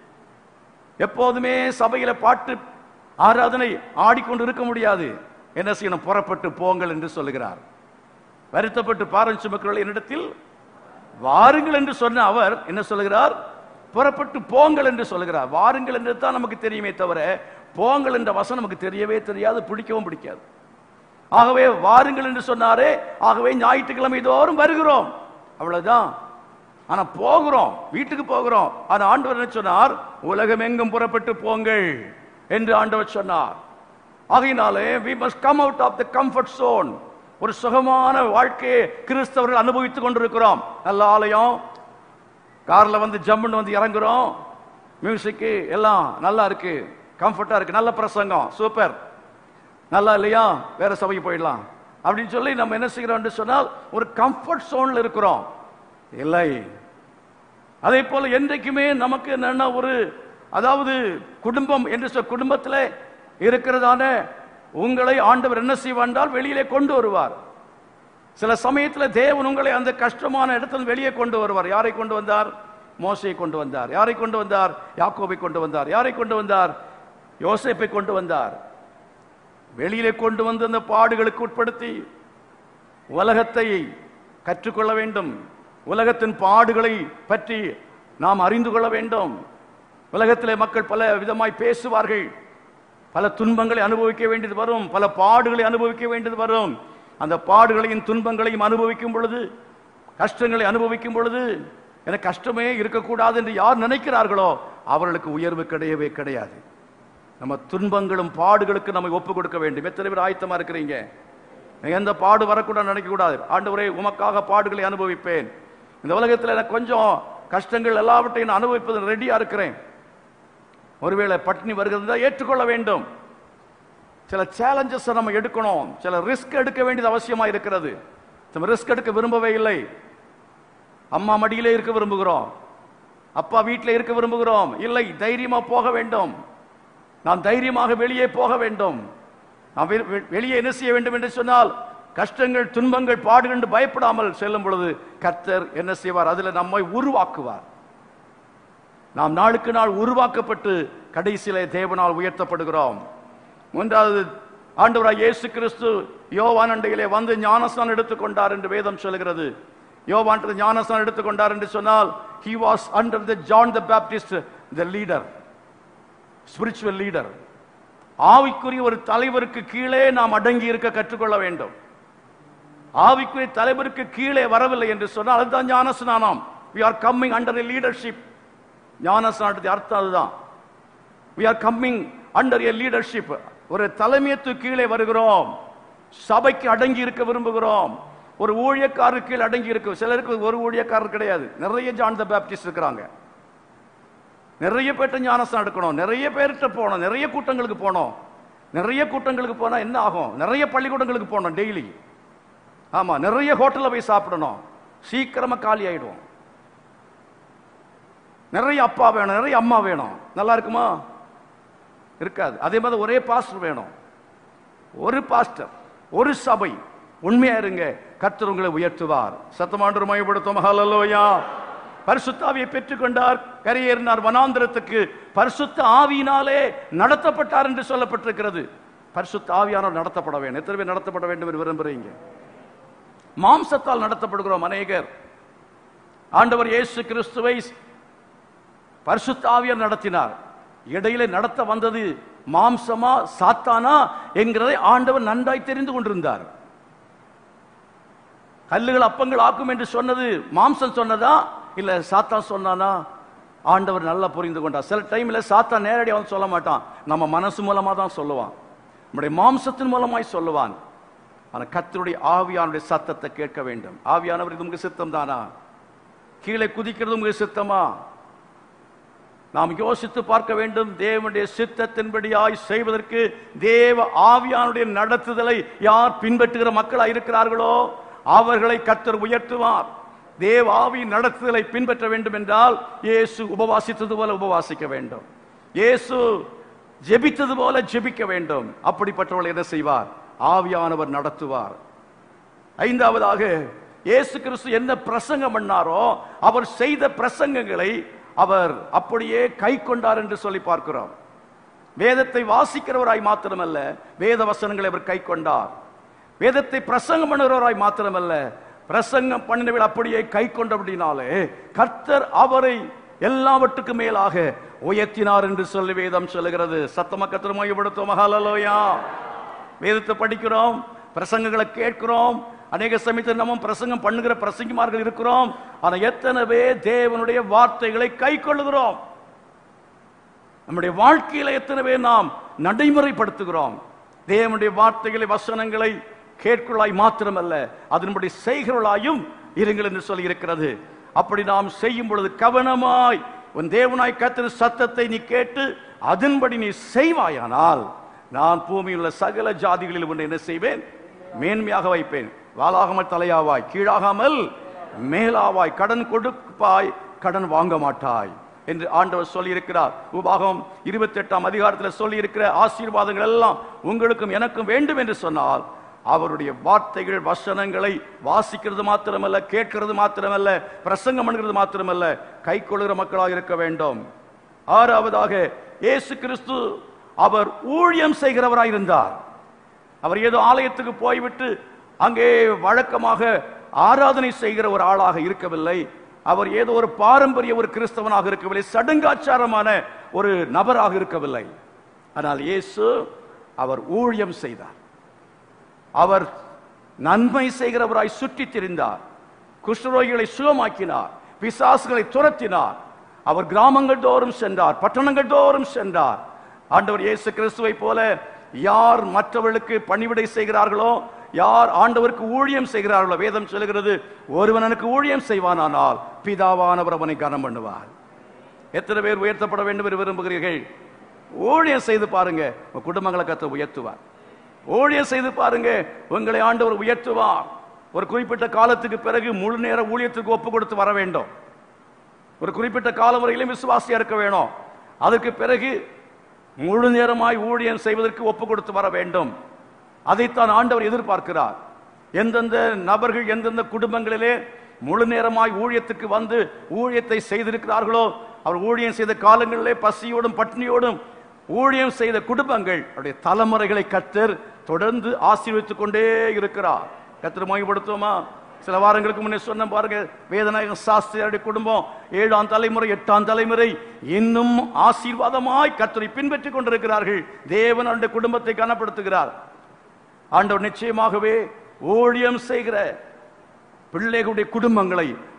எப்போதுமே சபையில பாட்டு ஆராதனை ஆடிக்கொண்டு இருக்க முடியாது என்ன செய்யணும் புறப்பட்டு போங்கள் என்று சொல்லுகிறார் வருத்தப்பட்டு பாரம் சுமக்கிறவர்கள் என்னிடத்தில் வாருங்கள் என்று சொன்ன அவர் என்ன சொல்லுகிறார் புறப்பட்டு போங்கள் என்று சொல்லுகிறார் வாருங்கள் என்று தான் நமக்கு தெரியுமே தவிர போங்கள் என்ற வசனம் நமக்கு தெரியவே தெரியாது பிடிக்கவும் பிடிக்காது ஆகவே வாருங்கள் என்று சொன்னாரே ஆகவே ஞாயிற்றுக்கிழமை தோறும் வருகிறோம் அவ்வளவுதான் ஆனா போகிறோம் வீட்டுக்கு போகிறோம் ஆனா ஆண்டவர் என்ன சொன்னார் உலகம் எங்கும் புறப்பட்டு போங்கள் என்று ஆண்டவர் சொன்னார் ஆகையினாலே we must come out of the comfort zone ஒரு சுகமான வாழ்க்கையை கிறிஸ்தவர்கள் அனுபவித்துக் கொண்டிருக்கிறோம் நல்ல ஆலயம் கார்ல வந்து ஜம்முன்னு வந்து இறங்குறோம் மியூசிக்கு எல்லாம் நல்லா இருக்கு கம்ஃபர்ட்டா இருக்கு நல்ல பிரசங்கம் சூப்பர் நல்லா இல்லையா வேற சபைக்கு போயிடலாம் அப்படின்னு சொல்லி நம்ம என்ன செய்கிறோம் என்று சொன்னால் ஒரு கம்ஃபர்ட் சோன்ல இருக்கிறோம் இல்லை அதே போல என்றைக்குமே நமக்கு என்னன்னா ஒரு அதாவது குடும்பம் என்று சொல் குடும்பத்தில் இருக்கிறதான உங்களை ஆண்டவர் என்ன செய்வாண்டால் வெளியிலே கொண்டு வருவார் சில சமயத்துல தேவன் உங்களை அந்த கஷ்டமான இடத்துல வெளியே கொண்டு வருவார் யாரை கொண்டு வந்தார் மோசையை கொண்டு வந்தார் யாரை கொண்டு வந்தார் யாக்கோபை கொண்டு வந்தார் யாரை கொண்டு வந்தார் யோசேப்பை கொண்டு வந்தார் வெளியிலே கொண்டு வந்து அந்த பாடுகளுக்கு உட்படுத்தி உலகத்தை கற்றுக்கொள்ள வேண்டும் உலகத்தின் பாடுகளை பற்றி நாம் அறிந்து கொள்ள வேண்டும் உலகத்திலே மக்கள் பல விதமாய் பேசுவார்கள் பல துன்பங்களை அனுபவிக்க வேண்டியது வரும் பல பாடுகளை அனுபவிக்க வேண்டியது வரும் அந்த பாடுகளையும் துன்பங்களையும் அனுபவிக்கும் பொழுது கஷ்டங்களை அனுபவிக்கும் பொழுது எனக்கு கஷ்டமே இருக்கக்கூடாது என்று யார் நினைக்கிறார்களோ அவர்களுக்கு உயர்வு கிடையவே கிடையாது நம்ம துன்பங்களும் பாடுகளுக்கு நம்ம ஒப்பு கொடுக்க வேண்டும் எத்தனை பேர் ஆயத்தமா இருக்கிறீங்க எந்த பாடு வரக்கூடாது நினைக்க கூடாது ஆண்டவரே உமக்காக பாடுகளை அனுபவிப்பேன் இந்த உலகத்தில் எனக்கு கொஞ்சம் கஷ்டங்கள் எல்லாவற்றையும் நான் அனுபவிப்பது ரெடியா இருக்கிறேன் ஒருவேளை பட்டினி வருகிறதா ஏற்றுக்கொள்ள வேண்டும் சில சேலஞ்சஸ் நம்ம எடுக்கணும் சில ரிஸ்க் எடுக்க வேண்டியது அவசியமா இருக்கிறது நம்ம ரிஸ்க் எடுக்க விரும்பவே இல்லை அம்மா மடியிலே இருக்க விரும்புகிறோம் அப்பா வீட்டில் இருக்க விரும்புகிறோம் இல்லை தைரியமா போக வேண்டும் நாம் தைரியமாக வெளியே போக வேண்டும் நாம் வெ- வெ- வெளியே என்ன செய்ய வேண்டும் என்று சொன்னால் கஷ்டங்கள் துன்பங்கள் பாடுகள் என்று பயப்படாமல் செல்லும் பொழுது கர்த்தர் என்ன செய்வார் அதில் நம்மை உருவாக்குவார் நாம் நாளுக்கு நாள் உருவாக்கப்பட்டு கடைசியிலே தேவனால் உயர்த்தப்படுகிறோம் மூன்றாவது ஆண்டவராய் இயேசு கிறிஸ்து யோவான் அண்டையிலே வந்து ஞானஸ்தானம் எடுத்துக்கொண்டார் என்று வேதம் சொல்கிறது யோவான் ஞானஸ்தானம் எடுத்துக்கொண்டார் என்று சொன்னால் he was under the John the Baptist the leader spiritual leader ஆவிக்குரிய ஒரு தலைவருக்கு கீழே நாம் அடங்கி இருக்க கற்றுக்கொள்ள வேண்டும் ஆவிக்குரிய தலைவருக்கு கீழே வரவில்லை என்று சொன்னால் அதுதான் ஞான ஸ்நானம் we are coming under a leadership ஞானஸ்நானத்துக்கு அர்த்தம் அதுதான் we are coming under a leadership ஒரு தலைமையத்து கீழே வருகிறோம் சபைக்கு அடங்கி இருக்க விரும்புகிறோம் ஒரு ஊழியக்காரர் கீழே அடங்கி இருக்க சிலருக்கு ஒரு ஊழியக்காரர் கிடையாது நிறைய ஜான் த பேப்டிஸ்ட் இருக்கிறாங்க நிறைய பேர்ட்ட ஞானஸ்தானம் எடுக்கணும் நிறைய பேர்கிட்ட போனோம் நிறைய கூட்டங்களுக்கு போனோம் நிறைய கூட்டங்களுக்கு போனா என்ன ஆகும் நிறைய பள்ளிக்கூடங்களுக்கு போனோம் டெய்லி ஆமா நிறைய ஹோட்டல்ல போய் சாப்பிடணும் சீக்கிரமா காலி ஆயிடும் நிறைய அப்பா வேணும் நிறைய அம்மா வேணும் நல்லா இருக்குமா இருக்காது அதே மாதிரி ஒரே பாஸ்டர் வேணும் ஒரு பாஸ்டர் ஒரு சபை உண்மையா இருங்க கர்த்தர் உங்களை உயர்த்துவார் சத்தமாண்டு மயப்படுத்தும் ஹalleluya பரிசுத்தாவியை பெற்றுக்கொண்டார் கரையேறினார் வனாந்திரத்துக்கு பரிசுத்த ஆவியினாலே நடத்தப்பட்டார் என்று சொல்லப்பட்டிருக்கிறது பரிசுத்த ஆவியானவர் நடத்தப்பட வேண்டும் எத்தனை பேர் நடத்தப்பட வேண்டும் என்று விரும்புறீங்க மாம்சத்தால் நடத்தப்படுகிறோம் அநேகர் ஆண்டவர் இயேசு கிறிஸ்துவை பரிசுத்த ஆவியார் நடத்தினார் இடையிலே நடத்த வந்தது மாம்சமா சாத்தானா என்கிறதை ஆண்டவர் நன்றாய் தெரிந்து கொண்டிருந்தார் கல்லுகள் அப்பங்கள் ஆக்கும் என்று சொன்னது மாம்சம் சொன்னதா இல்ல சாத்தான் சொன்னானா ஆண்டவர் நல்லா புரிந்து கொண்டார் சில டைம்ல சாத்தான் நேரடியாக வந்து சொல்ல மாட்டான் நம்ம மனசு மூலமா தான் சொல்லுவான் நம்முடைய மாம்சத்தின் மூலமாய் சொல்லுவான் ஆனா கர்த்தருடைய ஆவியானுடைய சத்தத்தை கேட்க வேண்டும் ஆவியானவர் இது உங்க சித்தம் தானா கீழே குதிக்கிறது உங்க சித்தமா நாம் யோசித்து பார்க்க வேண்டும் தேவனுடைய சித்தத்தின்படியாய் செய்வதற்கு தேவ ஆவியானுடைய நடத்துதலை யார் பின்பற்றுகிற மக்களாய் இருக்கிறார்களோ அவர்களை கர்த்தர் உயர்த்துவார் தேவ ஆவி நடத்துதலை பின்பற்ற வேண்டும் என்றால் இயேசு உபவாசித்தது போல உபவாசிக்க வேண்டும் இயேசு ஜெபித்தது போல ஜெபிக்க வேண்டும் அப்படிப்பட்டவர்கள் என்ன செய்வார் ஆவியானவர் நடத்துவார் ஐந்தாவதாக இயேசு கிறிஸ்து என்ன பிரசங்கம் பண்ணாரோ அவர் செய்த பிரசங்கங்களை அவர் அப்படியே கை கொண்டார் என்று சொல்லி பார்க்கிறோம் வேதத்தை வாசிக்கிறவராய் மாத்திரமல்ல வேத வசனங்களை அவர் கை கொண்டார் வேதத்தை பிரசங்கம் பண்ணுகிறவராய் மாத்திரமல்ல பிரசங்கம் பண்ணினவர்கள் அப்படியே கை கொண்டபடினாலே கர்த்தர் அவரை எல்லாவற்றுக்கும் மேலாக உயர்த்தினார் என்று சொல்லி வேதம் சொல்லுகிறது சத்தம கத்திர மையப்படுத்தும் மகாலலோயா வேதத்தை படிக்கிறோம் பிரசங்கங்களை கேட்கிறோம் அநேக சமயத்தில் நம்ம பிரசங்கம் பண்ணுகிற பிரசங்கிமார்கள் இருக்கிறோம் ஆனா எத்தனை பேர் தேவனுடைய வார்த்தைகளை கை கொள்ளுகிறோம் நம்முடைய வாழ்க்கையில எத்தனை பேர் நாம் நடைமுறைப்படுத்துகிறோம் தேவனுடைய வார்த்தைகளை வசனங்களை கேட்குள்ளாய் மாத்திரமல்ல அதன்படி செய்கிறவளாயும் இருங்கள் என்று சொல்லி இருக்கிறது அப்படி நாம் செய்யும் பொழுது கவனமாய் உன் தேவனாய் கத்திர சத்தத்தை நீ கேட்டு அதன்படி நீ செய்வாயானால் நான் பூமியில் உள்ள சகல ஜாதிகளில் ஒன்று என்ன செய்வேன் மேன்மையாக வைப்பேன் வாளாகாமல் தலையாவாய் கீழாகாமல் மேலாவாய் கடன் கொடுப்பாய் கடன் வாங்க மாட்டாய் என்று ஆண்டவர் சொல்லி இருக்கிறார் உபாகம் இருபத்தி எட்டாம் அதிகாரத்தில் சொல்லி இருக்கிற ஆசீர்வாதங்கள் எல்லாம் உங்களுக்கும் எனக்கும் வேண்டும் என்று சொன்னால் அவருடைய வார்த்தைகள் வசனங்களை வாசிக்கிறது மாத்திரமல்ல கேட்கிறது மாத்திரமல்ல பிரசங்கம் பண்ணுகிறது மாத்திரமல்ல கை கொள்கிற மக்களாக இருக்க வேண்டும் ஆறாவதாக இயேசு கிறிஸ்து அவர் ஊழியம் செய்கிறவராய் இருந்தார் அவர் ஏதோ ஆலயத்துக்கு போய்விட்டு அங்கே வழக்கமாக ஆராதனை செய்கிற ஒரு ஆளாக இருக்கவில்லை அவர் ஏதோ ஒரு பாரம்பரிய ஒரு கிறிஸ்தவனாக இருக்கவில்லை சடங்காச்சாரமான ஒரு நபராக இருக்கவில்லை ஆனால் இயேசு அவர் ஊழியம் செய்தார் அவர் நன்மை செய்கிறவராய் சுற்றித் திரிந்தார் குஷ்டரோகிகளை சுகமாக்கினார் பிசாசுகளை துரத்தினார் அவர் கிராமங்கள் தோறும் சென்றார் பட்டணங்கள் தோறும் சென்றார் ஆண்டவர் இயேசு கிறிஸ்துவை போல யார் மற்றவர்களுக்கு பணிவிடை செய்கிறார்களோ யார் ஆண்டவருக்கு ஊழியம் செய்கிறார்களோ வேதம் சொல்லுகிறது ஒருவன் எனக்கு ஊழியம் செய்வானானால் பிதாவானவர் அவனை கனம் பண்ணுவார் எத்தனை பேர் உயர்த்தப்பட வேண்டும் என்று விரும்புகிறீர்கள் ஊழியம் செய்து பாருங்க உங்க குடும்பங்களை கத்த உயர்த்துவார் ஊழியம் செய்து பாருங்க உங்களை ஆண்டவர் உயர்த்துவார் ஒரு குறிப்பிட்ட காலத்துக்கு பிறகு முழு நேர ஊழியத்துக்கு ஒப்பு கொடுத்து வர வேண்டும் ஒரு குறிப்பிட்ட காலம் வரையிலும் விசுவாசியா இருக்க வேணும் அதற்கு பிறகு முழு நேரமாய் ஊழியம் செய்வதற்கு ஒப்பு கொடுத்து வர வேண்டும் அதைத்தான் ஆண்டவர் எதிர்பார்க்கிறார் எந்தெந்த நபர்கள் எந்தெந்த குடும்பங்களிலே முழு நேரமாய் ஊழியத்துக்கு வந்து ஊழியத்தை செய்திருக்கிறார்களோ அவர் ஊழியம் செய்த காலங்களிலே பசியோடும் பட்னியோடும் ஊழியம் செய்த குடும்பங்கள் அவருடைய தலைமுறைகளை கத்தர் தொடர்ந்து ஆசீர்வதித்துக் கொண்டே இருக்கிறார் கத்தர் மொழிப்படுத்துவோமா சில வாரங்களுக்கு முன்னே சொன்ன பாருங்க வேதநாயகம் சாஸ்திரியுடைய குடும்பம் ஏழாம் தலைமுறை எட்டாம் தலைமுறை இன்னும் ஆசீர்வாதமாய் கத்தரை பின்பற்றிக் கொண்டிருக்கிறார்கள் தேவன் அவருடைய குடும்பத்தை கனப்படுத்துகிறார் ஆண்டவர் நிச்சயமாகவே ஊழியம் செய்கிற பிள்ளைகளுடைய குடும்பங்களை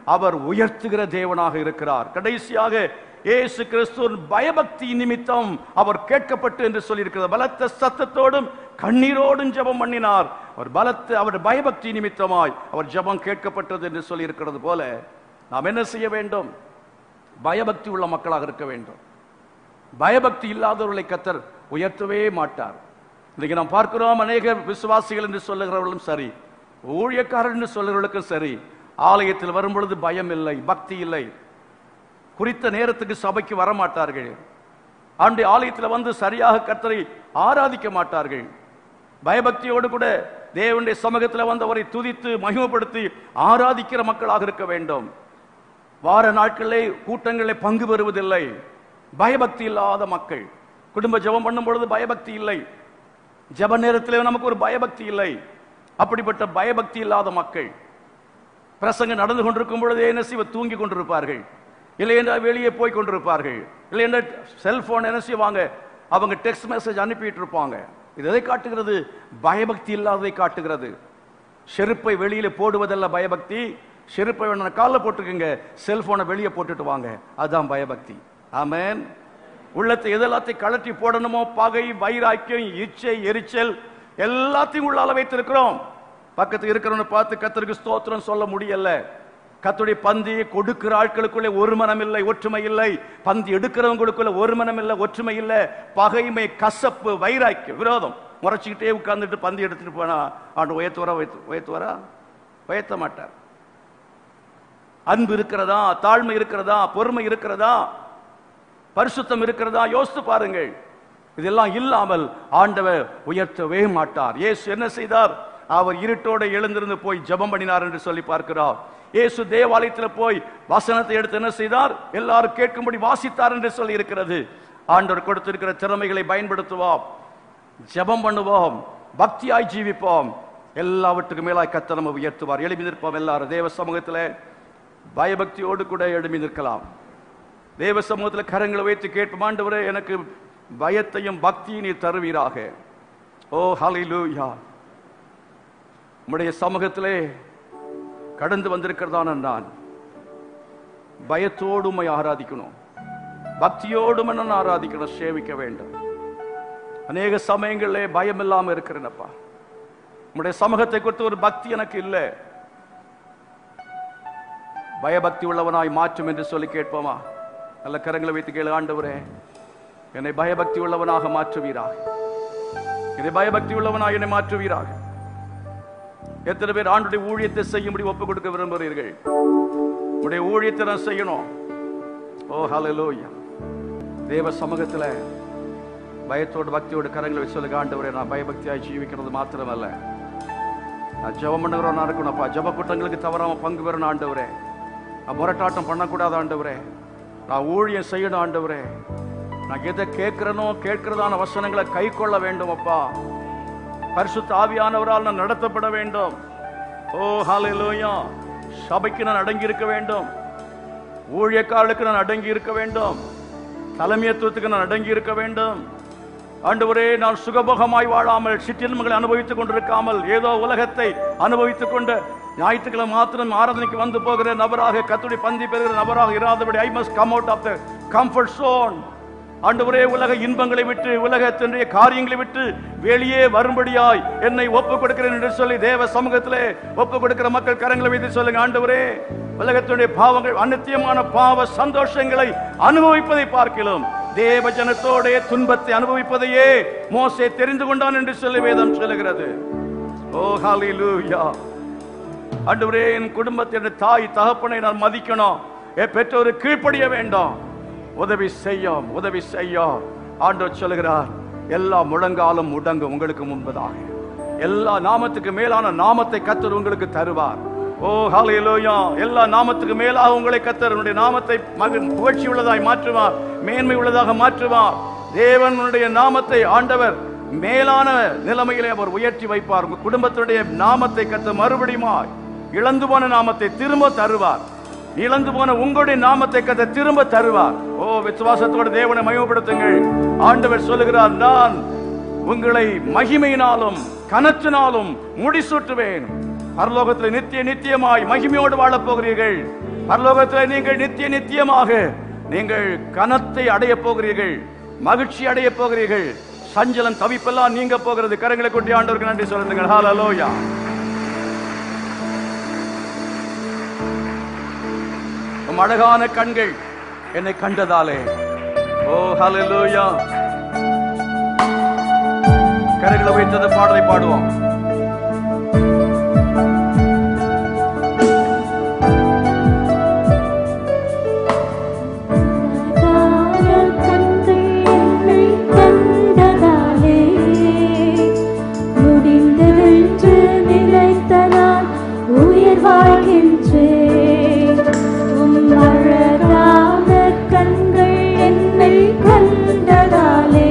அவர் உயர்த்துகிற தேவனாக இருக்கிறார் கடைசியாக இயேசு கிறிஸ்துவின் பயபக்தி நிமித்தம் அவர் கேட்கப்பட்டு என்று சொல்லியிருக்கிறது பலத்த சத்தத்தோடும் கண்ணீரோடும் ஜெபம் பண்ணினார் அவர் பலத்த அவர் பயபக்தி நிமித்தமாய் அவர் ஜெபம் கேட்கப்பட்டது என்று சொல்லியிருக்கிறது போல நாம் என்ன செய்ய வேண்டும் பயபக்தி உள்ள மக்களாக இருக்க வேண்டும் பயபக்தி இல்லாதவர்களை கத்தர் உயர்த்தவே மாட்டார் இன்னைக்கு நாம் பார்க்கிறோம் அநேக விசுவாசிகள் என்று சொல்லுகிறவர்களும் சரி ஊழியக்காரர் என்று சொல்லுகிறவர்களுக்கும் சரி ஆலயத்தில் வரும் பொழுது பயம் இல்லை பக்தி இல்லை குறித்த நேரத்துக்கு சபைக்கு வர மாட்டார்கள் ஆண்டு ஆலயத்தில் வந்து சரியாக கர்த்தரை ஆராதிக்க மாட்டார்கள் பயபக்தியோடு கூட தேவனுடைய சமூகத்தில் வந்து அவரை துதித்து மகிமைப்படுத்தி ஆராதிக்கிற மக்களாக இருக்க வேண்டும் வார நாட்களிலே கூட்டங்களிலே பங்கு பெறுவதில்லை பயபக்தி இல்லாத மக்கள் குடும்ப ஜெபம் பண்ணும் பொழுது பயபக்தி இல்லை ஜெப நேரத்திலே நமக்கு ஒரு பயபக்தி இல்லை அப்படிப்பட்ட பயபக்தி இல்லாத மக்கள் பிரசங்கம் நடந்து கொண்டிருக்கும் பொழுதே என்ன செய்வ தூங்கி கொண்டிருப்பார்கள் இல்லை என்றால் வெளியே போய் கொண்டிருப்பார்கள் இல்லை என்றால் செல்போன் என்ன செய்வாங்க அவங்க டெக்ஸ்ட் மெசேஜ் அனுப்பிட்டு இருப்பாங்க இது எதை காட்டுகிறது பயபக்தி இல்லாததை காட்டுகிறது செருப்பை வெளியில போடுவதல்ல பயபக்தி செருப்பை வேணா காலில் போட்டுக்கோங்க செல்போனை வெளியே போட்டுட்டு வாங்க அதுதான் பயபக்தி ஆமென் உள்ளத்தை எதெல்லாத்தையும் கழட்டி போடணுமோ பகை வைராக்கியம் இச்சை எரிச்சல் எல்லாத்தையும் உள்ளால வைத்திருக்கிறோம் பக்கத்து இருக்கிறவனை பார்த்து கத்தருக்கு ஸ்தோத்திரம் சொல்ல முடியல கத்துடைய பந்தியை கொடுக்கிற ஆட்களுக்குள்ளே ஒரு மனம் இல்லை ஒற்றுமை இல்லை பந்தி எடுக்கிறவங்களுக்குள்ள ஒரு மனம் இல்லை ஒற்றுமை இல்லை பகைமை கசப்பு வைராக்கியம் விரோதம் முறைச்சிக்கிட்டே உட்கார்ந்துட்டு பந்தி எடுத்துட்டு போனா ஆண்டு உயர்த்து வர உயர்த்து வரா உயர்த்த மாட்டார் அன்பு இருக்கிறதா தாழ்மை இருக்கிறதா பொறுமை இருக்கிறதா பரிசுத்தம் இருக்கிறதா யோசித்து பாருங்கள் இதெல்லாம் இல்லாமல் ஆண்டவர் உயர்த்தவே மாட்டார் இயேசு என்ன செய்தார் அவர் இருட்டோட எழுந்திருந்து போய் ஜெபம் பண்ணினார் என்று சொல்லி பார்க்கிறோம் இயேசு தேவாலயத்தில் போய் வசனத்தை எடுத்து என்ன செய்தார் எல்லாரும் கேட்கும்படி வாசித்தார் என்று சொல்லி இருக்கிறது ஆண்டவர் கொடுத்திருக்கிற திறமைகளை பயன்படுத்துவோம் ஜெபம் பண்ணுவோம் பக்தியாய் ஜீவிப்போம் எல்லாவற்றுக்கும் மேலாய் கத்த நம்ம உயர்த்துவார் எழுப்பி நிற்போம் எல்லாரும் தேவ சமூகத்தில் பயபக்தியோடு கூட எழுப்பி நிற்கலாம் தேவ சமூகத்தில் கரங்களை வைத்து கேட்போம் ஆண்டவரே எனக்கு பயத்தையும் பக்தியும் நீர் தருவீராக ஓ ஹalleluya உம்முடைய சமூகத்திலே கடந்து வந்திருக்கிறதான நான் பயத்தோடு உம்மை ஆராதிக்கணும் பக்தியோடு உம்மை நான் ஆராதிக்கணும் சேவிக்க வேண்டும் அநேக சமயங்களிலே பயம் இல்லாம இருக்கிறேனப்பா உம்முடைய சமூகத்தை குறித்து ஒரு பக்தி எனக்கு இல்லை பயபக்தி உள்ளவனாய் மாற்றும் என்று சொல்லி கேட்போமா நல்ல கரங்களை வைத்து கேளு ஆண்டவரே என்னை பயபக்தி உள்ளவனாக மாற்றுவீராக என்னை பயபக்தி உள்ளவனாக என்னை மாற்றுவீராக எத்தனை பேர் ஆண்டுடைய ஊழியத்தை செய்யும்படி ஒப்புக் கொடுக்க விரும்புகிறீர்கள் உடைய ஊழியத்தை நான் செய்யணும் ஓ ஹalleluya தேவ சமூகத்துல பயத்தோடு பக்தியோடு கரங்களை வச்சு சொல்லுங்க ஆண்டவரே நான் பயபக்தியாய் ஜீவிக்கிறது மாத்திரமல்ல நான் ஜெபம் பண்ணுகிறவனா இருக்கணும்ப்பா ஜெப கூட்டங்களுக்கு தவறாம பங்கு பெறணும் ஆண்டவரே நான் முரட்டாட்டம் பண்ணக்கூடாது ஆண்டவரே நான் ஊழியம் செய்யணும் ஆண்டவரே நான் எதை கேட்கிறனோ கேட்கிறதான வசனங்களை கை கொள்ள வேண்டும் அப்பா பரிசுத்த ஆவியானவரால் நான் நடத்தப்பட வேண்டும் ஓ ஹalleluya சபைக்கு நான் அடங்கி இருக்க வேண்டும் ஊழியக்காரர்களுக்கு நான் அடங்கி இருக்க வேண்டும் தலைமையத்துவத்துக்கு நான் அடங்கி இருக்க வேண்டும் ஆண்டவரே நான் சுகபோகமாய் வாழாமல் சிற்றின்மைகளை அனுபவித்துக் கொண்டிருக்காமல் ஏதோ உலகத்தை அனுபவித்துக் கொண்டு ஞாயிற்றுக்கிழமை மாத்திரம் ஆராதனைக்கு வந்து போகிற நபராக கத்துடைய பந்தி பெறுகிற நபராக இராதபடி I must come out of the comfort zone ஆண்டவரே உலக இன்பங்களை விட்டு உலகத்தினுடைய காரியங்களை விட்டு வெளியே வரும்படியாய் என்னை ஒப்புக் கொடுக்கிறேன் என்று சொல்லி தேவ சமூகத்திலே ஒப்புக் கொடுக்கிற மக்கள் கரங்களை வைத்து சொல்லுங்க ஆண்டவரே உலகத்தினுடைய பாவங்கள் அநித்தியமான பாவ சந்தோஷங்களை அனுபவிப்பதை பார்க்கலாம் தேவ ஜனத்தோட துன்பத்தை அனுபவிப்பதையே மோசே தெரிந்து கொண்டான் என்று சொல்லி வேதம் சொல்லுகிறது ஓ ஹalleluya ஆண்டவரே என் குடும்பத்தின் தாய் தகப்பனை நான் மதிக்கணும் என் பெற்றோரு கீழ்ப்படிய வேண்டாம் உதவி செய்யும் உதவி செய்யும் ஆண்டவர் சொல்லுகிறார் எல்லா முழங்காலும் முடங்கும் உங்களுக்கு முன்பதாக எல்லா நாமத்துக்கு மேலான நாமத்தை கத்தர் உங்களுக்கு தருவார் ஓ ஹalleluya எல்லா நாமத்துக்கு மேலாக உங்களை கத்தர் உன்னுடைய நாமத்தை மகிழ் புகழ்ச்சி உள்ளதாய் மாற்றுவார் மேன்மை உள்ளதாக மாற்றுவார் தேவனுடைய நாமத்தை ஆண்டவர் மேலான நிலைமையிலே அவர் உயர்த்தி வைப்பார் உங்க குடும்பத்துடைய நாமத்தை கத்த மறுபடியுமாய் இழந்து போன நாமத்தை திரும்ப தருவார் இழந்து போன உங்களுடைய நாமத்தை கத்த திரும்ப தருவார் ஓ விசுவாசத்தோட தேவனை மகிமைப்படுத்துங்கள் ஆண்டவர் சொல்லுகிறார் நான் உங்களை மகிமையினாலும் கனத்தினாலும் முடிசூட்டுவேன் பரலோகத்தில் நித்திய நித்தியமாய் மகிமையோடு வாழப் போகிறீர்கள் பரலோகத்தில் நீங்கள் நித்திய நித்தியமாக நீங்கள் கனத்தை அடைய போகிறீர்கள் மகிழ்ச்சி அடைய போகிறீர்கள் சஞ்சலம் தவிப்பெல்லாம் நீங்க போகிறது கரங்களை கொட்டி ஆண்டவருக்கு நன்றி சொல்லுங்கள் ஹalleluya உம் அழகான கண்கள் என்னை கண்டதாலே ஓ ஹalleluya கரங்களை வைத்தது பாடலை பாடுவோம்
காதல் கண்கள் என்னை கண்டதாலே முடிந்ததென்று நினைத்தனால் உயிர் வாழ்கின்றேன் உம் அழகான கண்கள் என்னை கண்டதாலே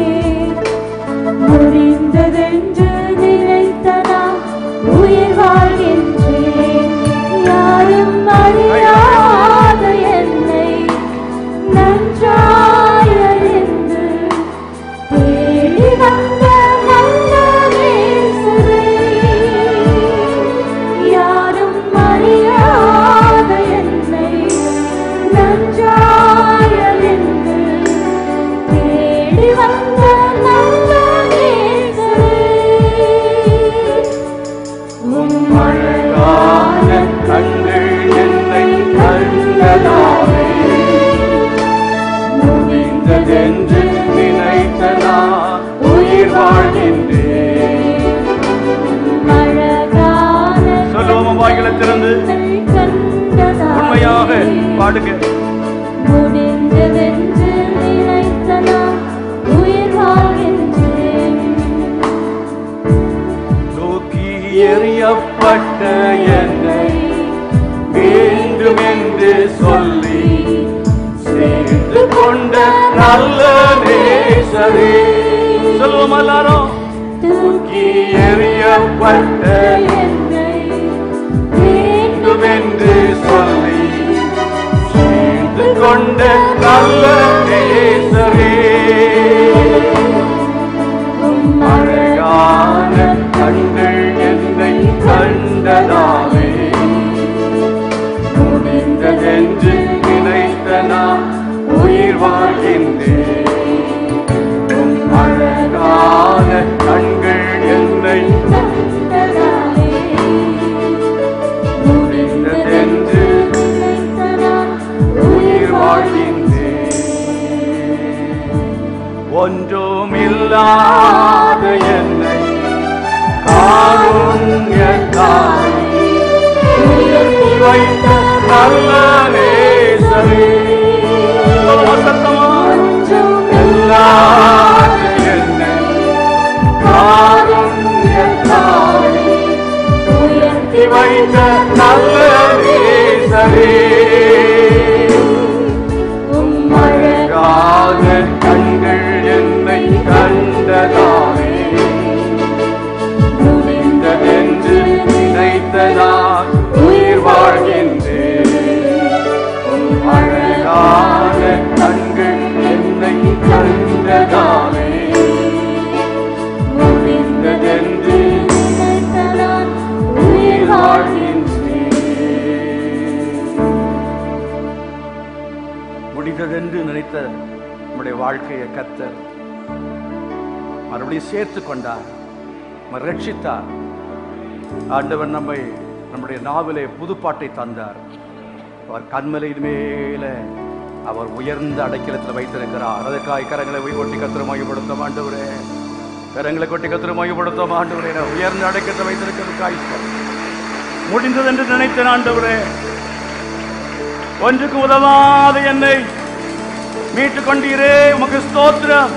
முடிந்ததென்று நினைத்தனால் உயிர் வாழ்கின்றேன் யாரும் அறியாத என்னை நன்றாயறிந்து தேடி வந்த நல்ல நேசரே. யாரும் அறியாத என்னை நன்றாயறிந்து தேடி வந்த நல்ல நேசரே. உம் அழகான
கண்கள் என்னை கண்டதாலே முடிந்ததென்று நினைத்த நான் உயிர் வாழ்கின்றேன்
அழகான
சொல்லுவோம் வாய்களை திறந்து
கண்டதாலே
உண்மையாக பாடுங்க
முடிந்ததென்று நினைத்த நான் உயிர் வாழ்கின்றேன்
தூக்கி எறியப்பட்ட என்னை வேண்டும் என்று சொல்லி சேர்ந்து கொண்ட நல்ல நேசரே சொல்லுவோம் எல்லாரும் தூக்கி எறியப்பட்ட
என்னை
வேண்டும் என்று சொல்லி சேர்ந்து கொண்ட நல்ல நேசரே
உம்
அழகான கண்கள் என்னை கண்டதாலே முடிந்ததென்று நினைத்த நான் உயிர் வாழ்கின்றேன் உம் அழகான கண்கள் என்னை
கண்டதாலே
முடிந்ததென்று
நினைத்த நான்
உயிர் வாழ்கின்றேன் ஒன்றுமில்லாத என்னை காருண்யத்தாய் உயர்த்தி வைத்த நல்ல நேசரே சத்தமா இல்லாத என்னை காருண்யத்தாய் உயர்த்தி வைத்த நல்ல நேசரே உம் அழகான கண்கள் என்னை கண்டதாலே முடிந்ததென்று நினைத்த நான் உயிர் வாழ்கின்றேன் உம் அழகான கண்கள் என்னை கண்டதாலே முடிந்ததென்று
நினைத்த நான் உயிர்
உயிர்
வாழ்கின்றேன்
வாழ்கின்றேன் முடிந்ததென்று நினைத்த நம்முடைய வாழ்க்கையை கத்தர் மறுபடியும் சேர்த்து கொண்டார் நம்மை ரட்சித்தார் ஆண்டவர் நம்மை நம்முடைய நாவிலே புதுப்பாட்டை தந்தார் அவர் கண்மலையின் மேல அவர் உயர்ந்த அடைக்கலத்தில் வைத்திருக்கிறார் அதற்காய் கரங்களை உய் கொட்டி கத்திர மையப்படுத்தும் ஆண்டவரே கரங்களை கொட்டி கத்திர மையப்படுத்தும் ஆண்டவரே நான் உயர்ந்த அடைக்கலத்தை வைத்திருக்கிறதுக்காய் முடிந்தது என்று நினைத்தேன் ஆண்டவரே ஒன்றுக்கு உதவாத என்னை மீட்டுக் கொண்டீரே உமக்கு ஸ்தோத்திரம்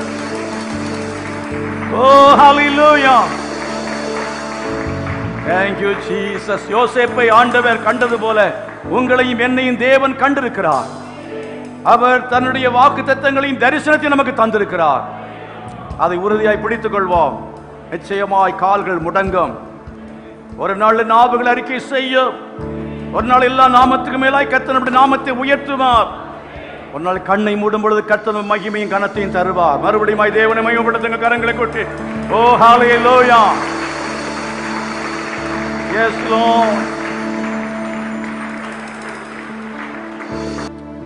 ஓ ஹalleluya thank you jesus யோசேப்பை ஆண்டவர் கண்டது போல உங்களையும் என்னையும் தேவன் கண்டிருக்கிறார் அவர் தன்னுடைய வாக்கு தத்தங்களையும் தரிசனத்தை நமக்கு தந்திருக்கிறார் அதை உறுதியாய் பிடித்துக் கொள்வோம் நிச்சயமாய் கால்கள் முடங்கும் ஒரு நாள் நாவுகள் அறிக்கை செய்யும் ஒரு நாள் எல்லா நாமத்துக்கு மேலாய் கர்த்தர் நம்முடைய நாமத்தை உயர்த்துவார் ஒரு நாள் கண்ணை மூடும் பொழுது கர்த்தர் மகிமையும் கனத்தையும் தருவார் மறுபடியும் தேவனை மகிமைப்படுத்துங்க கரங்களை கொட்டி ஓ ஹாலே லோயா எஸ் லோ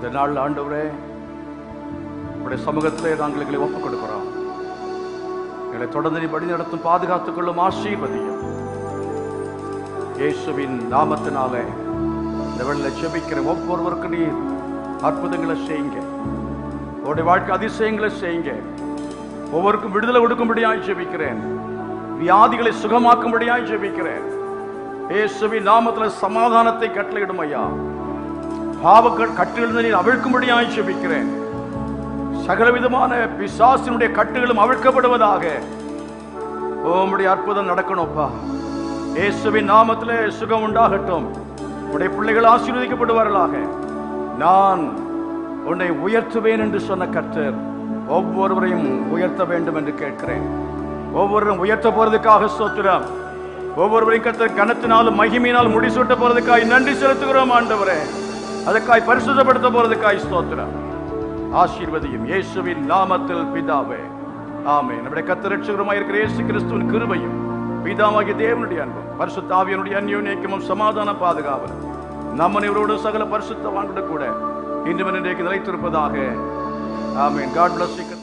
இந்த நாள் ஆண்டவரே உடைய சமூகத்திலே நாங்கள் எங்களை ஒப்புக் கொடுக்கிறோம் எங்களை தொடர்ந்து நீ வழி நடத்தும் பாதுகாத்துக் கொள்ளும் ஆசீர்வதியும் இயேசுவின் நாமத்தினாலே இந்த வெள்ள செபிக்கிற ஒவ்வொருவருக்கும் நீர் அற்புதங்களை செய்யுங்க உடைய வாழ்க்கை அதிசயங்களை செய்யுங்க ஒவ்வொருக்கும் விடுதலை கொடுக்கும்படியாய் ஜெபிக்கிறேன் வியாதிகளை சுகமாக்கும்படியாய் ஜெபிக்கிறேன் இயேசுவின் நாமத்துல சமாதானத்தை கட்டளையிடும் ஐயா பாவ கட்டுகளிலிருந்து நீர் அவிழ்க்கும்படியாய் ஜெபிக்கிறேன் சகலவிதமான பிசாசினுடைய கட்டுகளும் அவிழ்க்கப்படுவதாக உம்முடைய அற்புதம் நடக்கணும்ப்பா இயேசுவின் நாமத்திலே சுகம் உண்டாகட்டும் உடைய பிள்ளைகள் ஆசீர்வதிக்கப்படுவார்களாக நான் உன்னை உயர்த்துவேன் என்று சொன்ன கர்த்தர் ஒவ்வொருவரையும் உயர்த்த வேண்டும் என்று கேட்கிறேன் ஒவ்வொருவரும் உயர்த்த போறதுக்காக ஸ்தோத்திரம் ஒவ்வொருவரையும் கர்த்தர் கனத்தினாலும் மகிமையினால் முடிசூட்ட போறதுக்காய் நன்றி செலுத்துகிறோம் ஆண்டவரே அதற்காய் பரிசுத்தப்படுத்த போறதுக்காய் ஸ்தோத்திரம் ஆசீர்வதியும் இயேசுவின் நாமத்தில் பிதாவே ஆமென் நம்முடைய கத்தரட்சகரமாக இருக்கிற இயேசு கிறிஸ்துவின் கிருபையும் பிதாவாகிய தேவனுடைய அன்பும் பரிசுத்த ஆவியனுடைய அந்யோன்யக்கமும் சமாதான பாதுகாவலும் நம்ம இவரோடு சகல பரிசுத்த கூட இன்று இன்றைக்கு நிலைத்திருப்பதாக ஆமென் காட் பிளஸ்